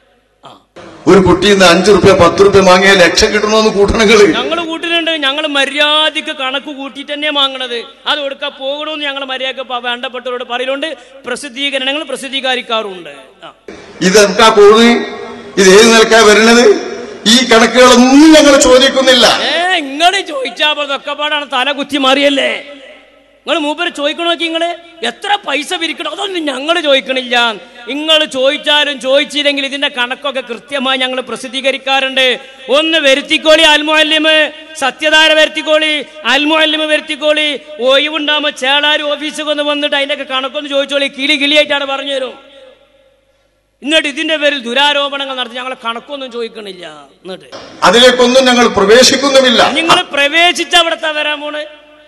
ഒരു കുട്ടിയിൽ നിന്ന് അഞ്ചു റുപ്യ പത്ത് റുപ്യ വാങ്ങിയ ലക്ഷം കിട്ടണമെന്ന് കൂട്ടണങ്ങള് ഞങ്ങൾ കൂട്ടിലുണ്ട് ഞങ്ങൾ മര്യാദക്ക് കണക്ക് കൂട്ടിയിട്ട് തന്നെ വാങ്ങണത് അത് കൊടുക്കാൻ പോകണമെന്ന് ഞങ്ങൾ മര്യാദക്ക് പ- വേണ്ടപ്പെട്ടവരോട് പറയലുണ്ട് പ്രസിദ്ധീകരണങ്ങൾ പ്രസിദ്ധീകരിക്കാറുണ്ട് ആ. ഇതെന്താ പോകുന്നത് ഇത് ഏത് നിലക്കാ വരുന്നത് ഈ കണക്കുകളൊന്നും ഞങ്ങൾ ചോദിക്കുന്നില്ല ഏ ഇങ്ങള് ചോദിച്ചാ ഇതൊക്കെ പാടാണ് തല കുത്തി മാറിയല്ലേ നിങ്ങൾ മൂപ്പര് ചോദിക്കണ നോക്കി നിങ്ങള് എത്ര പൈസ പിരിക്കണം അതൊന്നും ഞങ്ങൾ ചോദിക്കണില്ല നിങ്ങൾ ചോദിച്ചാലും ചോദിച്ചില്ലെങ്കിൽ ഇതിന്റെ കണക്കൊക്കെ കൃത്യമായി ഞങ്ങൾ പ്രസിദ്ധീകരിക്കാറുണ്ട് ഒന്ന് വരുത്തിക്കോളി അൽമുഅല്ലിമ് സത്യധാര വരുത്തിക്കോളി അൽമുഅല്ലിമ് വരുത്തിക്കോളി ഒഴിവുണ്ടാകുമ്പോൾ ചേളാരി ഓഫീസിൽ ഒന്ന് വന്നിട്ട് അതിന്റെ ഒക്കെ കണക്കൊന്ന് ചോദിച്ചോളി കിളി കിളിയായിട്ടാണ് പറഞ്ഞു തരും എന്നിട്ട് ഇതിന്റെ പേരിൽ ദുരാരോപണങ്ങൾ നടത്തി ഞങ്ങളെ കണക്കൊന്നും ചോദിക്കണില്ല എന്നിട്ട് അതിലേക്കൊന്നും ഞങ്ങൾ പ്രവേശിക്കുന്നുമില്ല നിങ്ങൾ പ്രവേശിച്ച അവിടത്തെ വരാൻ പോണ്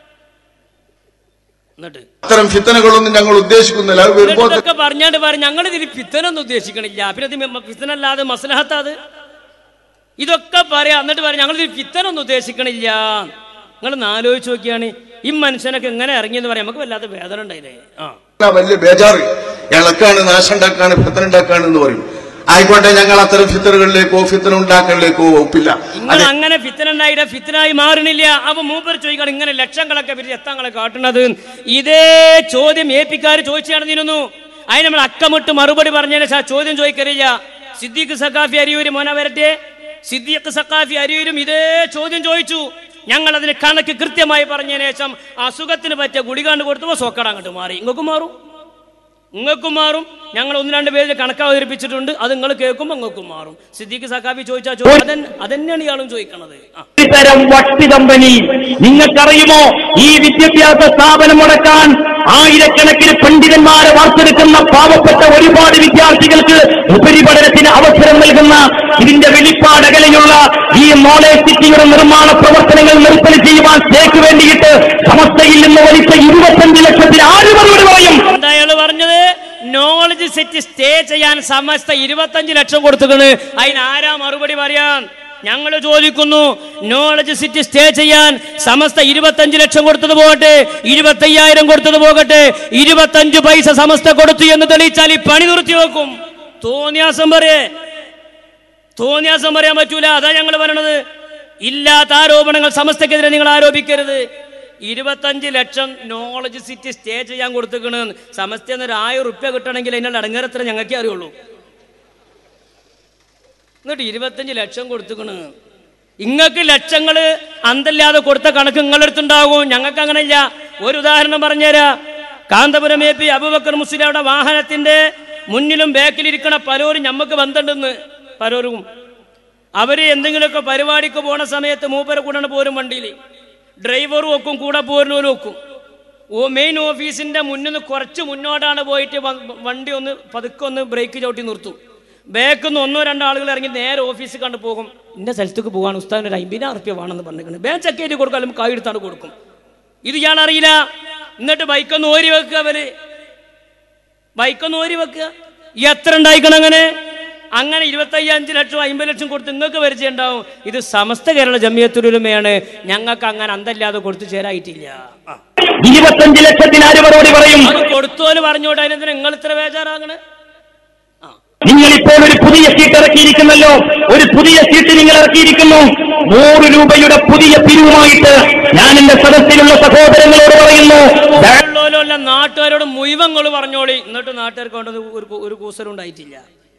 എന്നിട്ട് അത്തരം ഫിത്തനകളൊന്നും ഞങ്ങൾ ഉദ്ദേശിക്കുന്നില്ല അത് എന്നിട്ട് വരുമ്പോൾ ഇതൊക്കെ പറഞ്ഞാണ്ട് പറഞ്ഞു ഞങ്ങൾ ഇതിൽ ഫിത്തനൊന്നും ഉദ്ദേശിക്കണില്ല പിന്നെ ഇത് മ- ഫിത്തനല്ലാതെ മസ്ലഹത്താത് ഇതൊക്കെ പറയാം എന്നിട്ട് പറയാം ഞങ്ങൾ ഇതിൽ ഫിത്തനൊന്നും ഉദ്ദേശിക്കണില്ല നിങ്ങൾ ആലോചിച്ച് നോക്കിയാണ് ഈ മനുഷ്യനൊക്കെ എങ്ങനെ ഇറങ്ങിയെന്ന് പറയാം നമുക്ക് വല്ലാത്ത വേദന ഉണ്ടായില്ലേ ആ വലിയ ബേജാറ് ഇളക്കാണ് നാശം ഉണ്ടാക്കാണ് ഫിത്തന ഉണ്ടാക്കാണ് എന്ന് പറയും ആയിക്കോട്ടെ ഞങ്ങൾ അത്തരം ഫിത്തനുകളിലേക്കോ ഫിത്തന ഉണ്ടാക്കലിലേക്കോ ഒപ്പില്ല നിങ്ങൾ അങ്ങനെ ഫിത്തനുണ്ടായിട്ട് ഫിത്തനായി മാറണില്ല അപ്പൊ മൂപ്പർ ചോദിക്കണം ഇങ്ങനെ ലക്ഷങ്ങളൊക്കെ പിരിച്ച് എത്താങ്ങളെ കാട്ടുന്നത് ഇതേ ചോദ്യം ഏപ്പിക്കാർ ചോദിച്ചു നടന്നിരുന്നു അതിന് നമ്മൾ അക്കമിട്ട് മറുപടി പറഞ്ഞതിന് ശേഷം ചോദ്യം ചോദിക്കറില്ല സിദ്ദീഖ് സക്കാഫി അരിയൂര് മോന വരട്ടെ സിദ്ദീഖ് സക്കാഫി അരിയൂരും ഇതേ ചോദ്യം ചോദിച്ചു ഞങ്ങൾ അതിന് കണക്ക് കൃത്യമായി പറഞ്ഞതിന് ശേഷം അസുഖത്തിന് പറ്റിയ ഗുളികാണ്ട് കൊടുത്തപ്പോൾ സോക്കട അങ്ങോട്ട് മാറി ഇങ്ങോട്ട് മാറും ഇങ്ങൾക്കും മാറും ഞങ്ങൾ ഒന്ന് രണ്ട് പേര് കണക്ക് അവതരിപ്പിച്ചിട്ടുണ്ട് അത് നിങ്ങൾ കേൾക്കുമ്പോൾ ഇങ്ങൾക്കും മാറും സിദ്ദീഖ് സക്കാഫി ചോദിച്ചാൽ ചോദിച്ചു അതൻ അതന്നെയാണ് ഇയാളും ചോദിക്കണത് ആ ഇത്തരം വട്ടി കമ്പനി നിങ്ങൾക്കറിയുമോ ഈ വിദ്യാഭ്യാസ സ്ഥാപനം മുടക്കാൻ ആയിരക്കണക്കിന് പണ്ഡിതന്മാരെ വാർത്തെടുക്കുന്ന പാവപ്പെട്ട ഒരുപാട് വിദ്യാർത്ഥികൾക്ക് ഉപരിപഠനത്തിന് അവസരം നൽകുന്ന ഇതിന്റെ വെളിപ്പാടകലെയുള്ള ഈ നോളേജ് സിറ്റിയുടെ നിർമ്മാണ പ്രവർത്തനങ്ങൾ നിർത്തൽ ചെയ്യുവാൻ തേക്ക് വേണ്ടിയിട്ട് സമസ്തയിൽ നിന്ന് വലിച്ച ഇരുപത്തഞ്ച് ലക്ഷത്തിന് ആര് മറുപടി പറയും എന്താ അയാള് പറഞ്ഞത് നോളജ് സെറ്റ് സ്റ്റേ ചെയ്യാൻ സമസ്ത ഇരുപത്തഞ്ച് ലക്ഷം കൊടുത്തുകണ് അതിന് ആരാ മറുപടി പറയാൻ ഞങ്ങൾ ചോദിക്കുന്നു നോളജ് സിറ്റി സ്റ്റേ ചെയ്യാൻ സമസ്ത ഇരുപത്തഞ്ച് ലക്ഷം കൊടുത്തത് പോകട്ടെ ഇരുപത്തയ്യായിരം കൊടുത്തത് പോകട്ടെ ഇരുപത്തഞ്ച് പൈസ സമസ്ത കൊടുത്തു എന്ന് തെളിയിച്ചാൽ ഈ പണി നിർത്തി വെക്കും തോന്നിയാസം പറയേ തോന്നിയാസം പറയാൻ പറ്റൂല അതാ ഞങ്ങൾ പറയണത് ഇല്ലാത്ത ആരോപണങ്ങൾ സമസ്തക്കെതിരെ നിങ്ങൾ ആരോപിക്കരുത് ഇരുപത്തഞ്ച് ലക്ഷം നോളജ് സിറ്റി സ്റ്റേ ചെയ്യാൻ കൊടുത്തേക്കണ് സമസ്ത എന്നൊരു ആയിരം റുപ്യ കിട്ടണമെങ്കിൽ അതിനുള്ള അടങ്ങേറത്ര ഞങ്ങൾക്കേ അറിയുള്ളൂ എന്നിട്ട് ഇരുപത്തഞ്ച് ലക്ഷം കൊടുത്തേക്കണ് ഇങ്ങക്ക് ലക്ഷങ്ങള് അന്തല്ലാതെ കൊടുത്ത കണക്ക് നിങ്ങളെടുത്തുണ്ടാകും ഞങ്ങൾക്ക് അങ്ങനെയില്ല ഒരു ഉദാഹരണം പറഞ്ഞുതരാ കാന്തപുരം എ പി അബുബക്കർ മുസ്ലിയുടെ വാഹനത്തിന്റെ മുന്നിലും ബാക്കിലിരിക്കണ പലരും ഞമ്മക്ക് ബന്ധമുണ്ടെന്ന് പലരും അവര് എന്തെങ്കിലുമൊക്കെ പരിപാടിക്ക് പോണ സമയത്ത് മൂപ്പരെ കൂടെ പോരും വണ്ടിയിൽ ഡ്രൈവറും ഒക്കും കൂടെ പോരുന്നവരും ഒക്കും ഓ മെയിൻ ഓഫീസിന്റെ മുന്നിൽ നിന്ന് കുറച്ച് മുന്നോട്ടാണ് പോയിട്ട് വ- വണ്ടി ഒന്ന് പതുക്കെ ഒന്ന് ബ്രേക്ക് ചവിട്ടി നിർത്തും ബാക്കിൽ നിന്ന് ഒന്നോ രണ്ടോ ആളുകൾ ഇറങ്ങി നേരെ ഓഫീസിൽ കണ്ട് പോകും ഇന്ന സ്ഥലത്തേക്ക് പോകാൻ ഉസ്താദിന് ഒരു അമ്പതിനായിരം റുപ്യ വേണമെന്ന് പറഞ്ഞിരിക്കുന്നത് ബേ ചെക്ക് ചെയ്ത് കൊടുക്കാലും കായ് എടുത്താണ് കൊടുക്കും ഇത് ഇയാൾ അറിയില്ല എന്നിട്ട് ബൈക്കൊന്ന് ഓരി വെക്കുക അവര് ബൈക്കൊന്ന് ഓരി വെക്കുക എത്ര ഉണ്ടായിക്കണം അങ്ങനെ അങ്ങനെ ഇരുപത്തയ്യഞ്ച് ലക്ഷം അമ്പത് ലക്ഷം കൊടുത്ത് നിങ്ങൾക്ക് പരിചയം ഉണ്ടാവും ഇത് സമസ്ത കേരള ജമിയത്തുലുമയാണ് ഞങ്ങൾക്ക് അങ്ങനെ അന്തല്ലാതെ കൊടുത്തു ചേരായിട്ടില്ല ആ. ഇരുപത്തഞ്ച് ലക്ഷത്തിന് ആര് മറുപടി പറയും അത് കൊടുത്തോല് പറഞ്ഞോട്ടെ അതിനെന്തിനാ നിങ്ങൾ ഇത്ര ബേജാറാകണേ നിങ്ങൾ ഇപ്പോൾ ഒരു പുതിയ സീറ്റ് ഇറക്കിയിരിക്കുന്നല്ലോ ഒരു പുതിയ സീറ്റ് നിങ്ങൾ ഇറക്കിയിരിക്കുന്നു നൂറ് രൂപയുടെ പുതിയ പിരിവുമായിട്ട് ഞാൻ എന്റെ സദസ്സിലുള്ള സഹോദരങ്ങളോട് പറയുന്നു ഉള്ളോലുള്ള നാട്ടുകാരോട് മുഴുവങ്ങൾ പറഞ്ഞോളി എന്നിട്ട് നാട്ടുകാർക്ക് കൊണ്ടത് ഒരു കൂ- ഒരു കൂസലും ഉണ്ടായിട്ടില്ല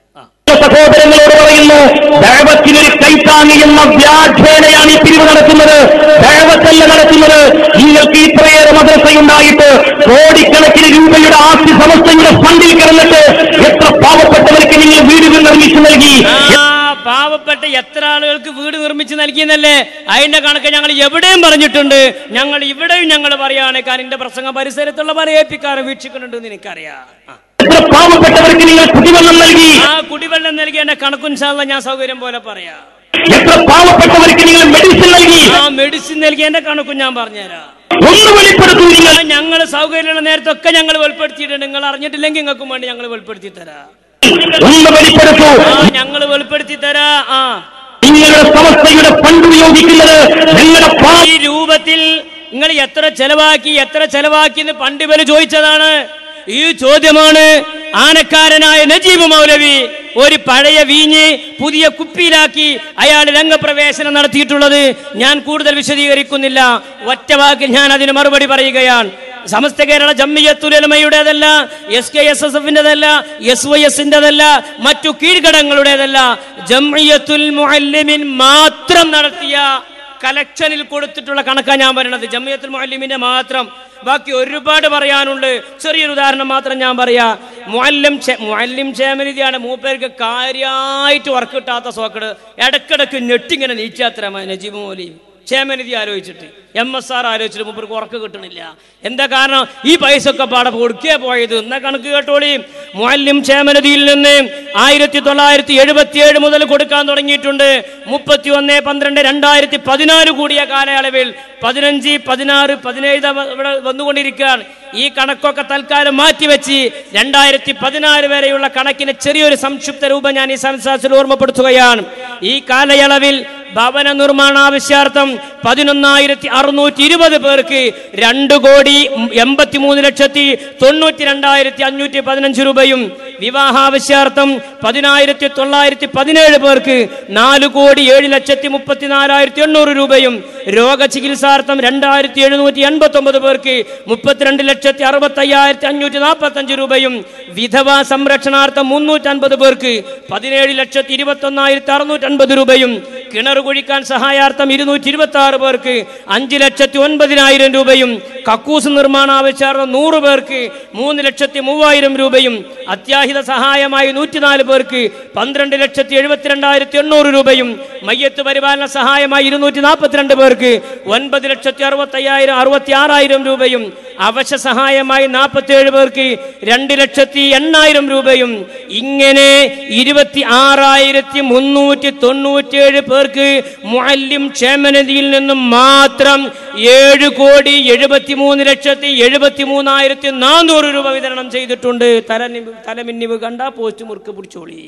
സഹോദരങ്ങളോട് പറയുന്നു ദൈവത്തിനൊരു കൈത്താങ്ങി എന്ന വ്യാഖ്യാനയാണ് ഈ പിരിവ് നടക്കുന്നത് ദൈവത്തല്ല നടക്കുന്നത് നിങ്ങൾക്ക് ഇത്രയേറെ മദ്രസയുണ്ടായിട്ട് കോടിക്കണക്കിന് രൂപയുടെ ആസ്തി സമസ്തയുടെ ഫണ്ടിൽ കിടന്നിട്ട് എത്ര പാവപ്പെട്ടവർക്ക് നിങ്ങൾ വീടുകൾ നിർമ്മിച്ചു നൽകി ആ പാവപ്പെട്ട എത്ര ആളുകൾക്ക് വീട് നിർമ്മിച്ച് നൽകിയെന്നല്ലേ അതിന്റെ കണക്ക് ഞങ്ങൾ എവിടെയും പറഞ്ഞിട്ടുണ്ട് ഞങ്ങൾ ഇവിടെയും ഞങ്ങൾ പറയാണ് കാരണം എന്റെ പ്രസംഗ പരിസരത്തുള്ള പല ഏപ്പിക്കാരും വീക്ഷിക്കുന്നുണ്ട് എന്ന് എനിക്കറിയാം ആ. എത്ര പാവപ്പെട്ടവർക്ക് നിങ്ങൾ കുടിവെള്ളം നൽകി ആ കുടിവെള്ളം നൽകിയ എന്റെ കണക്കും ശാല ഞാൻ സൗകര്യം പോലെ പറയാം എത്ര പാവപ്പെട്ടവർക്ക് നിങ്ങൾ മെഡിസിൻ നൽകി ആ മെഡിസിൻ നൽകിയ എന്റെ കണക്കും ഞാൻ പറഞ്ഞുതരാം ഒന്ന് വെളിപ്പെടുത്തൂ നിങ്ങൾ ഞങ്ങൾ സൗകര്യമുള്ള നേരത്തൊക്കെ ഞങ്ങൾ വെളിപ്പെടുത്തിയിട്ടുണ്ട് നിങ്ങൾ അറിഞ്ഞിട്ടില്ലെങ്കിൽ നിങ്ങൾക്കും വേണ്ടി ഞങ്ങൾ വെളിപ്പെടുത്തി തരാം ഒന്ന് വെളിപ്പെടുത്തൂ ആ ഞങ്ങൾ വെളിപ്പെടുത്തി തരാ ആ നിങ്ങളുടെ സമസ്തയുടെ ഫണ്ട് ഉപയോഗിക്കുന്നത് നിങ്ങളുടെ പാ ഈ രൂപത്തിൽ നിങ്ങൾ എത്ര ചെലവാക്കി എത്ര ചെലവാക്കി എന്ന് പണ്ട് ഇവര് ചോദിച്ചതാണ് ഈ ചോദ്യമാണ് ആനക്കാരനായ നജീബ് മൗലവി ഒരു പഴയ വീഞ്ഞ് പുതിയ കുപ്പിയിലാക്കി അയാൾ രംഗപ്രവേശനം നടത്തിയിട്ടുള്ളത് ഞാൻ കൂടുതൽ വിശദീകരിക്കുന്നില്ല ഒറ്റ വാക്കിൽ ഞാൻ അതിന് മറുപടി പറയുകയാണ് സമസ്ത കേരള ജമ്മിയത്തുലമയുടേതല്ല എസ് കെ എസ് എസ് എഫിൻ്റെതല്ല എസ് വൈ എസിൻ്റെതല്ല മറ്റു കീഴ്ഘടകങ്ങളുടേതല്ല ജമ്മിയത്തുൽ മുഅല്ലിമിൻ മാത്രം നടത്തിയ കലക്ഷനിൽ കൊടുത്തിട്ടുള്ള കണക്കാണ് ഞാൻ പറയണത് ജമ്മിയത്തുൽ മുഅല്ലിമിന്റെ മാത്രം ബാക്കി ഒരുപാട് പറയാനുണ്ട് ചെറിയൊരു ഉദാഹരണം മാത്രം ഞാൻ പറയാ മുഅല്ലിം ക്ഷേ- മുഅല്ലിം ക്ഷേമനിധിയാണ് മൂപ്പേർക്ക് കാര്യമായിട്ട് വർക്ക് കിട്ടാത്ത സോക്കട് ഇടക്കിടക്ക് ഞെട്ടിങ്ങനെ നീച്ചാത്ര നജീബ് മൗലി ക്ഷേമനിധി ആലോചിച്ചിട്ട് എം എസ് ആർ ആലോചിച്ചിട്ട് മൂപ്പർക്ക് ഉറക്ക് കിട്ടണില്ല എന്താ കാരണം ഈ പൈസ ഒക്കെ പാടെ കൊടുക്കേ പോയത് എന്നാ കണക്ക് കേട്ടോളി മുഅല്ലിം ക്ഷേമനിധിയിൽ നിന്ന് ആയിരത്തി തൊള്ളായിരത്തി എഴുപത്തി ഏഴ് മുതൽ കൊടുക്കാൻ തുടങ്ങിയിട്ടുണ്ട് മുപ്പത്തി ഒന്ന് പന്ത്രണ്ട് രണ്ടായിരത്തി പതിനാല് കൂടിയ കാലയളവിൽ പതിനഞ്ച് പതിനാറ് പതിനേഴ് തവ- ഇവിടെ വന്നുകൊണ്ടിരിക്കുകയാണ് ഈ കണക്കൊക്കെ തൽക്കാലം മാറ്റിവെച്ച് രണ്ടായിരത്തി പതിനാറ് വരെയുള്ള കണക്കിന് ചെറിയൊരു സംക്ഷിപ്ത രൂപം ഞാൻ ഈ സംസാരത്തിൽ ഓർമ്മപ്പെടുത്തുകയാണ് ഈ കാലയളവിൽ ഭവന നിർമ്മാണ ആവശ്യാർത്ഥം പതിനൊന്നായിരത്തി അറുന്നൂറ്റി ഇരുപത് പേർക്ക് രണ്ട് കോടി എൺപത്തി മൂന്ന് ലക്ഷത്തി തൊണ്ണൂറ്റി രണ്ടായിരത്തി അഞ്ഞൂറ്റി പതിനഞ്ച് രൂപയും വിവാഹാവശ്യാർത്ഥം പതിനായിരത്തി തൊള്ളായിരത്തി പതിനേഴ് പേർക്ക് നാല് കോടി ഏഴ് ലക്ഷത്തി മുപ്പത്തിനാലായിരത്തി എണ്ണൂറ് രൂപയും രോഗചികിത്സാർത്ഥം രണ്ടായിരത്തി എഴുന്നൂറ്റി എൺപത്തി ഒമ്പത് പേർക്ക് മുപ്പത്തിരണ്ട് ലക്ഷത്തി അറുപത്തി അയ്യായിരത്തി അഞ്ഞൂറ്റി നാൽപ്പത്തി അഞ്ച് രൂപയും വിധവാ സംരക്ഷണാർത്ഥം മുന്നൂറ്റി അൻപത് പേർക്ക് പതിനേഴ് ലക്ഷത്തി ഇരുപത്തി ഒന്നായിരത്തി അറുന്നൂറ്റി അൻപത് രൂപയും കിണർ കുഴിക്കാൻ സഹായാർത്ഥം ഇരുന്നൂറ്റി ഇരുപത്തി ആറ് പേർക്ക് അഞ്ച് ലക്ഷത്തി ഒൻപതിനായിരം രൂപയും കക്കൂസ് നിർമ്മാണ ആവശ്യാർത്ഥം നൂറ് പേർക്ക് മൂന്ന് ലക്ഷത്തി മൂവായിരം രൂപയും അത്യാഹിത സഹായമായി നൂറ്റിനാല് പേർക്ക് പന്ത്രണ്ട് ലക്ഷത്തി എഴുപത്തിരണ്ടായിരത്തി എണ്ണൂറ് രൂപയും മയ്യത്ത് പരിപാലന സഹായമായി ഇരുന്നൂറ്റി നാൽപ്പത്തിരണ്ട് പേർക്ക് ഒൻപത് ലക്ഷത്തി അറുപത്തി അയ്യായിരം അറുപത്തി ആറായിരം രൂപയും അവശ സഹായമായി നാൽപ്പത്തിയേഴ് പേർക്ക് രണ്ട് ലക്ഷത്തി എണ്ണായിരം രൂപയും ഇങ്ങനെ ഇരുപത്തി ആറായിരത്തി മുന്നൂറ്റി തൊണ്ണൂറ്റിയേഴ് പേർക്ക് മുഅല്ലിം ക്ഷേമനിധിയിൽ നിന്നും മാത്രം ഏഴ് കോടി എഴുപത്തി മൂന്ന് ലക്ഷത്തി എഴുപത്തി മൂന്നായിരത്തി നാനൂറ് രൂപ വിതരണം ചെയ്തിട്ടുണ്ട് തലനിവ് തലമിന്നിവ് കണ്ട പോസ്റ്റ് മുറുക്ക് പിടിച്ചോളി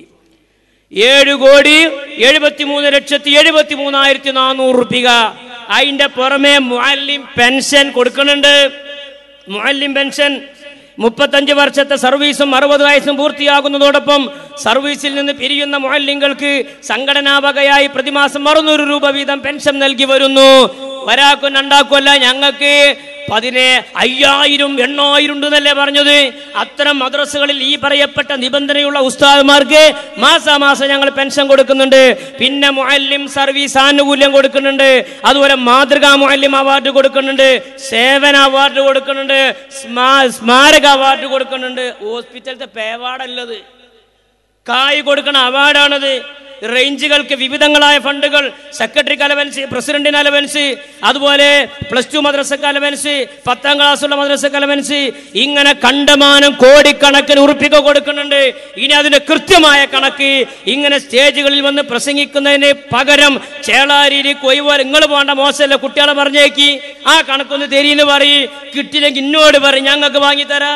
ഏഴ് കോടി എഴുപത്തി മൂന്ന് ലക്ഷത്തി എഴുപത്തി മൂന്നായിരത്തി നാനൂറ് റുപ്യ അതിന്റെ പുറമെ മുഅല്ലിം പെൻഷൻ കൊടുക്കുന്നുണ്ട് മുഅല്ലിം പെൻഷൻ മുപ്പത്തഞ്ച് വർഷത്തെ സർവീസും അറുപത് വയസ്സും പൂർത്തിയാകുന്നതോടൊപ്പം സർവീസിൽ നിന്ന് പിരിയുന്ന മുഅല്ലിങ്ങൾക്ക് സംഘടനാ വകയായി പ്രതിമാസം അറുന്നൂറ് രൂപ വീതം പെൻഷൻ നൽകി വരുന്നു ഒരാൾക്കും രണ്ടാൾക്കും അല്ല ഞങ്ങൾക്ക് പതിനെ അയ്യായിരം എണ്ണായിരം ഉണ്ടെന്നല്ലേ പറഞ്ഞത് അത്തരം മദ്രസകളിൽ ഈ പറയപ്പെട്ട നിബന്ധനയുള്ള ഉസ്താദ്മാർക്ക് മാസാമാസം ഞങ്ങൾ പെൻഷൻ കൊടുക്കുന്നുണ്ട് പിന്നെ മുഅല്ലിം സർവീസ് ആനുകൂല്യം കൊടുക്കുന്നുണ്ട് അതുപോലെ മാതൃകാ മുഅല്ലിം അവാർഡ് കൊടുക്കുന്നുണ്ട് സേവന അവാർഡ് കൊടുക്കുന്നുണ്ട് സ്മാ- സ്മാരക അവാർഡ് കൊടുക്കുന്നുണ്ട് ഹോസ്പിറ്റലത്തെ പേവാർഡല്ലത് കായ് കൊടുക്കണ അവാർഡാണത് റേഞ്ചുകൾക്ക് വിവിധങ്ങളായ ഫണ്ടുകൾ സെക്രട്ടറിക്ക് അലവൻസ് പ്രസിഡന്റിന് അലവൻസ് അതുപോലെ പ്ലസ് ടു മദ്രസക്ക് അലവൻസ് പത്താം ക്ലാസ്സുള്ള മദ്രസക്ക് അലവൻസ് ഇങ്ങനെ കണ്ടമാനം കോടിക്കണക്കിന് ഉറുപ്പിക കൊടുക്കുന്നുണ്ട് ഇനി അതിന്റെ കൃത്യമായ കണക്ക് ഇങ്ങനെ സ്റ്റേജുകളിൽ വന്ന് പ്രസംഗിക്കുന്നതിന് പകരം ചേളാരി കൊയ്പോലെ നിങ്ങൾ പോകേണ്ട മോശമല്ല കുട്ടികളെ പറഞ്ഞേക്ക് ആ കണക്കൊന്ന് തെരിയെന്ന് പറയ് കിട്ടിയില്ലെങ്കിൽ ഇന്നോട് പറയും ഞങ്ങൾക്ക് വാങ്ങിത്തരാ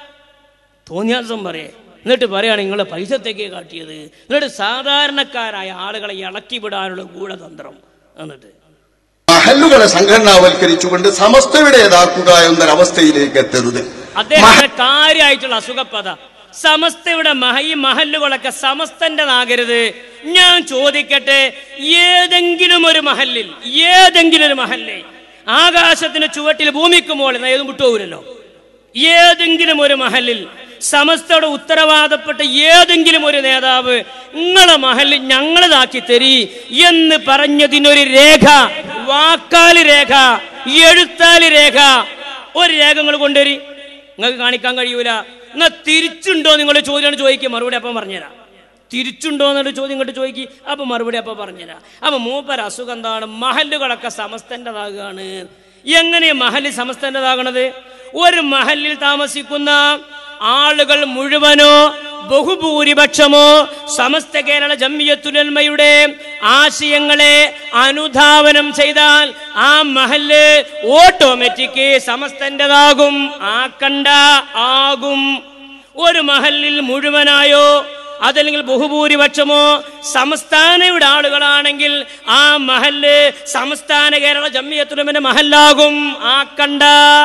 തോന്നിയാസം പറയേ എന്നിട്ട് പറയാണ് നിങ്ങൾ പൈസത്തേക്ക് കാട്ടിയത് എന്നിട്ട് സാധാരണക്കാരായ ആളുകളെ ഇളക്കി വിടാനുള്ള ഗൂഢതന്ത്രം എന്നിട്ട് മഹല്ലുകളെ സംഘടനാവൽക്കരിച്ചുകൊണ്ട് സമസ്തയുടേതാക്കുക എന്നൊരവസ്ഥയിലേക്ക് എത്തരുത് അദ്ദേഹത്തിന്റെ കാര്യമായിട്ടുള്ള അസുഖപ്പത സമസ്തയുടെ മഹ ഈ മഹല്ലുകളൊക്കെ സമസ്തൻ്റെതാകരുത് ഞാൻ ചോദിക്കട്ടെ ഏതെങ്കിലും ഒരു മഹല്ലിൽ ഏതെങ്കിലും ഒരു മഹല്ല് ആകാശത്തിന്റെ ചുവട്ടിൽ ഭൂമിക്ക് മുകളിൽ ഏതും വിട്ടുപോകില്ലല്ലോ ഏതെങ്കിലും ഒരു മഹലിൽ സമസ്തയുടെ ഉത്തരവാദപ്പെട്ട ഏതെങ്കിലും ഒരു നേതാവ് നിങ്ങളെ മഹലിൽ ഞങ്ങളതാക്കി തരി എന്ന് പറഞ്ഞതിനൊരു രേഖ വാക്കാല് രേഖ എഴുത്താല് രേഖ ഒരു രേഖ നിങ്ങൾ കൊണ്ടുവരി നിങ്ങൾക്ക് കാണിക്കാൻ കഴിയൂല നിങ്ങൾ തിരിച്ചുണ്ടോ നിങ്ങൾ ചോദ്യമാണ് ചോദിക്കുക മറുപടി അപ്പം പറഞ്ഞുതരാം തിരിച്ചുണ്ടോ എന്നൊരു ചോദ്യം ഇങ്ങോട്ട് ചോദിക്കും അപ്പൊ മറുപടി അപ്പൊ പറഞ്ഞുതരാം അപ്പൊ മൂപ്പർ അസുഖം എന്താണ് മഹല്ലുകളൊക്കെ സമസ്തൻ്റെതാകാണ് എങ്ങനെയാ മഹല് സമസ്തൻ്റെതാകണത് ഒരു മഹലിൽ താമസിക്കുന്ന ആളുകൾ മുഴുവനോ ബഹുഭൂരിപക്ഷമോ സമസ്ത കേരള ജമ്മിയത്തുലന്മയുടെ ആശയങ്ങളെ അനുധാവനം ചെയ്താൽ ആ മഹല് ഓട്ടോമാറ്റിക് സമസ്തൻ്റെതാകും ആക്കണ്ട ആകും ഒരു മഹലിൽ മുഴുവനായോ അതല്ലെങ്കിൽ ബഹുഭൂരിപക്ഷമോ സംസ്ഥാനയുടെ ആളുകളാണെങ്കിൽ ആ മഹല് സംസ്ഥാന കേരള ജമ്മിയത്തുലമിന്റെ മഹല്ലാകും ആക്കണ്ട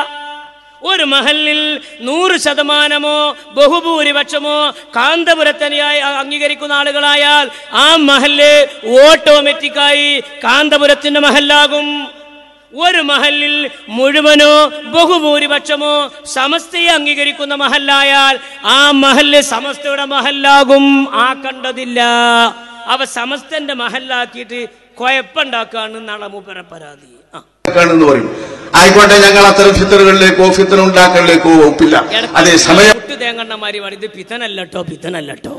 ഒരു മഹലിൽ നൂറ് ശതമാനമോ ബഹുഭൂരിപക്ഷമോ കാന്തപുരത്തനെയായി അംഗീകരിക്കുന്ന ആളുകളായാൽ ആ മഹല് ഓട്ടോമാറ്റിക്കായി കാന്തപുരത്തിന്റെ മഹല്ലാകും ഒരു മഹലിൽ മുഴുവനോ ബഹുഭൂരിപക്ഷമോ സമസ്തയെ അംഗീകരിക്കുന്ന മഹല്ലായാൽ ആ മഹല് സമസ്തയുടെ മഹല്ലാകും ആക്കണ്ടതില്ല അവ സമസ്തന്റെ മഹല്ലാക്കിയിട്ട് കുഴപ്പമുണ്ടാക്കാണ് നാളെ മൂപ്പര പരാതി ആ എന്ന് പറയും ആയിക്കോട്ടെ ഞങ്ങൾ അത്തരം ഫിത്തറുകളിലേക്കോ ഫിത്തർ ഉണ്ടാക്കലിലേക്കോ ഒപ്പില്ല അതേ സമയം പുട്ട് തേങ്ങണ്ണമാരി പറയും ഇത് പിത്തനല്ലട്ടോ പിത്തനല്ലട്ടോ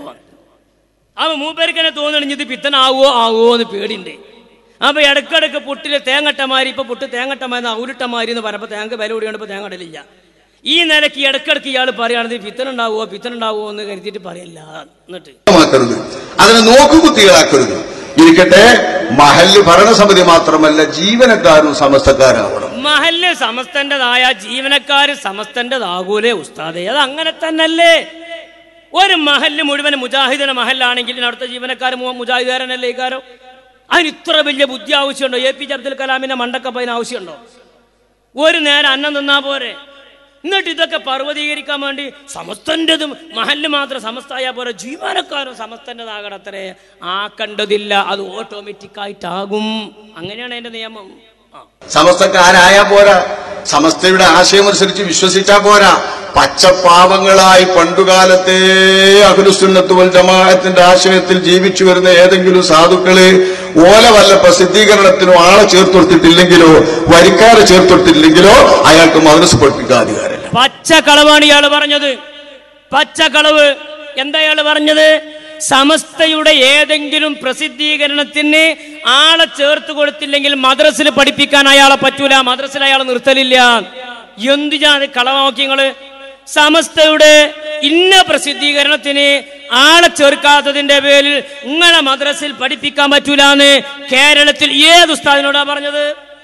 അവ മൂപ്പേർക്കെന്നെ തോന്നണിഞ്ഞ് ഇത് പിത്തനാവോ ആവോ എന്ന് പേടിണ്ട് അപ്പൊ ഇടക്കിടക്ക് പുട്ടില് തേങ്ങട്ടമാരി ഇപ്പൊ പുട്ട് തേങ്ങട്ടമാരി ഔരുട്ടമാരി എന്ന് പറഞ്ഞപ്പോ തേങ്ങ വില കൂടിയാണ് ഇപ്പൊ തേങ്ങ ഇടലില്ല ഈ നിലയ്ക്ക് ഇടക്കിടക്ക് ഇയാൾ പറയുകയാണെങ്കിൽ പിത്തനുണ്ടാവോ പിത്തനുണ്ടാവോ എന്ന് കരുതിയിട്ട് പറയില്ല എന്നിട്ട് ആക്കരുത് അതിനെ നോക്കുകുത്തികളാക്കരുത് ഇരിക്കട്ടെ മഹല്ല് ഭരണസമിതി മാത്രമല്ല ജീവനക്കാരും സമസ്തക്കാരാവണം മഹല്ല് സമസ്തന്റേതായ ജീവനക്കാര് സമസ്തന്റേതാകൂലേ ഉസ്താദെ അത് അങ്ങനെ തന്നല്ലേ ഒരു മഹല്ല് മുഴുവൻ മുജാഹിദിന്റെ മഹല്ലാണെങ്കിൽ അടുത്ത ജീവനക്കാർ മുജാഹിദാരനല്ലേ ഇക്കാരോ അതിന് ഇത്ര വലിയ ബുദ്ധി ആവശ്യമുണ്ടോ എ പി ജെ അബ്ദുൽ കലാമിന്റെ മണ്ടക്കപ്പ് അതിന് ആവശ്യമുണ്ടോ ഒരു നേരം അന്നം തിന്നാ പോരെ എന്നിട്ട് ഇതൊക്കെ പർവ്വതീകരിക്കാൻ വേണ്ടി സമസ്തൻ്റെതും മഹല്ല് മാത്രം സമസ്തായ പോലെ ജീവനക്കാരും സമസ്തൻ്റെതാകണത്രേ ആക്കണ്ടതില്ല അത് ഓട്ടോമാറ്റിക് ആയിട്ടാകും അങ്ങനെയാണ് അതിന്റെ നിയമം സമസ്തക്കാരായാ പോരാ സമസ്തയുടെ ആശയമനുസരിച്ച് വിശ്വസിച്ചാ പോരാ പച്ചപ്പാവങ്ങളായി പണ്ടുകാലത്തെ അഖിലുസുന്നത്ത് വൽ ജമാഅത്തിന്റെ ആശയത്തിൽ ജീവിച്ചു വരുന്ന ഏതെങ്കിലും സാധുക്കള് ഓല വല്ല പ്രസിദ്ധീകരണത്തിനോ ആളെ ചേർത്തൊടുത്തിട്ടില്ലെങ്കിലോ വരിക്കാരെ ചേർത്തൊടുത്തിട്ടില്ലെങ്കിലോ അയാൾക്ക് മദ്രസ് പഠിപ്പിക്കാൻ അധികാരമില്ല പച്ചക്കളവാണ് ഇയാൾ പറഞ്ഞത് പച്ചക്കളവ് എന്താ ഇയാൾ പറഞ്ഞത് സമസ്തയുടെ ഏതെങ്കിലും പ്രസിദ്ധീകരണത്തിന് ആളെ ചേർത്ത് കൊടുത്തില്ലെങ്കിൽ മദ്രസിൽ പഠിപ്പിക്കാൻ അയാളെ പറ്റൂല മദ്രസിൽ അയാൾ നിർത്തലില്ല എന്തു ജാതി കളവാക്കി നിങ്ങള് സമസ്തയുടെ ഇന്ന പ്രസിദ്ധീകരണത്തിന് ആളെ ചേർക്കാത്തതിന്റെ പേരിൽ ഇങ്ങനെ മദ്രസിൽ പഠിപ്പിക്കാൻ പറ്റൂലെന്ന് കേരളത്തിൽ ഏത് ഉസ്താദിനോടാ പറഞ്ഞത്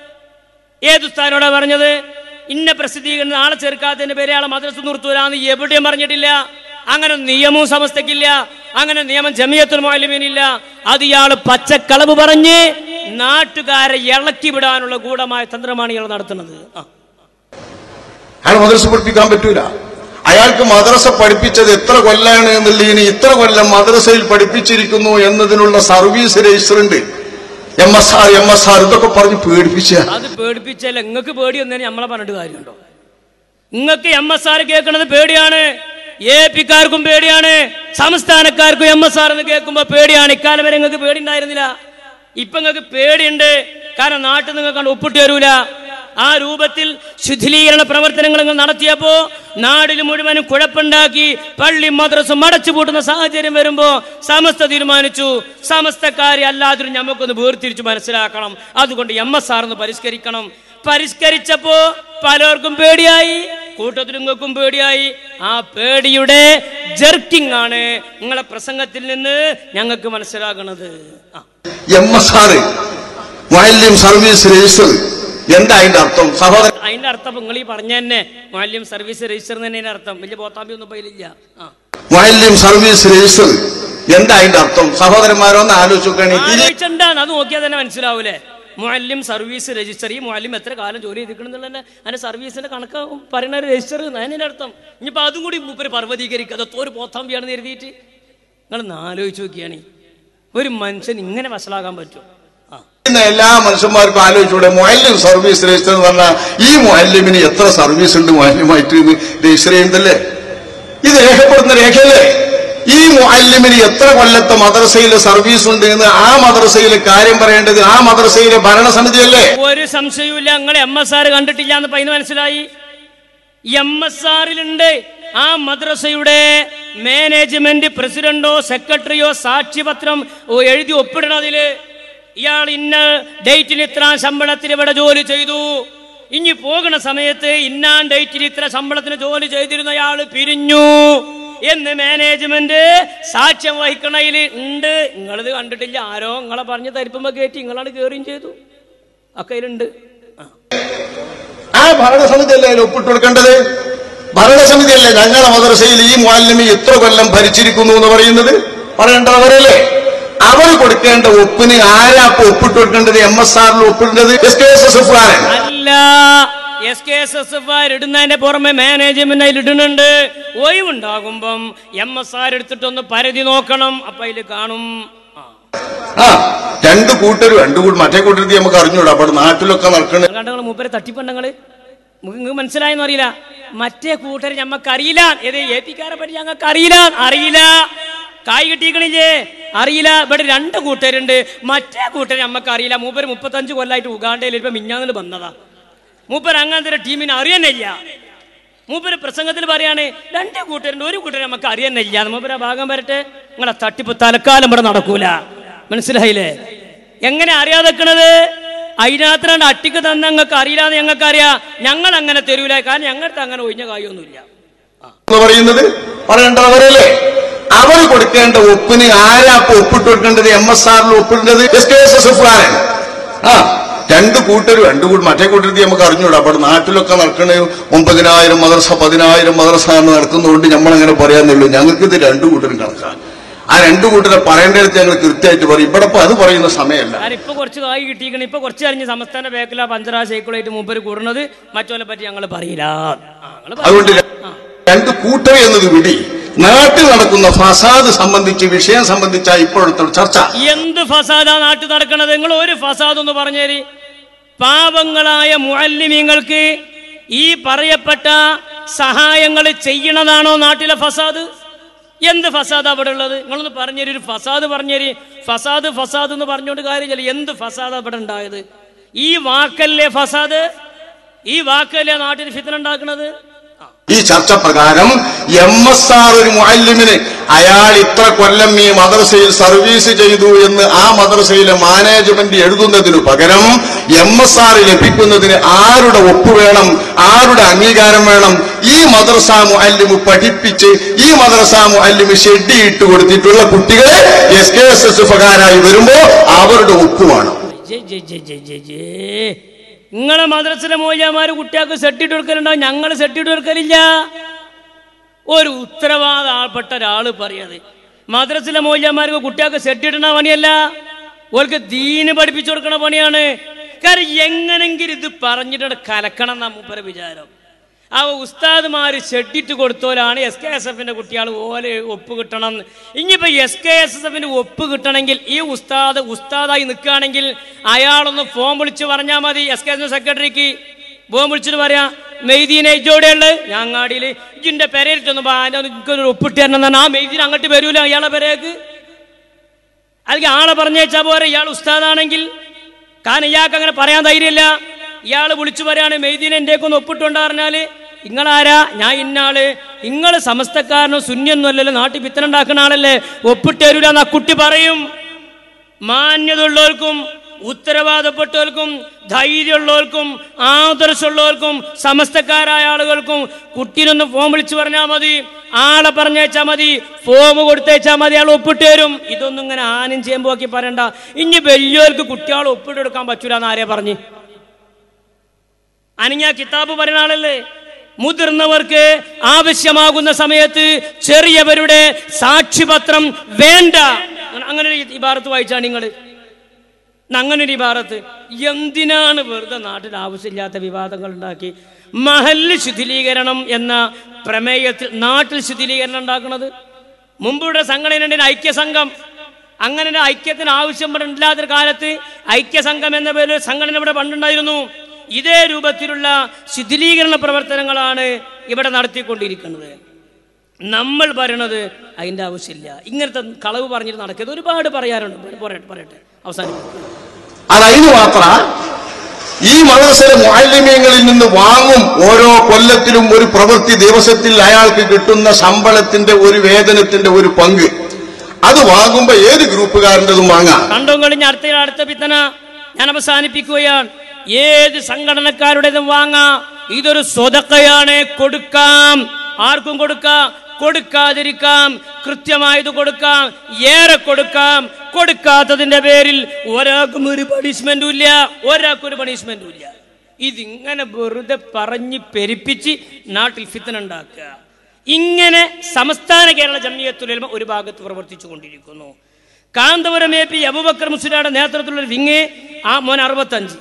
ഏത് ഉസ്താദിനോടാ പറഞ്ഞത് ഇന്ന പ്രസിദ്ധീകരണം ആളെ ചേർക്കാത്തതിന്റെ പേര് ആളെ മദ്രസ നിർത്തൂലാന്ന് എവിടെയും പറഞ്ഞിട്ടില്ല അങ്ങനെ നിയമവും സമസ്തക്കില്ല അങ്ങനെ നിയമം ജമിയത്തുൽ മാലിമീനില്ല അത് ഇയാൾ പച്ചക്കളവ് പറഞ്ഞ് നാട്ടുകാരെ ഇളക്കി വിടാനുള്ള ഗൂഢമായ തന്ത്രമാണ് ഇയാൾ നടത്തുന്നത് ആ അയാൾ മദ്രസ പഠിപ്പിക്കാൻ പറ്റൂല അയാൾക്ക് മദ്രസ പഠിപ്പിച്ചത് എത്ര കൊല്ലാണ് എന്നുള്ളതിന് ഇത്ര കൊല്ലം മദ്രസയിൽ പഠിപ്പിച്ചിരിക്കുന്നു എന്നതിനുള്ള സർവീസ് രജിസ്റ്റർ ഉണ്ട് M S R M S R ഇതൊക്കെ പറഞ്ഞ് പേടിപ്പിച്ച അത് പേടിപ്പിച്ചാൽ നിങ്ങൾക്ക് പേടി ഒന്നേ നമ്മളെ പറഞ്ഞിട്ട് കാര്യമുണ്ടോ നിങ്ങൾക്ക് എം എസ് ആർ കേൾക്കുന്നത് പേടിയാണ് എ പിക്കാർക്കും പേടിയാണ് സംസ്ഥാനക്കാർക്കും എം എസ് ആർ എന്ന് കേൾക്കുമ്പോ പേടിയാണ് ഇക്കാലം വരെ നിങ്ങൾക്ക് പേടി ഉണ്ടായിരുന്നില്ല ഇപ്പൊ നിങ്ങൾക്ക് പേടിയുണ്ട് കാരണം നാട്ടിൽ നിങ്ങൾക്ക് കണ്ട് ഒപ്പിട്ട് തരൂല ആ രൂപത്തിൽ ശുദ്ധീകരണ പ്രവർത്തനങ്ങൾ നിങ്ങൾ നടത്തിയപ്പോ നാടിൽ മുഴുവനും കുഴപ്പമുണ്ടാക്കി പള്ളി മദ്രസും അടച്ചു പൂട്ടുന്ന സാഹചര്യം വരുമ്പോ സമസ്ത തീരുമാനിച്ചു സമസ്തക്കാരെ അല്ലാതൊരു നമുക്കൊന്ന് വേർതിരിച്ച് മനസ്സിലാക്കണം അതുകൊണ്ട് എം എസ് ആർ ഒന്ന് പരിഷ്കരിക്കണം പരിഷ്കരിച്ചപ്പോ പലർക്കും പേടിയായി കൂട്ടത്തിലുങ്ങൾക്കും പേടിയായി ആ പേടിയുടെ ജെർക്കിംഗ് ആണ് നിങ്ങളെ പ്രസംഗത്തിൽ നിന്ന് ഞങ്ങൾക്ക് മനസ്സിലാകണത് ആ എം എസ് ആറ് മുഅല്ലിം സർവീസ് രജിസ്റ്റർ എന്താ അതിന്റെ അർത്ഥം സഹോദരൻ അതിന്റെ അർത്ഥം നിങ്ങൾ ഈ പറഞ്ഞ തന്നെ മാലിന്യം സർവീസ് രജിസ്റ്റർ തന്നെ അതിന്റെ അർത്ഥം വലിയ പോത്താമ്പി ഒന്നും പൈലില്ല ആ മുഅല്ലിം സർവീസ് രജിസ്റ്റർ എന്താ അതിന്റെ അർത്ഥം സഹോദരന്മാരൊന്ന് ആലോചിച്ച് നോക്കുകയാണെങ്കിൽ ആലോചിച്ചണ്ടാണ് അത് നോക്കിയാൽ തന്നെ മനസ്സിലാവൂലേ മുഅല്ലിം സർവീസ് രജിസ്റ്റർ ഈ മുഅല്ലിം എത്ര കാലം ജോലി ചെയ്തിട്ടുണ്ടെന്നുള്ള അതിന്റെ സർവീസിന്റെ കണക്ക് പറയുന്ന ഒരു രജിസ്റ്റർ അതിന്റെ അർത്ഥം ഇനിയിപ്പോ അതും കൂടി മൂപ്പര് പർവ്വതീകരിക്കുക അതൊക്കെ ഒരു പോത്താമ്പിയാണെന്ന് എഴുതിയിട്ട് നിങ്ങൾ ആലോചിച്ച് നോക്കിയാണ് ഒരു മനുഷ്യൻ ഇങ്ങനെ വഷളാകാൻ പറ്റും ഇന്ന് എല്ലാ മനുഷ്യന്മാർക്കും ആലോചിച്ചൂടെ മുഅല്ലിം സർവീസ് രജിസ്റ്റർ എന്ന് പറഞ്ഞാൽ ഈ മുഅല്ലിമിന് എത്ര സർവീസ് ഉണ്ട് മുഅല്ലിമായിട്ട് എന്ന് രജിസ്റ്റർ ചെയ്യുന്നതല്ലേ ഇത് രേഖപ്പെടുന്ന രേഖയല്ലേ ഈ മുഅല്ലിമിന് എത്ര കൊല്ലത്തെ മദ്രസയിലെ സർവീസ് ഉണ്ട് എന്ന് ആ മദ്രസയിലെ കാര്യം പറയേണ്ടത് ആ മദ്രസയിലെ ഭരണസമിതിയല്ലേ ഒരു സംശയവുമില്ല നിങ്ങൾ എം എസ് ആർ കണ്ടിട്ടില്ല എന്ന് പൈന്ന് മനസ്സിലായി എം എസ് ആറിലുണ്ട് ആ മദ്രസയുടെ മാനേജ്മെന്റ് പ്രസിഡന്റോ സെക്രട്ടറിയോ സാക്ഷ്യപത്രം ഓ എഴുതി ഒപ്പിടണതില് ഇയാൾ ഇന്ന ഡേറ്റിന് ഇത്ര ശമ്പളത്തിന് ഇവിടെ ജോലി ചെയ്തു ഇനി പോകുന്ന സമയത്ത് ഇന്നാൻ ഡേറ്റിന് ഇത്ര ശമ്പളത്തിന് ജോലി ചെയ്തിരുന്ന അയാൾ പിരിഞ്ഞു എന്ന് മാനേജ്മെന്റ് സാക്ഷ്യം വഹിക്കണതിൽ ഉണ്ട് നിങ്ങളിത് കണ്ടിട്ടില്ല ആരോ നിങ്ങളെ പറഞ്ഞ് തരിപ്പുമ്പോ കയറ്റി നിങ്ങളാണ് കയറുകയും ചെയ്തു ഒക്കെ അതിലുണ്ട് ആ ഭരണസമിതിയല്ലേ അതിൽ ഒപ്പിട്ട് കൊടുക്കേണ്ടത് ഭരണസമിതിയല്ലേ ഞങ്ങളുടെ മദ്രസയിൽ ഈ മുഅല്ലിമി ഇത്ര കൊല്ലം ഭരിച്ചിരിക്കുന്നു എന്ന് പറയുന്നത് പറയേണ്ടവരല്ലേ അവർ കൊടുക്കേണ്ട ഒപ്പിന് ആരാ ഇപ്പൊ ഒപ്പിട്ട് കൊടുക്കേണ്ടത് എം എസ് ആറിൽ ഒപ്പിടേണ്ടത് S K S S F അല്ല S K S S F R ഇടുന്നതിന്റെ പുറമെ മാനേജ്മെന്റ് അതിൽ ഇടുന്നുണ്ട് ഒഴിവുണ്ടാകുമ്പം എം എസ് ആർ എടുത്തിട്ടൊന്ന് പരിധി നോക്കണം അപ്പൊ അതിൽ കാണും ആ രണ്ട് കൂട്ടരും രണ്ട് കൂട്ടർ മറ്റേ കൂട്ടരുത്തി നമുക്ക് അറിഞ്ഞൂടാ അപ്പോൾ നാട്ടിലൊക്കെ നടക്കണ കണ്ടങ്ങൾ മൂപ്പരെ തട്ടിപ്പണ്ടങ്ങള് നിങ്ങൾക്ക് മനസ്സിലായെന്ന് അറിയില്ല മറ്റേ കൂട്ടർ ഞമ്മക്ക് അറിയില്ല ഏത് എ പിക്കാരെ പറ്റി ഞങ്ങൾക്ക് അറിയില്ല അറിയില്ല കായ് കിട്ടിയിക്കണില്ലേ അറിയില്ല ഇവിടെ രണ്ട് കൂട്ടരുണ്ട് മറ്റേ കൂട്ടർ ഞമ്മക്ക് അറിയില്ല മൂപ്പര് മുപ്പത്തഞ്ച് കൊല്ലായിട്ട് ഉഗാണ്ടയിൽ ഇപ്പൊ മിഞ്ഞാന്നിൽ വന്നതാ മൂപ്പർ അങ്ങനത്തെ ഒരു ടീമിനെ അറിയാനില്ല മൂപ്പര് പ്രസംഗത്തിൽ പറയാണ് രണ്ട് കൂട്ടരുണ്ട് ഒരു കൂട്ടർ നമുക്ക് അറിയാനില്ല മൂപ്പര് ആ ഭാഗം വരട്ടെ നിങ്ങളെ തട്ടിപ്പ് തൽക്കാലം ഇവിടെ നടക്കൂല മനസ്സിലായില്ലേ എങ്ങനെ അറിയാതെക്കണത് അതിനകത്ത് അട്ടിക്ക് തന്ന ഞങ്ങൾക്ക് അറിയില്ലാന്ന് ഞങ്ങൾക്ക് അറിയാം ഞങ്ങൾ അങ്ങനെ തരൂല കാരണം ഞങ്ങളുടെ അങ്ങനെ ഒഴിഞ്ഞ കാര്യമൊന്നുമില്ല എന്ന് പറയുന്നത് പറയേണ്ടവരല്ലേ അവർ കൊടുക്കേണ്ട ഒപ്പിന് ആരാ ഇപ്പൊ ഒപ്പിട്ട് കൊടുക്കേണ്ടത് എം എസ് ആറിൽ ഒപ്പിടേണ്ടത് S K S S F ആ രണ്ട് കൂട്ടരും രണ്ട് കൂട്ടർ മറ്റേ കൂട്ടരുത്തി നമുക്ക് അറിഞ്ഞൂടാ അപ്പോൾ നാട്ടിലൊക്കെ നടക്കണ ഒമ്പതിനായിരം മദ്രസ പതിനായിരം മദ്രസ എന്ന് നടക്കുന്നതുകൊണ്ട് നമ്മളങ്ങനെ പറയാന്നുള്ളൂ ഞങ്ങൾക്ക് ഇത് രണ്ടു കൂട്ടരും കണക്കാണ് ആ രണ്ടു കൂട്ടരെ പറയേണ്ടടുത്ത് ഞങ്ങൾ കൃത്യമായിട്ട് പറയും ഇവിടെ ഇപ്പൊ അത് പറയുന്ന സമയമല്ല കാരണം ഇപ്പൊ കുറച്ച് കായ് കിട്ടിയിരിക്കണം ഇപ്പൊ കുറച്ച് കഴിഞ്ഞ് സംസ്ഥാന ബാക്കിലാ പഞ്ചറാ സൈക്കിളായിട്ട് മൂപ്പര് കൂടുന്നത് മറ്റോലെ പറ്റി ഞങ്ങൾ പറയില്ല ആ, ഞങ്ങള് അതുകൊണ്ട് പറയില്ല. രണ്ട് കൂട്ടർ എന്നത് വിടി നാട്ടിൽ നടക്കുന്ന ഫസാദ് സംബന്ധിച്ച് വിഷയം സംബന്ധിച്ച ഇപ്പോഴത്തെ ചർച്ച എന്ത് ഫസാദാ നാട്ടിൽ നടക്കണത് നിങ്ങൾ ഒരു ഫസാദ് ഒന്ന് പറഞ്ഞേരി പാവങ്ങളായ മുഅല്ലിമീങ്ങൾക്ക് ഈ പറയപ്പെട്ട സഹായങ്ങൾ ചെയ്യണതാണോ നാട്ടിലെ ഫസാദ് എന്ത് ഫസാദ് അവിടെ ഉള്ളത് നിങ്ങളൊന്ന് പറഞ്ഞേരി ഒരു ഫസാദ് പറഞ്ഞേരി ഫസാദ് ഫസാദ് എന്ന് പറഞ്ഞുകൊണ്ട് കാര്യമില്ല എന്ത് ഫസാദ് അവിടെ ഉണ്ടായത് ഈ വാക്കല്ലേ ഫസാദ് ഈ വാക്കല്ലേ നാട്ടിൽ ഫിത്തന ഉണ്ടാക്കുന്നത് ഈ ചർച്ച പ്രകാരം എം എസ് ആർ ഒരു മുഅല്ലിമിന് അയാൾ ഇത്ര കൊല്ലം ഈ മദ്രസയിൽ സർവീസ് ചെയ്തു എന്ന് ആ മദ്രസയിലെ മാനേജ്മെന്റ് എഴുതുന്നതിനു പകരം എം എസ് ആർ ലഭിക്കുന്നതിന് ആരുടെ ഒപ്പ് വേണം ആരുടെ അംഗീകാരം വേണം ഈ മദ്രസ മുഅല്ലിമ് പഠിപ്പിച്ച് ഈ മദ്രസ മുഅല്ലിമ് ഷെഡ് ഇട്ട് കൊടുത്തിട്ടുള്ള കുട്ടികളെ എസ് കെ എസ് എസ് എഫുകാരായി വരുമ്പോ അവരുടെ ഒപ്പ് വേണം J J J J J J നിങ്ങളെ മദ്രസിലെ മോയ്യമാര് കുട്ടികൾക്ക് സെട്ടിട്ട് കൊടുക്കലുണ്ടാവും ഞങ്ങൾ സെട്ടിട്ട് കൊടുക്കലില്ല ഒരു ഉത്തരവാദ ആൾപ്പെട്ട ഒരാള് പറയത് മദ്രസിലെ മോയ്യമാർക്ക് കുട്ടികൾക്ക് സെട്ടിടുന്ന പണിയല്ല ഓർക്ക് ദീന് പഠിപ്പിച്ചു കൊടുക്കണ പണിയാണ് കാരണം എങ്ങനെങ്കിലും ഇത് പറഞ്ഞിട്ട് കലക്കണം എന്നാ മൂപ്പര വിചാരം ആ ഉസ്താദ്മാര് ഷെഡിട്ട് കൊടുത്തോലാണ് എസ് കെ എസ് എഫിന്റെ കുട്ടികൾ ഓലെ ഒപ്പ് കിട്ടണം ഇനിയിപ്പോ എസ് കെ എസ് എസ് എഫിന്റെ ഒപ്പ് കിട്ടണമെങ്കിൽ ഈ ഉസ്താദ് ഉസ്താദായി നിൽക്കുകയാണെങ്കിൽ അയാളൊന്ന് ഫോം വിളിച്ച് പറഞ്ഞാൽ മതി എസ് കെ എസ് സെക്രട്ടറിക്ക് ഫോം വിളിച്ചിട്ട് പറയാ മെയ്തീനെ ഇജോടെയുള്ളത് ഞാങ്ങാടിയിൽ ഇജിന്റെ പെരയിലിട്ടൊന്ന് എനിക്കൊരു ഒപ്പിട്ട് തരണം എന്നാണ് ആ മെയ്തീൻ അങ്ങോട്ട് വരൂല ഇയാളെ പെരേക്ക് അല്ലെങ്കിൽ ആളെ പറഞ്ഞേച്ചാ പോരെ ഇയാൾ ഉസ്താദാണെങ്കിൽ കാരണം ഇയാൾക്ക് അങ്ങനെ പറയാൻ ധൈര്യമില്ല ഇയാൾ വിളിച്ചു പറയാണ് മെയ്തീനെ എൻ്റെ ഒന്ന് ഒപ്പിട്ടുണ്ടോ പറഞ്ഞാൽ ഇങ്ങളാരാ ഞാൻ ഇന്നാള് നിങ്ങൾ സമസ്തക്കാരനോ ശൂന്യൊന്നും അല്ലല്ലോ നാട്ടിൽ പിത്തനുണ്ടാക്കുന്ന ആളല്ലേ ഒപ്പിട്ടേരൂല എന്ന് ആ കുട്ടി പറയും മാന്യതയുള്ളവർക്കും ഉത്തരവാദപ്പെട്ടവർക്കും ധൈര്യമുള്ളവർക്കും ആദർശമുള്ളവർക്കും സമസ്തക്കാരായ ആളുകൾക്കും കുട്ടീനൊന്ന് ഫോം വിളിച്ചു പറഞ്ഞാൽ മതി ആളെ പറഞ്ഞേച്ചാ മതി ഫോം കൊടുത്തേച്ചാ മതി ആൾ ഒപ്പിട്ട് തരും ഇതൊന്നും ഇങ്ങനെ ആനും ചെയ്യുമ്പോ ആക്കി പറയണ്ട ഇനി വലിയവർക്ക് കുട്ടികൾ ഒപ്പിട്ടെടുക്കാൻ പറ്റൂല എന്ന് ആരെ പറഞ്ഞു അനിഞ്ഞ കിതാബ് പറയുന്ന ആളല്ലേ മുതിർന്നവർക്ക് ആവശ്യമാകുന്ന സമയത്ത് ചെറിയവരുടെ സാക്ഷിപത്രം വേണ്ട അങ്ങനെ ഒരു ഇബാറത്ത് വായിച്ചാണ് നിങ്ങൾ അങ്ങനെ ഒരു ഇബാറത്ത് എന്തിനാണ് വെറുതെ നാട്ടിൽ ആവശ്യമില്ലാത്ത വിവാദങ്ങൾ ഉണ്ടാക്കി മഹല്ല് ശിഥിലീകരണം എന്ന പ്രമേയത്തിൽ നാട്ടിൽ ശിഥിലീകരണം ഉണ്ടാക്കുന്നത് മുമ്പിവിടെ സംഘടന ഐക്യസംഘം അങ്ങനെ ഒരു ഐക്യത്തിന് ആവശ്യം ഇല്ലാത്തൊരു കാലത്ത് ഐക്യസംഘം എന്ന പേരിൽ സംഘടന ഇവിടെ പണ്ടുണ്ടായിരുന്നു ഇതേ രൂപത്തിലുള്ള ശിഥിലീകരണ പ്രവർത്തനങ്ങളാണ് ഇവിടെ നടത്തിക്കൊണ്ടിരിക്കുന്നത് നമ്മൾ പറയണത് അതിൻ്റെ ആവശ്യമില്ല ഇങ്ങനത്തെ കളവ് പറഞ്ഞിട്ട് നടക്കരുത് ഒരുപാട് പറയാറുണ്ട് പറയട്ടെ പറയട്ടെ അവസാനം അതതിന് മാത്ര ഈ മദ്രസയിലെ മാലിന്യങ്ങളിൽ നിന്ന് വാങ്ങും ഓരോ കൊല്ലത്തിലും ഒരു പ്രവൃത്തി ദിവസത്തിൽ അയാൾക്ക് കിട്ടുന്ന ശമ്പളത്തിന്റെ ഒരു വേതനത്തിന്റെ ഒരു പങ്ക് അത് വാങ്ങുമ്പോ ഏത് ഗ്രൂപ്പുകാരൻ്റെതും വാങ്ങാം കണ്ടോ കഴിഞ്ഞ അടുത്ത അടുത്ത പിത്തന ഞാൻ അവസാനിപ്പിക്കുകയാണ് ഏത് സംഘടനക്കാരുടേതും വാങ്ങാം ഇതൊരു സ്വതക്കയാണ് കൊടുക്കാം ആർക്കും കൊടുക്കാം കൊടുക്കാതിരിക്കാം കൃത്യമായത് കൊടുക്കാം ഏറെ കൊടുക്കാം കൊടുക്കാത്തതിന്റെ പേരിൽ ഒരാൾക്കും ഒരു പണിഷ്മെന്റും ഇല്ല ഒരാൾക്കും ഒരു പണിഷ്മെന്റും ഇല്ല ഇതിങ്ങനെ വെറുതെ പറഞ്ഞ് പെരുപ്പിച്ച് നാട്ടിൽ ഫിത്തനുണ്ടാക്കുക ഇങ്ങനെ സംസ്ഥാന കേരള ജമിയത്തുലമ ഒരു ഭാഗത്ത് പ്രവർത്തിച്ചു കൊണ്ടിരിക്കുന്നു കാന്തപുരം എ പി അബുബക്കർ മുസ്ലിയുടെ നേതൃത്വത്തിലുള്ള വിങ് ആ മോൻ അറുപത്തഞ്ച്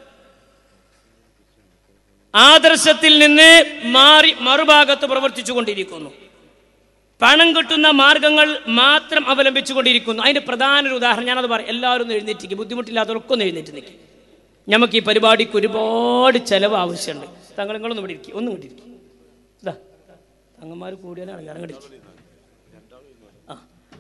ആദർശത്തിൽ നിന്ന് മാറി മറുഭാഗത്ത് പ്രവർത്തിച്ചു കൊണ്ടിരിക്കുന്നു പണം കിട്ടുന്ന മാർഗങ്ങൾ മാത്രം അവലംബിച്ചു കൊണ്ടിരിക്കുന്നു അതിന്റെ പ്രധാന ഒരു ഉദാഹരണം ഞാനത് പറയാം എല്ലാവരും ഒന്ന് എഴുന്നേറ്റിക്ക് ബുദ്ധിമുട്ടില്ലാത്തവരൊക്കെ ഒന്ന് എഴുന്നേറ്റ് നിൽക്കും നമുക്ക് ഈ പരിപാടിക്ക് ഒരുപാട് ചെലവ് ആവശ്യമുണ്ട് തങ്ങൾ നിങ്ങളൊന്നും ഇവിടെ ഇരിക്കും ഒന്നും ഇവിടെ ഇരിക്കും ഇതാ തങ്ങന്മാർ കൂടിയാലാണ് ഇറങ്ങടി ആ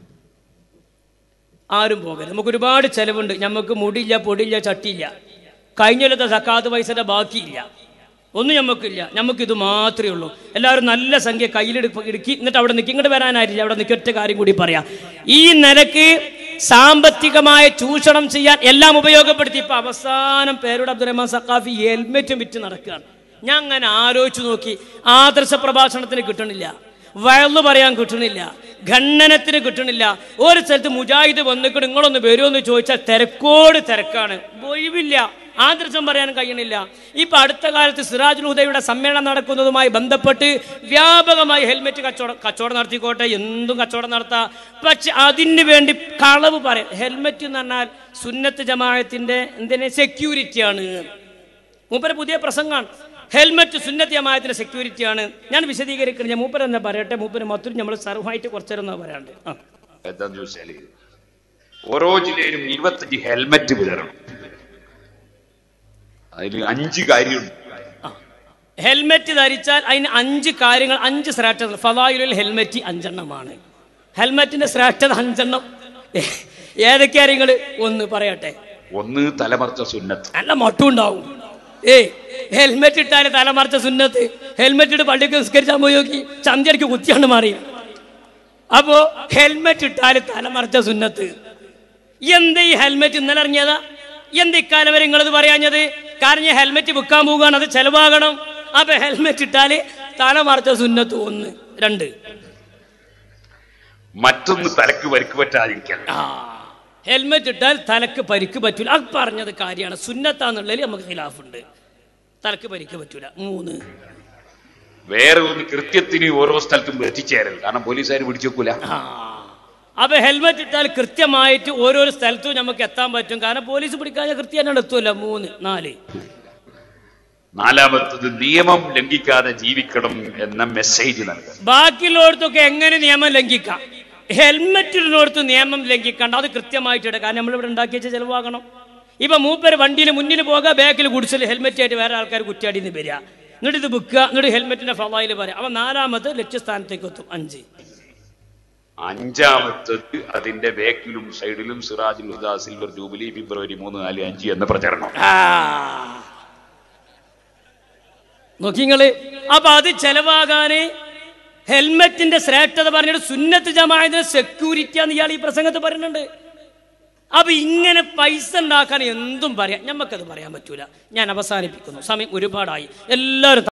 ആരും പോകരുത് നമുക്ക് ഒരുപാട് ചെലവുണ്ട് നമുക്ക് മുടിയില്ല പൊടിയില്ല ചട്ടിയില്ല കഴിഞ്ഞൊല്ലത്തെ സക്കാത്ത് പൈസയുടെ ബാക്കിയില്ല ഒന്നും ഞമ്മക്കില്ല നമുക്ക് ഇത് മാത്രമേ ഉള്ളൂ എല്ലാവരും നല്ല സംഖ്യ കയ്യിലെടുപ്പ് ഇടുക്കി എന്നിട്ട് അവിടെ നിൽക്കി ഇങ്ങോട്ട് വരാനായിട്ടില്ല അവിടെ നിൽക്കി ഒറ്റ കാര്യം കൂടി പറയാം ഈ നിലക്ക് സാമ്പത്തികമായ ചൂഷണം ചെയ്യാൻ എല്ലാം ഉപയോഗപ്പെടുത്തി ഇപ്പൊ അവസാനം പേരുടെ അബ്ദുറഹ്മാൻ സക്കാഫി ഹെൽമെറ്റും വിറ്റ് നടക്കുകയാണ് ഞാൻ അങ്ങനെ ആലോചിച്ചു നോക്കി ആദർശ പ്രഭാഷണത്തിന് കിട്ടണില്ല വയലു പറയാൻ കിട്ടണില്ല ഖണ്ഡനത്തിന് കിട്ടണില്ല ഒരു സ്ഥലത്ത് മുജാഹിദ് വന്നിട്ട് നിങ്ങളൊന്ന് വരുമോ എന്ന് ചോദിച്ചാൽ തിരക്കോട് തിരക്കാണ് ഒഴിവില്ല ആദർശം പറയാൻ കഴിയണില്ല ഇപ്പൊ അടുത്ത കാലത്ത് സിറാജുൽ ഹുദയുടെ സമ്മേളനം നടക്കുന്നതുമായി ബന്ധപ്പെട്ട് വ്യാപകമായി ഹെൽമെറ്റ് കച്ചവടം കച്ചവടം നടത്തിക്കോട്ടെ എന്തും കച്ചവടം നടത്താം പക്ഷെ അതിന് വേണ്ടി കളവ് പറയാം ഹെൽമെറ്റ് എന്ന് പറഞ്ഞാൽ സുന്നത്ത് ജമാഅത്തിന്റെ എന്തിനെ സെക്യൂരിറ്റിയാണ് മൂപ്പര പുതിയ പ്രസംഗമാണ് ഹെൽമെറ്റ് സുന്നത്ത് ജമാഅത്തിന്റെ സെക്യൂരിറ്റിയാണ് ഞാൻ വിശദീകരിക്കുന്നത് ഞാൻ മൂപ്പര എന്താ പറയട്ടെ മൂപ്പര് മൊത്തം നമ്മൾ സർവമായിട്ട് കുറച്ചേരം പറയാണ്ട് ആ എന്താന്ന് ചോദിച്ചാല് ഓരോ ജില്ലയിലും ഇരുപത്തഞ്ച് ഹെൽമറ്റ് വിതരണം അതിൽ അഞ്ച് കാര്യമുണ്ട് ഹെൽമെറ്റ് ധരിച്ചാൽ അതിന് അഞ്ച് കാര്യങ്ങൾ അഞ്ച് ശ്രേഷ്ഠത ഫവായുലിൽ ഹെൽമെറ്റ് അഞ്ചെണ്ണമാണ് ഹെൽമെറ്റിന്റെ ശ്രേഷ്ഠത അഞ്ചെണ്ണം ഏതൊക്കെയാ നിങ്ങൾ ഒന്ന് പറയട്ടെ ഒന്ന് തലമറച്ച സുന്നത്ത് നല്ല മട്ടുണ്ടാവും ഏയ് ഹെൽമെറ്റ് ഇട്ടാല് തലമറച്ച സുന്നത്ത് ഹെൽമെറ്റ് ഇട്ട് പള്ളിക്ക് നിസ്കരിച്ചാൽ പോയി നോക്കി ചന്തിയടിക്ക് കുത്തിയാണ് മാറി അപ്പോ ഹെൽമെറ്റ് ഇട്ടാല് തലമറച്ച സുന്നത്ത് എന്ത് ഈ ഹെൽമെറ്റ് ഇന്നലെ ഇറങ്ങിയതാ എന്ത് ഇക്കാലം വരെ നിങ്ങളിത് പറയാഞ്ഞത് കാരണം ഞാൻ ഹെൽമെറ്റ് വിൽക്കാൻ പോവുകയാണ് അത് ചെലവാകണം അപ്പൊ ഹെൽമെറ്റ് ഇട്ടാല് തലമറച്ച സുന്നത്ത് ഒന്ന് രണ്ട് മറ്റൊന്ന് തലക്ക് പരിക്ക് പറ്റാതിരിക്കാൻ ഹെൽമെറ്റ് ഇട്ടാൽ തലക്ക് പരിക്ക് പറ്റൂല അത് പറഞ്ഞത് കാര്യമാണ് സുന്നത്താന്നുള്ളതിൽ നമുക്ക് ഖിലാഫുണ്ട് തലക്ക് പരിക്ക് പറ്റൂല മൂന്ന് വേറെ ഒന്ന് കൃത്യത്തിന് ഓരോ സ്ഥലത്തും എത്തിച്ചേരൽ കാരണം പോലീസുകാർ പിടിച്ചു വെക്കൂല അപ്പൊ ഹെൽമെറ്റ് ഇട്ടാൽ കൃത്യമായിട്ട് ഓരോരോ സ്ഥലത്തും നമുക്ക് എത്താൻ പറ്റും കാരണം പോലീസ് പിടിക്കാൻ കൃത്യം തന്നെ എത്തുമല്ലോ മൂന്ന് നാല് നാലാമത്തത് നിയമം ലംഘിക്കാതെ ജീവിക്കണം എന്ന മെസ്സേജ് നൽകുക ബാക്കിയുള്ളടത്തൊക്കെ എങ്ങനെ നിയമം ലംഘിക്കാം ഹെൽമെറ്റ് ഇടുന്നിടത്ത് നിയമം ലംഘിക്കണ്ട അത് കൃത്യമായിട്ട് ഇടുക കാരണം നമ്മളിവിടെ ഉണ്ടാക്കി വെച്ച ചെലവാകണം ഇപ്പൊ മൂപ്പര് വണ്ടിയിൽ മുന്നിൽ പോകുക ബാക്കിൽ കുടിച്ചിൽ ഹെൽമെറ്റ് ആയിട്ട് വേറെ ആൾക്കാർ കുറ്റിയാടി നിന്ന് വരിക എന്നിട്ട് ഇത് വിൽക്കുക എന്നിട്ട് ഹെൽമെറ്റിന്റെ ഫലായിൽ പറയാം അപ്പൊ നാലാമത് ലക്ഷ്യസ്ഥാനത്തേക്ക് എത്തും അഞ്ച് അഞ്ചാമത്തത് അതിന്റെ ബാക്കിലും സൈഡിലും സിറാജുൽ ഹുദ സിൽവർ ജൂബിലി ഫെബ്രുവരി മൂന്ന് നാല് അഞ്ച് എന്ന പ്രചരണം നോക്കി നിങ്ങള് അപ്പൊ അത് ചെലവാകാന് ഹെൽമെറ്റിന്റെ ശ്രേഷ്ഠത പറഞ്ഞിട്ട് സുന്നത്ത് ജമാഅത്തിന്റെ സെക്യൂരിറ്റി എന്ന് ഇയാൾ ഈ പ്രസംഗത്തിൽ പറയുന്നുണ്ട് അപ്പൊ ഇങ്ങനെ പൈസ ഉണ്ടാക്കാൻ എന്തും പറയാം ഞമ്മക്കത് പറയാൻ പറ്റൂല ഞാൻ അവസാനിപ്പിക്കുന്നു സമയം ഒരുപാടായി എല്ലാവരും